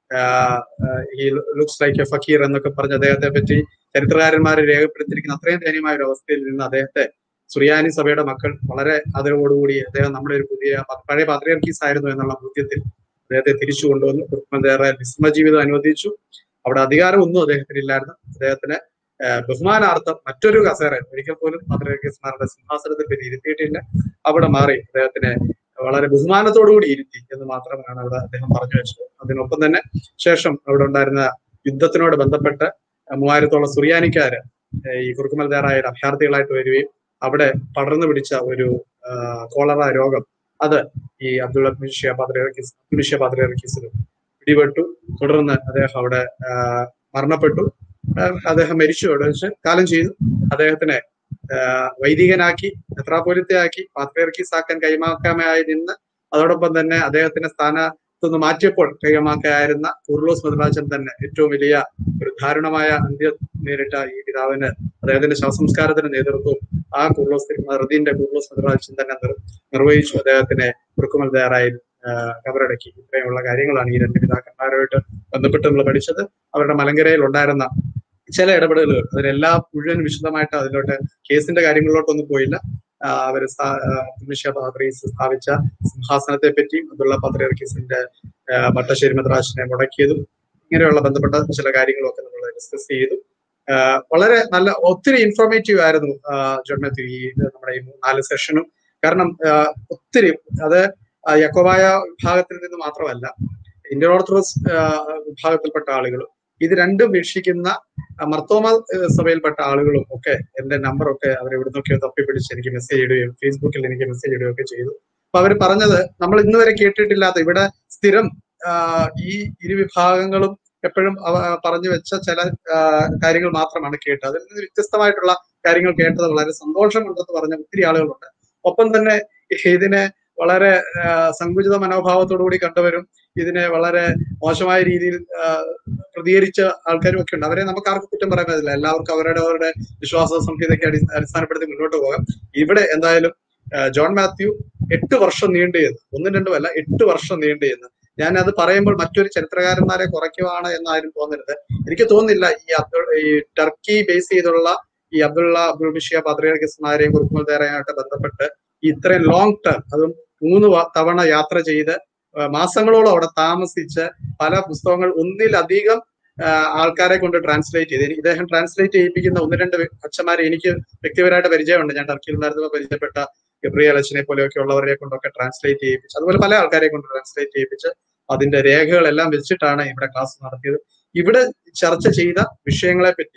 ഈ ലുക്സ് ലൈക്ക് എ ഫക്കീർ എന്നൊക്കെ പറഞ്ഞ് അദ്ദേഹത്തെ പറ്റി ചരിത്രകാരന്മാരെ രേഖപ്പെടുത്തിയിരിക്കുന്ന അത്രയും ദയനീയമായ ഒരു അവസ്ഥയിൽ നിന്ന് അദ്ദേഹത്തെ സുറിയാനി സഭയുടെ മക്കൾ വളരെ ആദരവോടുകൂടി അദ്ദേഹം നമ്മുടെ ഒരു പുതിയ പഴയ പാത്രിയർക്കീസ് ആയിരുന്നു എന്നുള്ള ബോധ്യത്തിൽ അദ്ദേഹത്തെ തിരിച്ചു കൊണ്ടുവന്നു കുറുമന്തേറെ വിസ്മ ജീവിതം അനുവദിച്ചു അവിടെ അധികാരമൊന്നും അദ്ദേഹത്തിന് ഇല്ലായിരുന്നു അദ്ദേഹത്തിന് ആഹ് ബഹുമാനാർത്ഥം മറ്റൊരു കസേര ഒരിക്കൽ പോലും പാത്രിയർക്കീസ്മാരുടെ സിംഹാസനത്തിൽ പറ്റി ഇരുത്തിയിട്ടില്ല അവിടെ മാറി അദ്ദേഹത്തിനെ വളരെ ബഹുമാനത്തോടുകൂടി ഇരുത്തി എന്ന് മാത്രമാണ് അവിടെ അദ്ദേഹം പറഞ്ഞു വെച്ചത് അതിനൊപ്പം തന്നെ ശേഷം അവിടെ ഉണ്ടായിരുന്ന യുദ്ധത്തിനോട് ബന്ധപ്പെട്ട് മൂവായിരത്തോളം സുറിയാനിക്കാര് ഏഹ് ഈ കുറുക്കുമൽ തയ്യാറായ അഭ്യർത്ഥികളായിട്ട് വരികയും അവിടെ പടർന്നു പിടിച്ച ഒരു ആഹ് കോളറ രോഗം അത് ഈ അബ്ദുൾ മിഷ്യ പാത്രിയർക്കീസ് മിഷ്യ പാത്രിയർക്കീസിന് പിടിപെട്ടു തുടർന്ന് അദ്ദേഹം അവിടെ ആഹ് മരണപ്പെട്ടു ആഹ് അദ്ദേഹം മരിച്ചു അവിടെ വെച്ച് കാലം ചെയ്തു അദ്ദേഹത്തിനെ ആഹ് വൈദികനാക്കി മെത്രാപോലിത്തയാക്കി പാത്രിയർക്കീസാക്കാൻ കൈമാക്കാമായി നിന്ന് അതോടൊപ്പം തന്നെ അദ്ദേഹത്തിന്റെ സ്ഥാനത്തുനിന്ന് മാറ്റിയപ്പോൾ കൈമാക്കായിരുന്ന ഉർലോസ് മദ്രാജൻ തന്നെ ഏറ്റവും വലിയ ഒരു ദാരുണമായ അന്ത്യം നേരിട്ട ഈ പിതാവിന് അദ്ദേഹത്തിന്റെ ശവസംസ്കാരത്തിന് നേതൃത്വവും ആ കുർലോസ് റദീന്റെ കുർലോസ് മദ്രാജൻ തന്നെ നിർ- നിർവഹിച്ചു അദ്ദേഹത്തിനെ കുറുക്കുമൽ തയ്യാറായി കബറടക്കി ഇത്രയുള്ള കാര്യങ്ങളാണ് ഈ രണ്ട് പിതാക്കന്മാരുമായിട്ട് ബന്ധപ്പെട്ട് നമ്മൾ പഠിച്ചത് അവരുടെ മലങ്കരയിൽ ഉണ്ടായിരുന്ന ചില ഇടപെടലുകൾ അതിലെല്ലാം മുഴുവൻ വിശദമായിട്ട് അതിലോട്ട് കേസിന്റെ കാര്യങ്ങളിലോട്ടൊന്നും പോയില്ല ആ, അവര് മിഷ്യ പാത്രീസ് സ്ഥാപിച്ച സിംഹാസനത്തെ പറ്റിയും അബ്ദുള്ള പാത്രിയർക്കീസിന്റെ ഭട്ടശ്ശേരി മദ്രാസിനെ മുടക്കിയതും ഇങ്ങനെയുള്ള ബന്ധപ്പെട്ട ചില കാര്യങ്ങളൊക്കെ നമ്മൾ ഡിസ്കസ് ചെയ്തു ആ, വളരെ നല്ല ഒത്തിരി ഇൻഫോർമേറ്റീവ് ആയിരുന്നു ആ, ജോൺ മാത്യു ഈ നമ്മുടെ ഈ നാല് സെഷനും കാരണം ആ, ഒത്തിരി അത് ആ, യക്കോബായ വിഭാഗത്തിൽ നിന്ന് മാത്രമല്ല ഇന്ത്യൻ ഓർത്തഡോക്സ് ആ, വിഭാഗത്തിൽപ്പെട്ട ആളുകളും ഇത് രണ്ടും വീക്ഷിക്കുന്ന ആ, മർത്തോമ ആ, സഭയിൽപ്പെട്ട ആളുകളും ഒക്കെ എന്റെ നമ്പറൊക്കെ അവർ എവിടുന്നൊക്കെയോ തപ്പിപ്പിടിച്ച് എനിക്ക് മെസ്സേജ് ഇടുകയും ഫേസ്ബുക്കിൽ എനിക്ക് മെസ്സേജ് ഇടുകയും ഒക്കെ ചെയ്തു അപ്പൊ അവർ പറഞ്ഞത് നമ്മൾ ഇന്ന് വരെ കേട്ടിട്ടില്ലാത്ത ഇവിടെ സ്ഥിരം ആ, ഈ ഇരു വിഭാഗങ്ങളും എപ്പോഴും അവ പറഞ്ഞു വെച്ച ചില ആ, കാര്യങ്ങൾ മാത്രമാണ് കേട്ടത് അതിൽ നിന്ന് വ്യത്യസ്തമായിട്ടുള്ള കാര്യങ്ങൾ കേട്ടത് വളരെ സന്തോഷമുണ്ടെന്ന് പറഞ്ഞ ഒത്തിരി ആളുകളുണ്ട് ഒപ്പം തന്നെ ഇതിനെ വളരെ ആ, സങ്കുചിത മനോഭാവത്തോടുകൂടി കണ്ടവരും ഇതിനെ വളരെ മോശമായ രീതിയിൽ ആ, പ്രതികരിച്ച ആൾക്കാരും ഒക്കെ ഉണ്ട് അവരെ നമുക്ക് ആർക്കും കുറ്റം പറയാൻ പറ്റില്ല എല്ലാവർക്കും അവരുടെ അവരുടെ വിശ്വാസ സംഹിതയ്ക്ക് അടി അടിസ്ഥാനപ്പെടുത്തി മുന്നോട്ട് പോകാം ഇവിടെ എന്തായാലും ആ, ജോൺ മാത്യു എട്ട് വർഷം നീണ്ടു ചെന്ന് ഒന്നും രണ്ടും അല്ല എട്ട് വർഷം നീണ്ടു ചെന്ന് ഞാൻ അത് പറയുമ്പോൾ മറ്റൊരു ചരിത്രകാരന്മാരെ കുറയ്ക്കുവാണ് എന്നാരും തോന്നരുത് എനിക്ക് തോന്നുന്നില്ല ഈ അബ്ദുൾ ഈ ടർക്കി ബേസ് ചെയ്തുള്ള ഈ അബ്ദുള്ള അബ്ദുൾ ബിഷിയ പാത്രിയർക്കിസ്മാരെയും കുറുക്കുമൽ തേറയുമായിട്ട് ബന്ധപ്പെട്ട് ഈ ഇത്രയും ലോങ് ടേം അതും മൂന്ന് വ- തവണ യാത്ര ചെയ്ത് ആ, മാസങ്ങളോളം അവിടെ താമസിച്ച് പല പുസ്തകങ്ങൾ ഒന്നിലധികം ആ, ആൾക്കാരെ കൊണ്ട് ട്രാൻസ്ലേറ്റ് ചെയ്ത് എനിക്ക് ഇദ്ദേഹം ട്രാൻസ്ലേറ്റ് ചെയ്യിപ്പിക്കുന്ന ഒന്ന് രണ്ട് വ്യ- അച്ഛന്മാരെ എനിക്ക് വ്യക്തിപരമായിട്ട് പരിചയമുണ്ട് ഞാൻ ടർക്കിയിൽ ഉണ്ടായിരുന്നപ്പോൾ പരിചയപ്പെട്ട ഗബ്രിയൽ അച്ഛനെ പോലെയൊക്കെ ഉള്ളവരെ കൊണ്ടൊക്കെ ട്രാൻസ്ലേറ്റ് ചെയ്യിപ്പിച്ച് അതുപോലെ പല ആൾക്കാരെ കൊണ്ട് ട്രാൻസ്ലേറ്റ് ചെയ്യിപ്പിച്ച് അതിന്റെ രേഖകളെല്ലാം വെച്ചിട്ടാണ് ഇവിടെ ക്ലാസ് നടത്തിയത് ഇവിടെ ചർച്ച ചെയ്ത വിഷയങ്ങളെ പറ്റി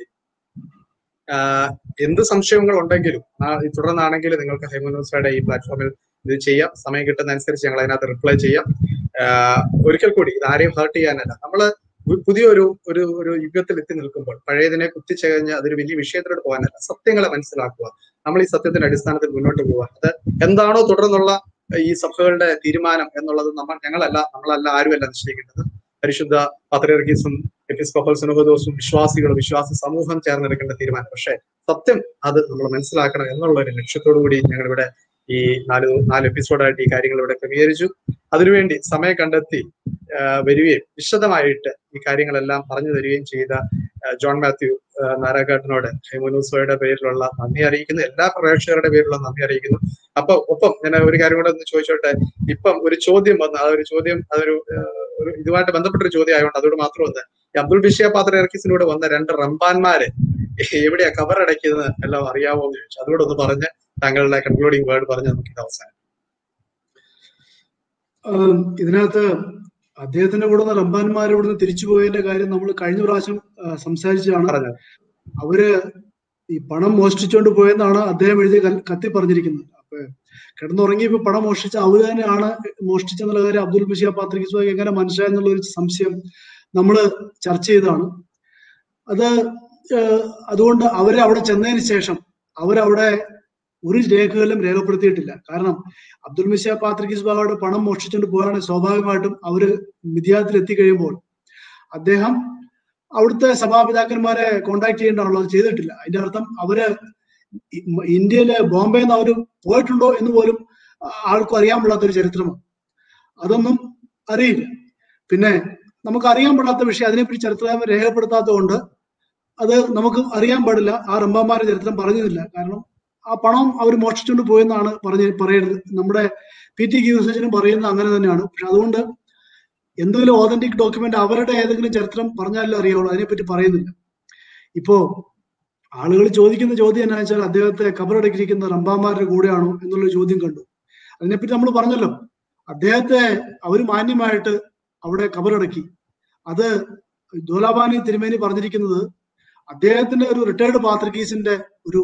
ആഹ് എന്ത് സംശയങ്ങൾ ഉണ്ടെങ്കിലും ആ, ഈ തുടർന്നാണെങ്കിലും നിങ്ങൾക്ക് ഹൈമോനോസയുടെ ഈ പ്ലാറ്റ്ഫോമിൽ ഇത് ചെയ്യാം സമയം കിട്ടുന്ന അനുസരിച്ച് ഞങ്ങൾ അതിനകത്ത് റിപ്ലൈ ചെയ്യാം ആഹ് ഒരിക്കൽ കൂടി ഇത് ആരെയും ഹേർട്ട് ചെയ്യാനല്ല നമ്മള് ഒരു പുതിയൊരു ഒരു ഒരു യുഗത്തിൽ എത്തി നിൽക്കുമ്പോൾ പഴയതിനെ കുത്തിച്ചകഞ്ഞ് അതൊരു വലിയ വിഷയത്തിലോട്ട് പോകാനല്ല സത്യങ്ങളെ മനസ്സിലാക്കുക നമ്മൾ ഈ സത്യത്തിന്റെ അടിസ്ഥാനത്തിൽ മുന്നോട്ട് പോവുക അത് എന്താണോ തുടർന്നുള്ള ഈ സഭകളുടെ തീരുമാനം എന്നുള്ളത് നമ്മൾ ഞങ്ങളല്ല നമ്മളല്ല ആരുമല്ല നിശ്ചയിക്കേണ്ടത് പരിശുദ്ധ പത്രിയർക്കീസും എപ്പിസ്കോപ്പൽ സുനഹദോസും വിശ്വാസികളും വിശ്വാസ സമൂഹം ചേർന്നെടുക്കേണ്ട തീരുമാനം പക്ഷേ സത്യം അത് നമ്മൾ മനസ്സിലാക്കണം എന്നുള്ള ഒരു ലക്ഷ്യത്തോടു കൂടി ഞങ്ങൾ ഇവിടെ ഈ നാല് നാല് എപ്പിസോഡായിട്ട് ഈ കാര്യങ്ങൾ ഇവിടെ ക്രമീകരിച്ചു അതിനുവേണ്ടി സമയം കണ്ടെത്തി ആ, വരികയും വിശദമായിട്ട് ഈ കാര്യങ്ങളെല്ലാം പറഞ്ഞു തരികയും ചെയ്ത ആ, ജോൺ മാത്യു ആ, നാരായണനോട് ഹൈമോനൂസോയുടെ പേരിലുള്ള നന്ദി അറിയിക്കുന്നു എല്ലാ പ്രേക്ഷകരുടെ പേരിലുള്ള നന്ദി അറിയിക്കുന്നു അപ്പൊ ഒപ്പം ഞാൻ ഒരു കാര്യം കൂടെ ഒന്ന് ചോദിച്ചോട്ടെ ഇപ്പം ഒരു ചോദ്യം വന്നു ആ ഒരു ചോദ്യം അതൊരു ആ, ഒരു ഇതുമായിട്ട് ബന്ധപ്പെട്ട ഒരു ചോദ്യം ആയതുകൊണ്ട് അതോട് മാത്രം ഒന്ന് ഈ അബ്ദുൾ ബിഷിയ പാത്രക്കിസിലൂടെ വന്ന രണ്ട് റംബാൻമാര് എവിടെയാ കവർ അടയ്ക്കുന്നത് എല്ലാം അറിയാമോ എന്ന് ചോദിച്ചു അതുകൂടെ ഒന്ന് പറഞ്ഞ് താങ്കളുടെ കൺക്ലൂഡിംഗ് വേർഡ് പറഞ്ഞ് നമുക്ക് ഇത് അവസാനം ആം, ഇതിനകത്ത് അദ്ദേഹത്തിന്റെ കൂടെ റംബാൻമാർ ഇവിടുന്ന് തിരിച്ചു പോയതിന്റെ കാര്യം നമ്മൾ കഴിഞ്ഞ പ്രാവശ്യം ആ, സംസാരിച്ചതാണ് പറഞ്ഞത് അവര് ഈ പണം മോഷ്ടിച്ചുകൊണ്ട് പോയെന്നാണ് അദ്ദേഹം എഴുതി കൽ- കത്തി പറഞ്ഞിരിക്കുന്നത് അപ്പൊ കിടന്നുറങ്ങിയപ്പോ പണം മോഷ്ടിച്ച അവര് തന്നെയാണ് മോഷ്ടിച്ചെന്നുള്ള കാര്യം അബ്ദുൽ ബഷീർ പാത്രിക് സ്വാഗ് എങ്ങനെ മനസ്സിലായെന്നുള്ള ഒരു സംശയം നമ്മൾ ചർച്ച ചെയ്തതാണ് അത് ഏഹ്, അതുകൊണ്ട് അവര് അവിടെ ചെന്നതിന് ശേഷം അവരവിടെ ഒരു രേഖകളിലും രേഖപ്പെടുത്തിയിട്ടില്ല കാരണം അബ്ദുൽ മിഷ പാത്രിക് സ്വാഗയുടെ പണം മോഷ്ടിച്ചുകൊണ്ട് പോയാണ് സ്വാഭാവികമായിട്ടും അവര് മിഥിയാത്തിൽ എത്തിക്കഴിയുമ്പോൾ അദ്ദേഹം അവിടുത്തെ സഭാപിതാക്കന്മാരെ കോണ്ടാക്ട് ചെയ്യേണ്ടതാണല്ലോ അത് ചെയ്തിട്ടില്ല അതിന്റെ അർത്ഥം അവര് ഇ- ഇന്ത്യയിലെ ബോംബെ നിന്ന് അവര് പോയിട്ടുണ്ടോ എന്ന് പോലും ആ, ആർക്കും അറിയാൻ പാടാത്തൊരു ചരിത്രമാണ് അതൊന്നും അറിയില്ല പിന്നെ നമുക്ക് അറിയാൻ പാടാത്ത വിഷയം അതിനെപ്പറ്റി ചരിത്രം രേഖപ്പെടുത്താത്തത് കൊണ്ട് അത് നമുക്ക് അറിയാൻ പാടില്ല ആ റംബാമാരുടെ ചരിത്രം പറഞ്ഞില്ല കാരണം ആ പണം അവർ മോഷ്ടിച്ചുകൊണ്ട് പോയെന്നാണ് പറഞ്ഞ് പറയുന്നത് നമ്മുടെ പി ടി യൂസേജിനും പറയുന്നത് അങ്ങനെ തന്നെയാണ് പക്ഷെ അതുകൊണ്ട് എന്തെങ്കിലും ഓതന്റിക് ഡോക്യുമെന്റ് അവരുടെ ഏതെങ്കിലും ചരിത്രം പറഞ്ഞാലേ അറിയാവുള്ളൂ അതിനെപ്പറ്റി പറയുന്നില്ല ഇപ്പോ ആളുകൾ ചോദിക്കുന്ന ചോദ്യം എന്നാ വെച്ചാൽ അദ്ദേഹത്തെ കബറടക്കിയിരിക്കുന്ന റംബാമാരുടെ കൂടെയാണോ എന്നുള്ള ചോദ്യം കണ്ടു അതിനെപ്പറ്റി നമ്മൾ പറഞ്ഞല്ലോ അദ്ദേഹത്തെ അവർ മാന്യമായിട്ട് അവിടെ കബറടക്കി അത് ദോലാബാനി തിരുമേനി പറഞ്ഞിരിക്കുന്നത് അദ്ദേഹത്തിന്റെ ഒരു റിട്ടയർഡ് പാത്രികീസിന്റെ ഒരു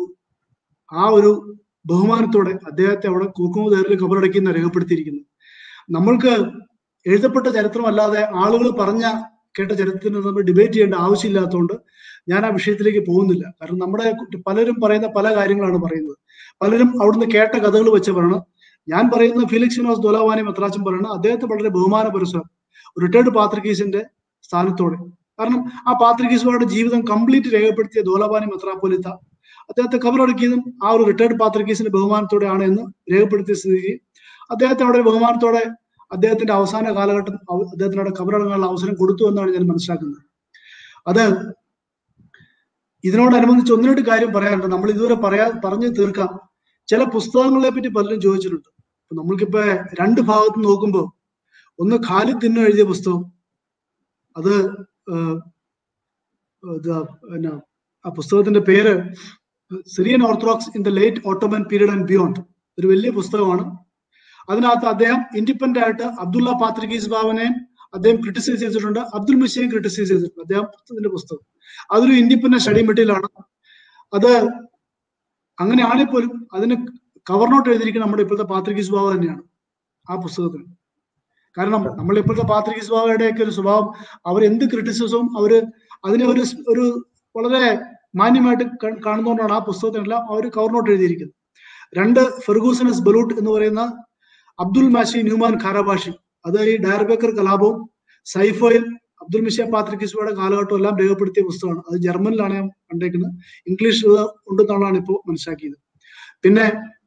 ആ ഒരു ബഹുമാനത്തോടെ അദ്ദേഹത്തെ അവിടെ കൂക്കുമുതേറിൽ കബറടക്കി എന്ന് രേഖപ്പെടുത്തിയിരിക്കുന്നത് നമ്മൾക്ക് എഴുതപ്പെട്ട ചരിത്രമല്ലാതെ ആളുകൾ പറഞ്ഞ കേട്ട ചരിത്രത്തിന് നമ്മൾ ഡിബേറ്റ് ചെയ്യേണ്ട ആവശ്യമില്ലാത്തതുകൊണ്ട് ഞാൻ ആ വിഷയത്തിലേക്ക് പോകുന്നില്ല കാരണം നമ്മുടെ കുട്ടി- പലരും പറയുന്ന പല കാര്യങ്ങളാണ് പറയുന്നത് പലരും അവിടുന്ന് കേട്ട കഥകൾ വെച്ച് പറയണം ഞാൻ പറയുന്ന ഫിലിക്സ് വിനോസ് ദോലാവാനി മദ്രാസും പറയണം അദ്ദേഹത്തെ വളരെ ബഹുമാന പുരസ്സരം റിട്ടയർഡ് പാത്രികീസിന്റെ സ്ഥാനത്തോടെ കാരണം ആ പാത്രികീസുമാരുടെ ജീവിതം കംപ്ലീറ്റ് രേഖപ്പെടുത്തിയ ദോലാവാനി മെത്രാപ്പൊലിത്ത അദ്ദേഹത്തെ കബറടക്കിയതും ആ ഒരു റിട്ടയർഡ് പാത്രികീസിന്റെ ബഹുമാനത്തോടെയാണ് എന്ന് രേഖപ്പെടുത്തിയ സ്ഥിതിക്ക് അദ്ദേഹത്തെ അവിടെ ബഹുമാനത്തോടെ അദ്ദേഹത്തിന്റെ അവസാന കാലഘട്ടം അവ- അദ്ദേഹത്തിന് അവിടെ കബറടങ്ങാനുള്ള അവസരം കൊടുത്തു എന്നാണ് ഞാൻ മനസ്സിലാക്കുന്നത് അത് ഇതിനോടനുബന്ധിച്ച് ഒന്ന് രണ്ട് കാര്യം പറയാനുണ്ട് നമ്മൾ ഇതുവരെ പറയാ പറഞ്ഞു തീർക്കാം ചില പുസ്തകങ്ങളെ പറ്റി പലരും ചോദിച്ചിട്ടുണ്ട് അപ്പൊ നമ്മൾക്കിപ്പോ രണ്ട് ഭാഗത്ത് നോക്കുമ്പോൾ ഒന്ന് ഖാലിദ് തിന്നു എഴുതിയ പുസ്തകം അത് ഏഹ്, ഇത് പിന്നെ ആ പുസ്തകത്തിന്റെ പേര് Syrian Orthodox in the late Ottoman period and beyond ഒരു വലിയ പുസ്തകമാണ് അതിനകത്ത് അദ്ദേഹം ഇൻഡിപെൻഡന്റ് ആയിട്ട് അബ്ദുള്ള പാത്രികീസ് ബാബനെയും അദ്ദേഹം ക്രിട്ടിസൈസ് ചെയ്തിട്ടുണ്ട് അബ്ദുൽ മുഷയും ക്രിട്ടിസൈസ് ചെയ്തിട്ടുണ്ട് അദ്ദേഹം പുസ്തകത്തിന്റെ പുസ്തകം അതൊരു ഇൻഡിപെൻഡന്റ് സ്റ്റഡി മെറ്റീരിയലാണ് അത് അങ്ങനെയാണെങ്കിൽ പോലും അതിന് കവർ നോട്ട് എഴുതിയിരിക്കുന്ന നമ്മുടെ ഇപ്പോഴത്തെ പാത്രികീസ് ബാബ തന്നെയാണ് ആ പുസ്തകത്തിന് കാരണം നമ്മൾ ഇപ്പോഴത്തെ പാത്രികീസ് ബാബയുടെ ഒക്കെ ഒരു സ്വഭാവം അവർ എന്ത് ക്രിറ്റിസിസവും അവര് അതിനെ ഒരു സ്- ഒരു വളരെ മാന്യമായിട്ട് ക- കാണുന്നതുകൊണ്ടാണ് ആ പുസ്തകത്തിനെല്ലാം അവർ കവർ നോട്ട് എഴുതിയിരിക്കുന്നത് രണ്ട് ഫെർഗൂസനസ് ബലൂട്ട് എന്ന് പറയുന്ന അബ്ദുൽ മാഷി ന്യൂമാൻ ഖാരാബാഷി അത് ഈ ഡയർബേക്കർ കലാപവും സൈഫോയും അബ്ദുൽ മിഷ പാത്രിക്കിസ്വയുടെ കാലഘട്ടം എല്ലാം രേഖപ്പെടുത്തിയ പുസ്തകമാണ് അത് ജർമ്മനിലാണ് ഞാൻ കണ്ടേക്കുന്നത് ഇംഗ്ലീഷ് ഉണ്ടെന്നുള്ളതാണ് ഇപ്പോൾ മനസ്സിലാക്കിയത് പിന്നെ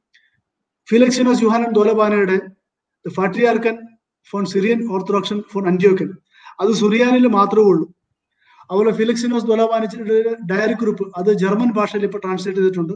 ഫിലക്സിനോസ് യുഹാനൻ ദോലബാനയുടെ ഫാട്രിയാർക്കൻ ഫോൺ സിറിയൻ ഓർത്തഡോക്സൻ ഫോൺ അന്റിയോക്കൻ അത് സുറിയാനിൽ മാത്രമേ ഉള്ളൂ അതുപോലെ ഫിലിക്സിനോസ് ദോലബാനിച്ചിന്റെ ഡയറി കുറിപ്പ് അത് ജർമ്മൻ ഭാഷയിൽ ഇപ്പോൾ ട്രാൻസ്ലേറ്റ് ചെയ്തിട്ടുണ്ട്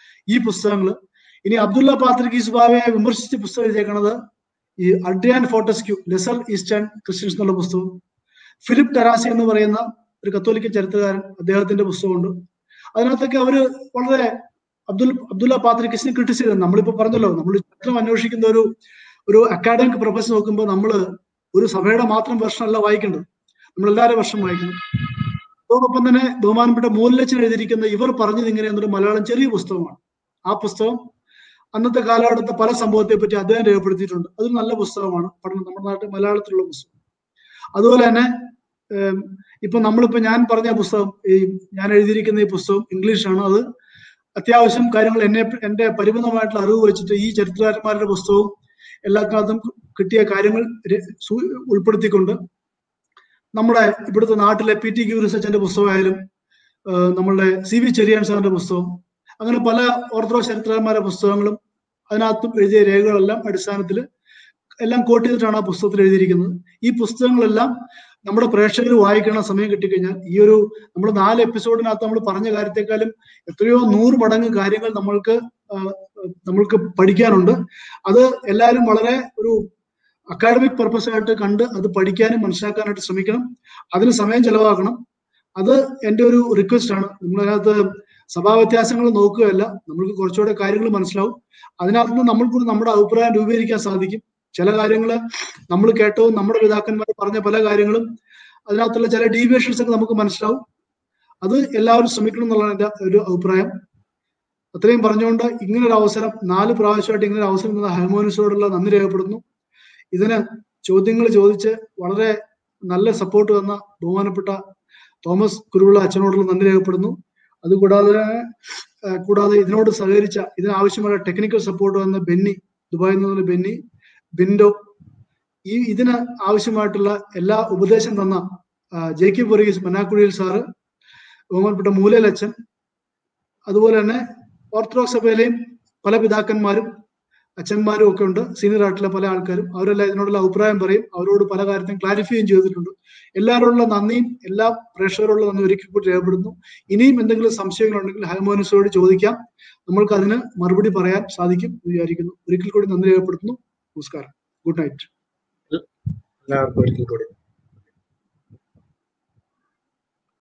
ഈ പുസ്തകങ്ങൾ ഇനി അബ്ദുള്ള പാത്രികീസ് ബാവയെ വിമർശിച്ച് പുസ്തകം എഴുതിയേക്കണത് ഈ Adrian Fortescue lesser Eastern Christians എന്നുള്ള പുസ്തകം ഫിലിപ്പ് ടെറാസി എന്ന് പറയുന്ന ഒരു കത്തോലിക്ക ചരിത്രകാരൻ അദ്ദേഹത്തിന്റെ പുസ്തകമുണ്ട് അതിനകത്തൊക്കെ അവര് വളരെ അബ്ദുൽ അബ്ദുള്ള പാത്രിക്കിസിനെ ക്രിട്ടിസൈസ് ചെയ്തു നമ്മളിപ്പോ പറഞ്ഞല്ലോ നമ്മൾ ചരിത്രം അന്വേഷിക്കുന്ന ഒരു ഒരു അക്കാഡമിക് പ്രൊഫസർ നോക്കുമ്പോൾ നമ്മൾ ഒരു സഭയുടെ മാത്രം വെർഷൻ അല്ല വായിക്കേണ്ടത് നമ്മൾ എല്ലാവരും വർഷം വായിക്കണം അതോടൊപ്പം തന്നെ ബഹുമാനപ്പെട്ട മൂലച്ചൻ എഴുതിയിരിക്കുന്ന ഇവർ പറഞ്ഞത് ഇങ്ങനെ എന്നൊരു മലയാളം ചെറിയ പുസ്തകമാണ് ആ പുസ്തകം അന്നത്തെ കാലഘട്ടത്തെ പല സംഭവത്തെ പറ്റി അദ്ദേഹം രേഖപ്പെടുത്തിയിട്ടുണ്ട് അതൊരു നല്ല പുസ്തകമാണ് പഠനം നമ്മുടെ നാട്ടിൽ മലയാളത്തിലുള്ള പുസ്തകം അതുപോലെ തന്നെ ഏം, ഇപ്പൊ നമ്മളിപ്പോ ഞാൻ പറഞ്ഞ പുസ്തകം ഈ ഞാൻ എഴുതിയിരിക്കുന്ന ഈ പുസ്തകം ഇംഗ്ലീഷാണ് അത് അത്യാവശ്യം കാര്യങ്ങൾ എന്നെ എന്റെ പരിമിതമായിട്ടുള്ള അറിവ് വെച്ചിട്ട് ഈ ചരിത്രകാരന്മാരുടെ പുസ്തകവും എല്ലാ കാലത്തും കിട്ടിയ കാര്യങ്ങൾ രെ- സൂ- ഉൾപ്പെടുത്തിക്കൊണ്ട് നമ്മുടെ ഇവിടുത്തെ നാട്ടിലെ പി ടി ക്യൂ റിസർച്ചിന്റെ പുസ്തകമായാലും ഏഹ് നമ്മളുടെ സി വി ചെറിയാൻ സാറിന്റെ പുസ്തകം അങ്ങനെ പല ഓർത്തഡോക്സ് ചരിത്രകാരന്മാരുടെ പുസ്തകങ്ങളും അതിനകത്തും എഴുതിയ രേഖകളെല്ലാം അടിസ്ഥാനത്തിൽ എല്ലാം കോട്ട് ചെയ്തിട്ടാണ് ആ പുസ്തകത്തിൽ എഴുതിയിരിക്കുന്നത് ഈ പുസ്തകങ്ങളെല്ലാം നമ്മുടെ പ്രേക്ഷകർ വായിക്കണ സമയം കിട്ടിക്കഴിഞ്ഞാൽ ഈ ഒരു നമ്മൾ നാല് എപ്പിസോഡിനകത്ത് നമ്മൾ പറഞ്ഞ കാര്യത്തെക്കാളും എത്രയോ നൂറ് മടങ്ങ് കാര്യങ്ങൾ നമ്മൾക്ക് ആ, നമ്മൾക്ക് പഠിക്കാനുണ്ട് അത് എല്ലാവരും വളരെ ഒരു അക്കാഡമിക് പർപ്പസ് ആയിട്ട് കണ്ട് അത് പഠിക്കാനും മനസ്സിലാക്കാനായിട്ട് ശ്രമിക്കണം അതിന് സമയം ചെലവാക്കണം അത് എൻ്റെ ഒരു റിക്വസ്റ്റ് ആണ് നമ്മളതിനകത്ത് സഭാ വ്യത്യാസങ്ങൾ നോക്കുകയല്ല നമ്മൾക്ക് കുറച്ചുകൂടെ കാര്യങ്ങൾ മനസ്സിലാവും അതിനകത്ത് നിന്ന് നമ്മൾക്ക് നമ്മുടെ അഭിപ്രായം രൂപീകരിക്കാൻ സാധിക്കും ചില കാര്യങ്ങൾ നമ്മൾ കേട്ടവും നമ്മുടെ പിതാക്കന്മാർ പറഞ്ഞ പല കാര്യങ്ങളും അതിനകത്തുള്ള ചില ഡീവിയേഷൻസ് ഒക്കെ നമുക്ക് മനസ്സിലാവും അത് എല്ലാവരും ശ്രമിക്കണം എന്നുള്ളതാണ് എൻ്റെ ഒരു അഭിപ്രായം അത്രയും പറഞ്ഞുകൊണ്ട് ഇങ്ങനൊരു അവസരം നാല് പ്രാവശ്യമായിട്ട് ഇങ്ങനെ ഒരു അവസരം തന്ന ഹൈമോനിസോടുള്ള നന്ദി രേഖപ്പെടുന്നു ഇതിന് ചോദ്യങ്ങൾ ചോദിച്ച് വളരെ നല്ല സപ്പോർട്ട് തന്ന ബഹുമാനപ്പെട്ട തോമസ് കുരുവിള അച്ഛനോടുള്ള നന്ദി രേഖപ്പെടുന്നു അതുകൂടാതെ ആ, കൂടാതെ ഇതിനോട് സഹകരിച്ച ഇതിനാവശ്യമായ ടെക്നിക്കൽ സപ്പോർട്ട് വന്ന ബെന്നി ദുബായിൽ നിന്നുള്ള ബെന്നി ബിൻഡോ ഈ ഇതിന് ആവശ്യമായിട്ടുള്ള എല്ലാ ഉപദേശം തന്ന ആ, J K Varghese Manakkuzhiyil sir ബഹുമാനപ്പെട്ട മൂലലച്ചൻ അതുപോലെ തന്നെ ഓർത്തഡോക്സ് സഭയിലെയും പല പിതാക്കന്മാരും അച്ഛന്മാരും ഒക്കെ ഉണ്ട് സീനിയർ ആയിട്ടുള്ള പല ആൾക്കാരും അവരെല്ലാം ഇതിനോടുള്ള അഭിപ്രായം പറയും അവരോട് പല കാര്യത്തിനും ക്ലാരിഫൈയും ചെയ്തിട്ടുണ്ട് എല്ലാവരോടുള്ള നന്ദിയും എല്ലാ പ്രേക്ഷകരോടുള്ള നന്ദി ഒരിക്കൽ കൂടി രേഖപ്പെടുന്നു ഇനിയും എന്തെങ്കിലും സംശയങ്ങളുണ്ടെങ്കിൽ ഹൈമോനസോട് ചോദിക്കാം നമ്മൾക്ക് അതിന് മറുപടി പറയാൻ സാധിക്കും എന്ന് വിചാരിക്കുന്നു ഒരിക്കൽ കൂടി നന്ദി രേഖപ്പെടുത്തുന്നു നമസ്കാരം ഗുഡ് നൈറ്റ് എല്ലാവർക്കും ഒരിക്കൽ കൂടി